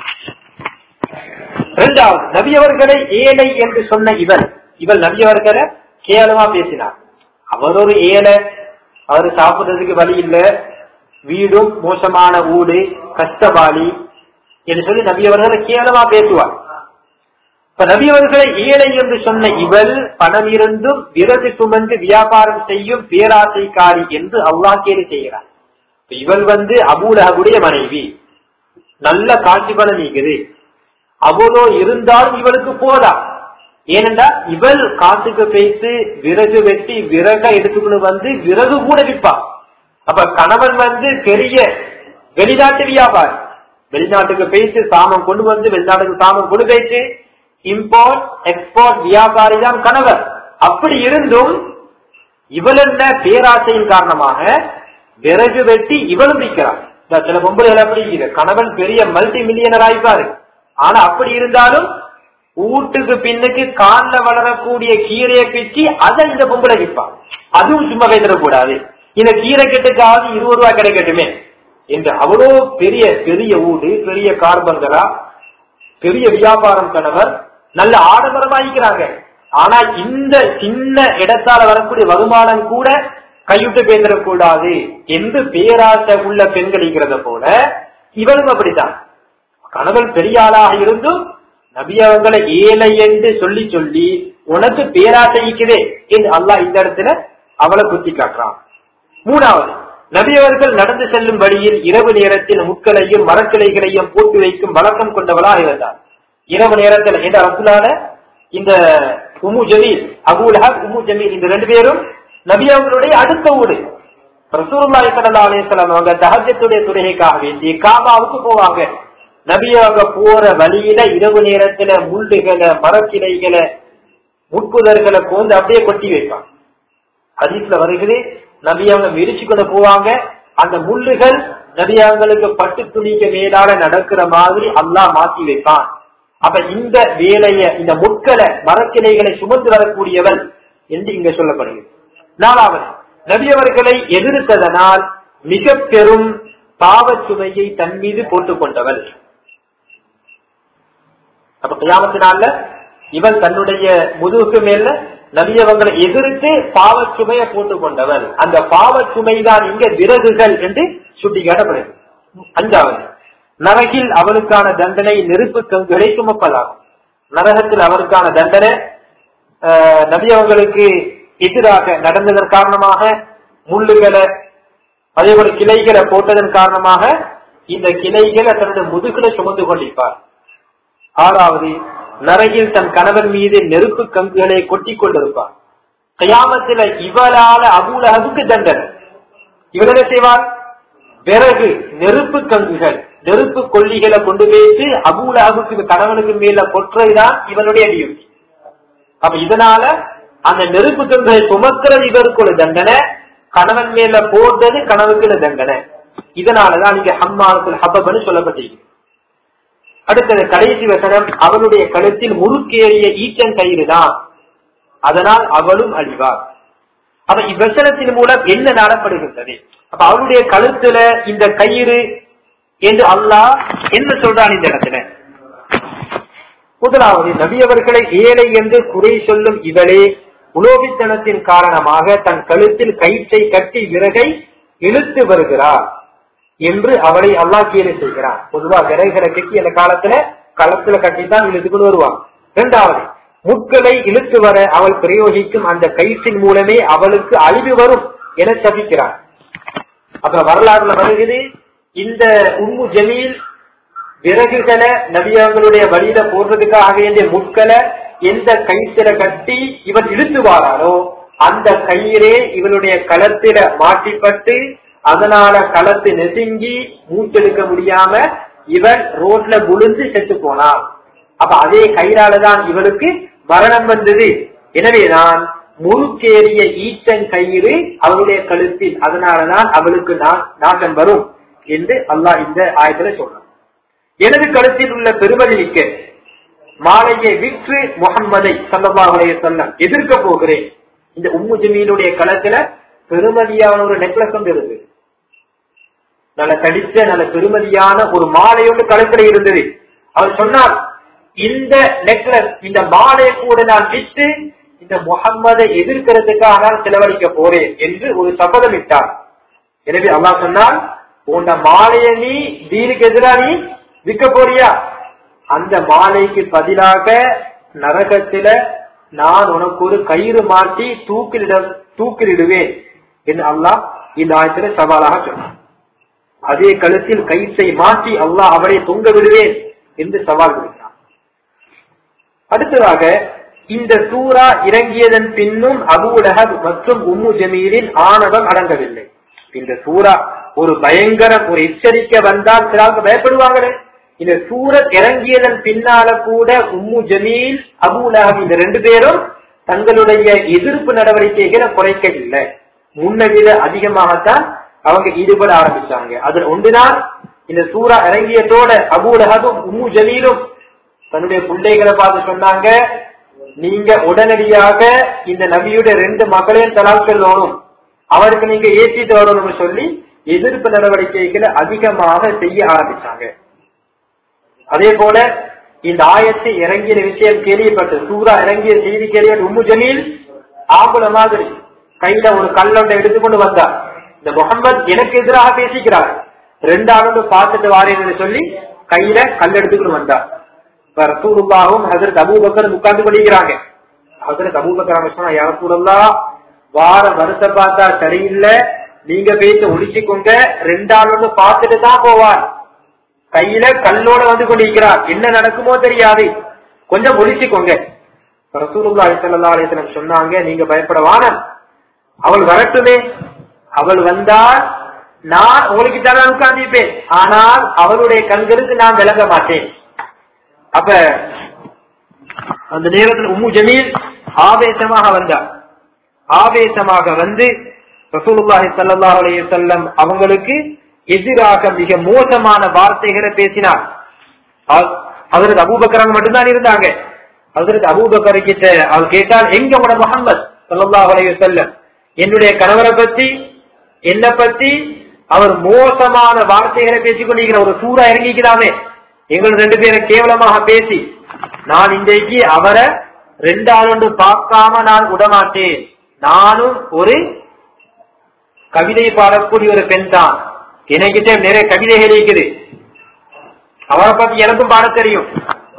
இரண்டாவது நபியவர்களை ஏழை என்று சொன்ன இவள் இவள் நபியவர்களை கேவலமா பேசினார் அவர் ஒரு ஏழை அவர் சாப்பிடுறதுக்கு வழி இல்ல வீடும் மோசமான ஊடு கஷ்டபாலி என்று சொல்லி நபியவர்களை கேவலமா பேசுவார் இப்ப நபியவர்களை ஏழை என்று சொன்ன இவள் பணம் இருந்தும் விரது சுமந்து வியாபாரம் செய்யும் பேராசைக்காரி என்று அவ்வா கேலி செய்கிறார் இவள் வந்து அபூலகவுடைய மனைவி நல்ல காட்சி பலம் நீக்குது அவ்வளோ இருந்தாலும் இவளுக்கு போதா ஏனென்றா இவள் காட்டுக்கு பேசி விறகு வெட்டி விறக எடுத்துக்கொண்டு வந்து விறகு கூட விற்பா அப்ப கணவன் வந்து பெரிய வெளிநாட்டு வியாபாரி வெளிநாட்டுக்கு பேசி சாமம் கொண்டு வந்து வெளிநாட்டுக்கு சாமம் கொண்டு போயிட்டு இம்போர்ட் எக்ஸ்போர்ட் வியாபாரி தான் கணவர் அப்படி இருந்தும் இவள் என்ன பேராசையின் காரணமாக விறகு வெட்டி இவளும் விற்கிறார் சில பொம்பளைகள் அப்படி இல்லை கணவன் பெரிய மல்டி மில்லியனர் ஆயிப்பாரு ஆனா அப்படி இருந்தாலும் வீட்டுக்கு பின்னுக்கு கால்ல வளரக்கூடிய கீரையை பிச்சு அதை இந்த பொம்பளை விற்பான் அதுவும் சும்மா வைத்திடக்கூடாது இந்த கீரை கெட்டுக்காவது இருபது ரூபாய் கிடைக்கட்டுமே என்று அவ்வளோ பெரிய பெரிய ஊடு பெரிய கார்பங்களா பெரிய வியாபாரம் கணவர் நல்ல ஆடம்பரமாயிக்கிறாங்க ஆனா இந்த சின்ன இடத்தால வரக்கூடிய வருமானம் கூட கைவிட்டு பேசிடக்கூடாது என்று பேராசை உள்ள பெண்கள் இருக்கிறத போல இவளும் அப்படித்தான் கணவன் பெரிய ஆளாக இருந்தும் நபியவங்களை ஏழை என்று சொல்லி சொல்லி உனக்கு பேராசை இருக்குதே என்று அல்லாஹ் இந்த இடத்துல அவளை குத்தி காட்டுறான் மூணாவது நபியவர்கள் நடந்து செல்லும் வழியில் இரவு நேரத்தில் முட்களையும் மரக்கிளைகளையும் போட்டு வைக்கும் வழக்கம் கொண்டவளா இருந்தார் இரவு நேரத்தில் இந்த ரசுலான இந்த உமு ஜமீல் அபுலஹப் உமு ஜமீல் இந்த ரெண்டு பேரும் நபியவங்களுடைய அடுத்த ஊடு ரசூல்லாய் சல்லா அலிஸ்லாம் அவங்க தஹஜத்துடைய துறைக்காக வேண்டி காபாவுக்கு போவாங்க நபி அவங்க போற வழியில இரவு நேரத்துல முள்ளுகளை மரக்கிளைகளை முட்புதர்களை போந்து அப்படியே கொட்டி வைப்பாங்க ஹதீஸ்ல வருகிறது நபி அவங்க விரிச்சு கொண்டு போவாங்க அந்த முள்ளுகள் நபியாங்களுக்கு பட்டு துணிக்கு மேலால நடக்கிற மாதிரி அல்லாஹ் மாத்தி வைப்பான் அப்ப இந்த வேலைய இந்த முட்களை மரக்கிளைகளை சுமந்து வரக்கூடியவள் என்று இங்க சொல்லப்படுகிறது நாலாவது நபியவர்களை எதிர்த்ததனால் மிக பெரும் பாவச் சுமையை தன் மீது போட்டுக் கொண்டவள் அப்ப கியாமத்தினால இவன் தன்னுடைய முதுகுக்கு மேல நபியவங்களை எதிர்த்து பாவச் சுமையை போட்டுக் கொண்டவள் அந்த பாவச் சுமைதான் இங்க விறகுகள் என்று சுட்டி காட்டப்படுகிறது அஞ்சாவது நரகில் அவளுக்கான தண்டனை நெருப்பு கங்குகளை சுமப்பதாகும் நரகத்தில் அவருக்கான தண்டனை ஆஹ், நபி அவங்களுக்கு எதிராக நடந்ததன் காரணமாக முள்ளுகளை அதே போல கிளைகளை போட்டதன் காரணமாக இந்த கிளைகளை தன்னுடைய முதுகுல சுமந்து கொண்டிருப்பார் ஆறாவது நரகில் தன் கணவன் மீது நெருப்பு கங்குகளை கொட்டி கொண்டிருப்பார் கயாமத்தில இவரால அபூலகவுக்கு தண்டனை இவர் என்ன செய்வார் விறகு நெருப்பு கங்குகள் நெருப்பு கொல்லிகளை கொண்டு போயிட்டு அபூலகவுக்கு கணவனுக்கு மேல கொற்றைதான் இவனுடைய டியூட்டி அப்ப இதனால அந்த நெருப்பு கங்குகளை சுமக்கிறது இவருக்கு ஒரு தண்டனை கணவன் மேல போடுறது கணவனுக்கு ஒரு தண்டனை இதனாலதான் இங்க ஹம்மானத்தில் ஹப்பப்னு சொல்லப்பட்டிருக்கு அடுத்தது கடைசி வசனம் அவளுடைய கழுத்தில் முறுக்கேறிய ஈச்சன் கயிறு தான் அதனால் அவளும் அழிவார் அப்ப இவ்வசனத்தின் மூலம் என்ன நாடப்படுகின்றது அப்ப அவளுடைய கழுத்துல இந்த கயிறு என்று அல்லாஹ் என்ன சொல்றான் இந்த இடத்துல முதலாவது நபி அவர்களை ஏழை என்று குறை சொல்லும் இவளே உலோபித்தனத்தின் காரணமாக தன் கழுத்தில் கயிற்றை கட்டி விறகை இழுத்து வருகிறார் என்று அவளை அல்லாஹ் கேலி செய்கிறான் பொதுவா விறகுகளை கட்டி அந்த காலத்துல களத்துல கட்டித்தான் இழுத்துக்கொண்டு வருவான் இரண்டாவது முட்களை இழுத்து வர அவள் பிரயோகிக்கும் அந்த கயிற்றின் மூலமே அவளுக்கு அழிவு வரும் என சபிக்கிறார் அப்புறம் வரலாறுல வருகிறது இந்த உம்மு ஜமீல் விறகுகளை நபியவங்களுடைய வழியில போடுறதுக்காக வேண்டிய முட்களை எந்த கயிற்றில கட்டி இவன் இழுத்து வாரானோ அந்த கயிறே இவளுடைய களத்தில மாட்டிப்பட்டு அதனால களத்து நெசுங்கி மூச்செடுக்க முடியாம இவன் ரோட்ல விழுந்து செத்து போனான் அப்ப அதே கயிறாலதான் இவளுக்கு மரணம் வந்தது எனவேதான் முறுக்கேறிய ஈச்சன் கயிறு அவளுடைய கழுத்தில் அதனாலதான் அவளுக்கு நா- நாசம் வரும் என்று அல்லாஹ் இந்த ஆயத்துல சொல்றான் எனது கழுத்தில் உள்ள பெருமதி மிக்க மாலையை விற்று முகம்மதை சல்லல்லாஹுடைய சொல்லம் எதிர்க்க போகிறேன் இந்த உம்மு ஜமீனுடைய களத்துல பெருமதியான ஒரு நெக்லஸ் ஒன்று இருக்கு நல்ல தடிச்ச நல்ல பெருமதியான ஒரு மாலை ஒன்று கழுத்துல இருந்தது அவர் சொன்னார் இந்த நெக்லஸ் இந்த மாலையை கூட நான் விற்று இந்த முகம்மதை எதிர்க்கிறதுக்காக நான் செலவழிக்க போறேன் என்று ஒரு சபதம் இட்டார் எனவே அல்லாஹ் சொன்னார் உன்ன மாலையை நீ தீனுக்கு எதிரா நீ விற்க போறியா அந்த மாலைக்கு பதிலாக நரகத்தில நான் உனக்கு ஒரு கயிறு மாட்டி தூக்கிலிட தூக்கிலிடுவேன் என்று அல்லாஹ் இந்த ஆயத்துல சவாலாக சொன்னார் அதே கழுத்தில் கயிற்றை மாற்றி அல்லாஹ் அவரை தொங்க விடுவேன் என்று சவால் விடுகிறார் அடுத்ததாக இந்த சூரா இறங்கியதன் பின்னும் அபூ லஹப் மற்றும் உம்மு ஜமீலின் ஆணவம் அடங்கவில்லை இந்த சூரா ஒரு பயங்கர ஒரு எச்சரிக்கை வந்தால் சிலாவுக்கு பயப்படுவாங்களே இந்த சூரத் இறங்கியதன் பின்னால கூட உம்மு ஜமீல் அபூ லஹப் இந்த ரெண்டு பேரும் தங்களுடைய எதிர்ப்பு நடவடிக்கைகளை குறைக்கவில்லை முன்ன விட அதிகமாகத்தான் அவங்க ஈடுபட ஆரம்பிச்சாங்க அதில் ஒன்றுதான் இந்த சூரா இறங்கியதோட அபூ லஹபும் உம்மு ஜமீலும் தன்னுடைய பிள்ளைகளை பார்த்து சொன்னாங்க நீங்க உடனடியாக இந்த நபியுடைய ரெண்டு மகளையும் தலாக் சொல்லணும் அவருக்கு நீங்க ஏற்றிட்டு வரணும்னு சொல்லி எதிர்ப்பு நடவடிக்கைகளை அதிகமாக செய்ய ஆரம்பிச்சாங்க அதே போல இந்த ஆயத்தை இறங்கிய விஷயம் கேள்விப்பட்டு சூரா இறங்கிய செய்தி கேள்விப்பட்டு உம்மு ஜமீல் ஆம்புல மாதிரி கையில ஒரு கல்லொண்டை எடுத்துக்கொண்டு வந்தார் இந்த முகமது எனக்கு எதிராக பேசிக்கிறார் ரெண்டு ஆண்டு பார்த்துட்டு வாரேன்னு சொல்லி கையில கல் எடுத்துக்கிட்டு வந்தார் இப்ப ரசூலுல்லாவும் ஹசரத் அபூபக்கர் உட்கார்ந்து படிக்கிறாங்க ஹசரத் அபூபக்கர் அவங்க சொன்னா யார் சூழல்லா வார வருஷ பார்த்தா சரியில்லை நீங்க பேச ஒழிச்சுக்கோங்க ரெண்டாள் பார்த்துட்டு தான் போவார் கையில கல்லோட வந்து கொண்டிருக்கிறார் என்ன நடக்குமோ தெரியாது கொஞ்சம் ஒழிச்சுக்கோங்க ரசூலுல்லாஹி ஸல்லல்லாஹு அலைஹி வஸல்லம் சொன்னாங்க நீங்க பயப்பட வானம் அவள் வரட்டுமே அவள் வந்தால் நான் உங்களுக்கு தான் உட்கார்ந்திருப்பேன் ஆனால் அவளுடைய கண்களுக்கு நான் விளங்க மாட்டேன் அப்ப அந்த நேரத்தில் உம்மு ஜமீல் ஆவேசமாக வந்தார் ஆவேசமாக வந்து ரசூலுல்லாஹி ஸல்லல்லாஹு அலைஹி வஸல்லம் அவங்களுக்கு எதிராக மிக மோசமான வார்த்தைகளை பேசினார் அதற்கு அபூபக்கராங்க மட்டும்தான் இருந்தாங்க அதற்கு அபூபக்கர் கிட்ட அவர் கேட்டால் எங்க உட முகமது ஸல்லல்லாஹு அலைஹி வஸல்லம் என்னுடைய கணவரை பத்தி என்ன பத்தி அவர் மோசமான வார்த்தைகளை பேசிக் கொண்டிருக்கிற ஒரு சூறா இறங்கிக்கிறாமே எங்கள் ரெண்டு பேரை கேவலமாக பேசி நான் இன்றைக்கு அவரை ரெண்டாண்டு பார்க்காம நான் விடமாட்டேன் நானும் ஒரு கவிதை பாடக்கூடிய ஒரு பெண் தான் என்கிட்ட நிறைய கவிதைகள் இருக்குது அவரை பத்தி எனக்கும் பாட தெரியும்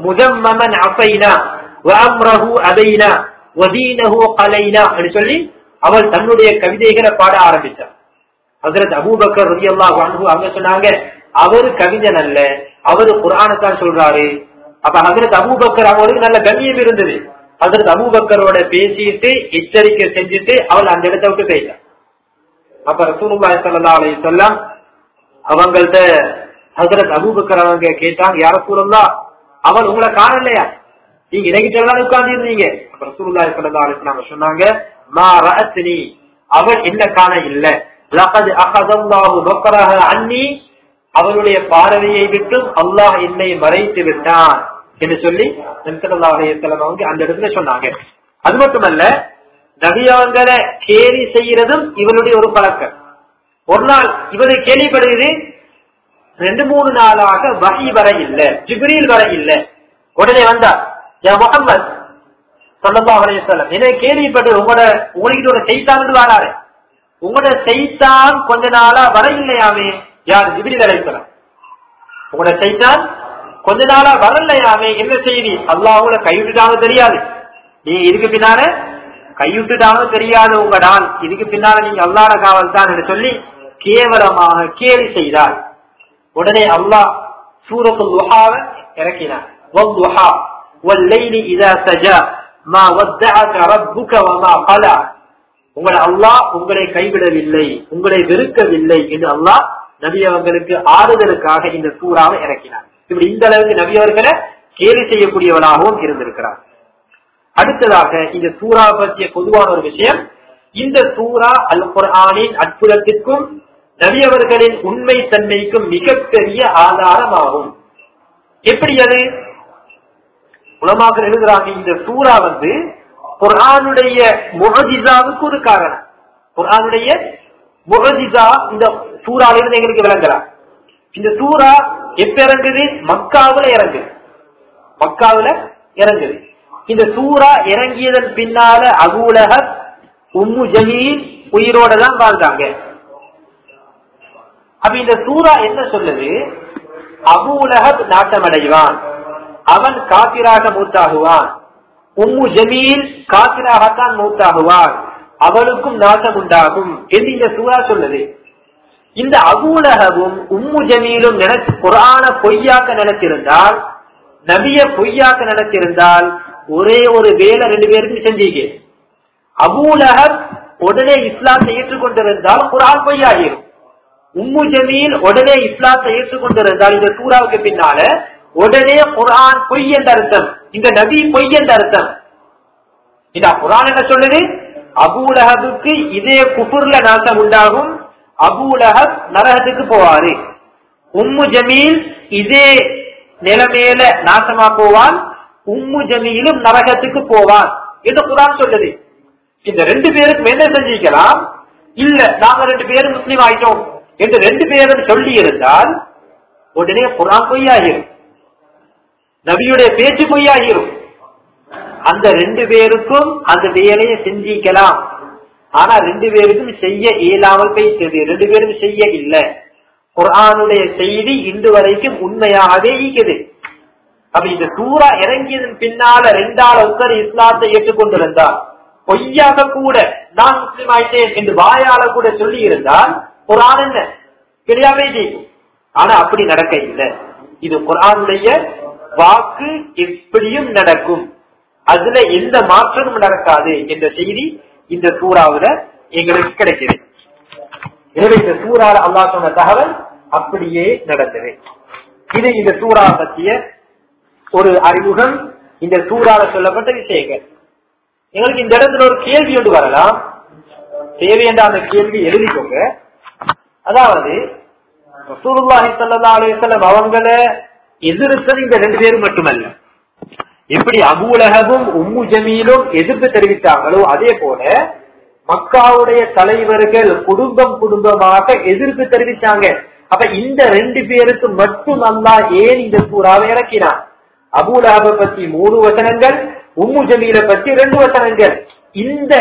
முதம்மமன் அசைனா வஅம்ரஹு அதைனா வதீனஹு கலைனா என்று சொல்லி அவள் தன்னுடைய கவிதைகளை பாட ஆரம்பித்தார் ஹசரத் அபூபக்கர் ரலியல்லாஹு அன்ஹு அவங்க சொன்னாங்க அவரு கவிஞன் அல்ல அவரு குர்ஆனைத்தான் சொல்றாரு அப்ப ஹசரத் அபூபக்கர் அவங்களுக்கு நல்ல கண்ணியம் இருந்தது ஹசரத் அபூபக்கரோட பேசிட்டு எச்சரிக்கை செஞ்சுட்டு அவள் அந்த இடத்தை விட்டு போயிட்டான் அப்ப ரசூலுல்லாஹி ஸல்லல்லாஹு அலைஹி வஸல்லம் அவங்கள்ட்ட ஹசரத் அபூபக்கர் அவங்க கேட்டாங்க யார சூழல்லா அவள் உங்களை காணலையா நீங்க இறங்கிட்டு எல்லாம் உட்கார்ந்து இருந்தீங்க அப்ப ரசூலுல்லாஹி ஸல்லல்லாஹு அலைஹி வஸல்லம் சொன்னாங்க மா ரஅத்னி அவள் என்ன காண இல்ல லகத் அகதல்லாஹு பக்கரஹ அன்னி அவளுடைய பார்வையை விட்டும் அல்லாஹ் என்னை மறைத்து விட்டான் என்று சொல்லி நபிசல்லாஹு அலைஹி வஸல்லம் அவங்க அந்த இடத்துல சொன்னாங்க அது மட்டுமல்ல நபியாங்களை கேலி செய்யறதும் இவளுடைய ஒரு பழக்கம் ஒரு நாள் இவரை கேள்விப்படுகிறது ரெண்டு மூணு நாளாக வகி வர இல்ல ஜிப்ரீல் வர இல்ல உடனே வந்தா யா முகம்மது சல்லல்லாஹு அலைஹி வஸல்லம் என்னை கேள்விப்பட்டு உங்களோட உங்களுக்கு ஒரு செய்தான் வராரு உங்களோட செய்தான் கொஞ்ச நாளா வர இல்லையாமே யார் ஜிப்ரீல் அலைஹிஸ்ஸலாம் உங்களோட செய்தான் கொஞ்ச நாளா வரலையாமே என்ன செய்தி அல்லாஹ் உங்களை கைவிட்டுட்டாங்க தெரியாது நீங்க இதுக்கு பின்னால கைவிட்டுட்டாங்க தெரியாது உங்க நான் இதுக்கு பின்னால நீங்க அல்லாட காவல் தான் என்று சொல்லி கேவலமாக கேலி செய்தார் உடனே அல்லாஹ் சூரத்துல் துஹாவை இறக்கினார் வல்துஹா வல்லைலி இதா சஜா மா வத்தஅக ரப்புக வமா கலா உங்களை அல்லாஹ் உங்களை கைவிடவில்லை உங்களை வெறுக்கவில்லை என்று அல்லாஹ் நபி அவர்களுக்கு ஆறுதலுக்காக இந்த சூறாவை இறக்கினார் இப்படி இந்த அளவுக்கு நபி அவர்களை கேலி செய்யக்கூடியவனாகவும் இருந்திருக்கிறார் அடுத்ததாக இந்த சூறா பற்றிய பொதுவான ஒரு விஷயம் இந்த சூறா அல் குர்ஆனின் அற்புதத்திற்கும் நபி அவர்களின் உண்மை தன்மைக்கும் மிகப்பெரிய ஆதாரமாகும் எப்படி அது உலமாக எழுதுறாங்க இந்த சூறா வந்து குர்ஆனுடைய முகஜிசாவுக்கு ஒரு காரணம் குர்ஆனுடைய முகஜிசா இந்த சூறாவிலிருந்து எங்களுக்கு விளங்கலாம் இந்த சூறா எப்ப இறங்குது மக்காவுல இறங்குது மக்காவுல இறங்குது இந்த சூறா இறங்கியதன் பின்னால அபூலக உம்மு ஜமீல் உயிரோட தான் வாழ்ந்தாங்க அப்ப இந்த சூறா என்ன சொல்லுது அபூலகப் நாட்டமடைவான் அவன் காத்திராக மூத்தாகுவான் உம்மு ஜமீல் காத்திராகத்தான் மூத்தாகுவான் அவளுக்கும் நாட்டம் உண்டாகும் என்று இந்த சூறா சொல்லுது இந்த அபூலகவும் உம்மு ஜமீலும் நினைச்சு குரான பொய்யாக்க நினைச்சிருந்தால் நபிய பொய்யாக்க நினைச்சிருந்தால் ஒரே ஒரு வேலை ரெண்டு பேருக்கும் செஞ்சீங்க அபூலகப் உடனே இஸ்லாத்தை ஏற்றுக்கொண்டிருந்தால் குரான் பொய்யாகிரும் உம்மு ஜமீல் உடனே இஸ்லாத்தை ஏற்றுக்கொண்டிருந்தால் இந்த சூறாவுக்கு பின்னால உடனே குரான் பொய் என்ற அர்த்தம் இந்த நபி பொய் என்ற அர்த்தம் இந்த குரான் என்ன சொல்லுது அபூலகபுக்கு இதே குபுர்ல நாசம் உண்டாகும் அபூலகப் நரகத்துக்கு போவாரு உம்மு ஜமீல் இதே நிலைமையில நாசமா போவான் உம்மு ஜமீலும் நரகத்துக்கு போவான் என்று குரான் சொல்லுது இந்த ரெண்டு பேருக்கும் என்ன செஞ்சிக்கலாம் இல்ல நாங்க ரெண்டு பேரும் முஸ்லீம் ஆயிட்டோம் என்று ரெண்டு பேரும் சொல்லி இருந்தால் உடனே குரான் பொய்யாகிரும் நபியுடைய பேச்சு பொய்யாகிரும் அந்த ரெண்டு பேருக்கும் அந்த வேலையை செஞ்சிக்கலாம் ஆனா ரெண்டு பேருக்கும் செய்ய இயலாமல் போயிட்டது ரெண்டு பேரும் செய்ய இல்லை குரானுடைய செய்தி இன்று வரைக்கும் உண்மையாகவே ஈக்குது அப்ப இந்த சூறா இறங்கியதன் பின்னால ரெண்டால உத்தர இஸ்லாத்தை ஏற்றுக்கொண்டிருந்தார் பொய்யாக கூட நான் முஸ்லீம் ஆயிட்டேன் என்று வாயால கூட சொல்லி இருந்தால் குரான் என்ன கிடையாவே செய்யும் ஆனா அப்படி நடக்க இல்லை இது குரானுடைய வாக்கு எப்படியும் நடக்கும் அதுல எந்த மாற்றமும் நடக்காது என்ற செய்தி இந்த சூறாவுல எங்களுக்கு கிடைக்குது எனவே இந்த சூறால அல்லா சொன்ன தகவல் அப்படியே நடந்தது இது இந்த சூறா பற்றிய ஒரு அறிமுகம் இந்த சூறால சொல்லப்பட்ட விஷயங்கள் எங்களுக்கு இந்த இடத்துல ஒரு கேள்வி ஒன்று வரலாம் தேவையென்ற அந்த கேள்வி எழுதிக்கோங்க அதாவது ரசூலுல்லாஹி ஸல்லல்லாஹு அலைஹி வஸல்லம் அவங்கள எதிர்த்தது இந்த ரெண்டு பேரும் மட்டுமல்ல எப்படி அபூலகமும் உம்மு ஜமீலும் எதிர்ப்பு தெரிவித்தாங்களோ அதே போல மக்காவுடைய தலைவர்கள் குடும்பம் குடும்பமாக எதிர்ப்பு தெரிவித்தாங்க அப்ப இந்த ரெண்டு பேருக்கு மட்டும் அல்லா ஏன் இந்த சூறாவை இறக்கினான் அபூலஹப பத்தி மூணு வசனங்கள் உம்மு ஜமீல பத்தி ரெண்டு வசனங்கள் இந்த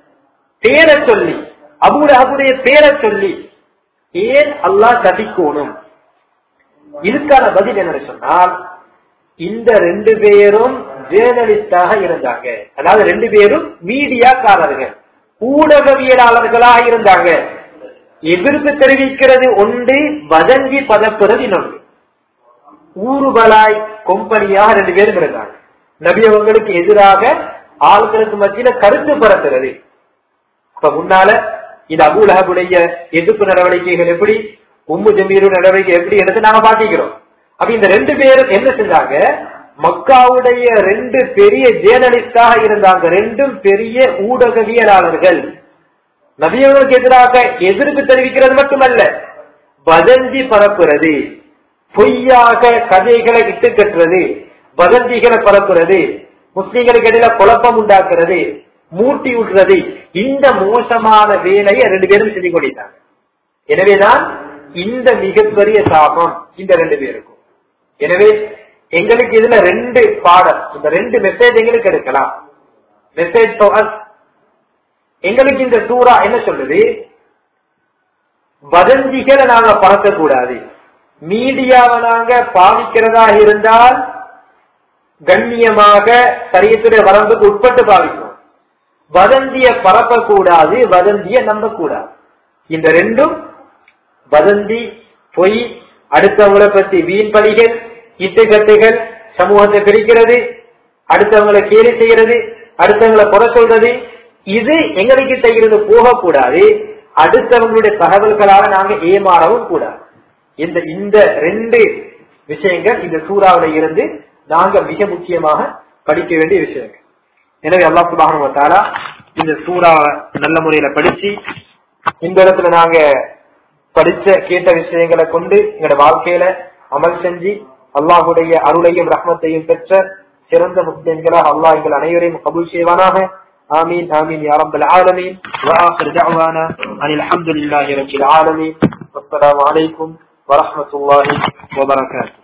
பேரை சொல்லி அபூலஹபுடைய பேரை சொல்லி ஏன் அல்லாஹ் கதிக்கோணும் இதுக்கான பதில் என்ன சொன்னால் இந்த ரெண்டு பேரும் ஜேர்னலிஸ்டாக இருந்தாங்க அதாவது ரெண்டு பேரும் மீடியாக்காரர்கள் ஊடகவியலாளர்களாக இருந்தாங்க எதிர்ப்பு தெரிவிக்கிறது ஒன்று வதங்கி பதப்புறது இன்னொன்று ஊறுகளாய் கொம்பனியாக ரெண்டு பேரும் இருந்தாங்க நபி அவங்களுக்கு எதிராக ஆள்களுக்கு மத்தியில கருத்து பரத்துறது இப்ப முன்னால இது அபுலகபுடைய எதிர்ப்பு நடவடிக்கைகள் எப்படி உம்மு ஜமீரு நடவடிக்கை எப்படி எடுத்து நாங்க பாத்திக்கிறோம் அப்ப இந்த ரெண்டு பேரும் என்ன செஞ்சாங்க மக்காவுடைய ரெண்டு பெரிய ஜேர்னலிஸ்டாக இருந்தாங்க ரெண்டும் பெரிய ஊடகவியலாளர்கள் நபியவர்களுக்கு எதிராக எதிர்ப்பு தெரிவிக்கிறது மட்டுமல்ல வதந்தி பரப்புறது பொய்யாக கதைகளை இட்டு கட்டுறது வதந்திகளை பரப்புறது முஸ்லிம்களுக்கு இடையில குழப்பம் உண்டாக்குறது மூட்டி விடுறது இந்த மோசமான வேலையை ரெண்டு பேரும் செஞ்சு கொண்டிருந்தாங்க எனவேதான் இந்த மிகப்பெரிய சாபம் இந்த ரெண்டு பேருக்கும் எனவே எங்களுக்கு இதுல ரெண்டு பாடம் இந்த ரெண்டு மெசேஜ் எங்களுக்கு எடுக்கலாம் மெசேஜ் எங்களுக்கு இந்த சூறா என்ன சொல்லுது வதந்திகளை நாங்க பறக்கக்கூடாது மீடியாவை நாங்க பாவிக்கிறதா இருந்தால் கண்ணியமாக சரியத்துடைய வரம்புக்கு உட்பட்டு பாவிக்கணும் வதந்திய பரப்பக்கூடாது வதந்திய நம்பக்கூடாது இந்த ரெண்டும் வதந்தி பொய் அடுத்தவங்களை பத்தி வீண் பலிகள் இட்டுக்கட்டுகள் சமூகத்தை பிரிக்கிறது அடுத்தவங்களை கேலி செய்யறது அடுத்தவங்களை குறை சொல்றது இது எங்களுக்கு இருந்து போகக்கூடாது அடுத்தவங்களுடைய தகவல்களால நாங்க ஏமாறவும் கூடாது இந்த இந்த ரெண்டு விஷயங்கள் இந்த சூறாவில இருந்து நாங்க மிக முக்கியமாக படிக்க வேண்டிய விஷயங்கள் எனவே அல்லா சுபானுவத்தாலா இந்த சூறாவை நல்ல முறையில படிச்சு இந்த இடத்துல நாங்க படிச்ச கேட்ட விஷயங்களை கொண்டு எங்களோட வாழ்க்கையில அமல் செஞ்சு அல்லாஹுடைய அருளையும் ரஹ்மத்தையும் பெற்ற சிறந்த முஸ்லிம்களாக அல்லாஹ் எங்கள் அனைவரையும் கபூல் செய்வானாக آمين آمين يا رب العالمين وآخر دعوانا أن الحمد لله رب العالمين والسلام عليكم ورحمة الله وبركاته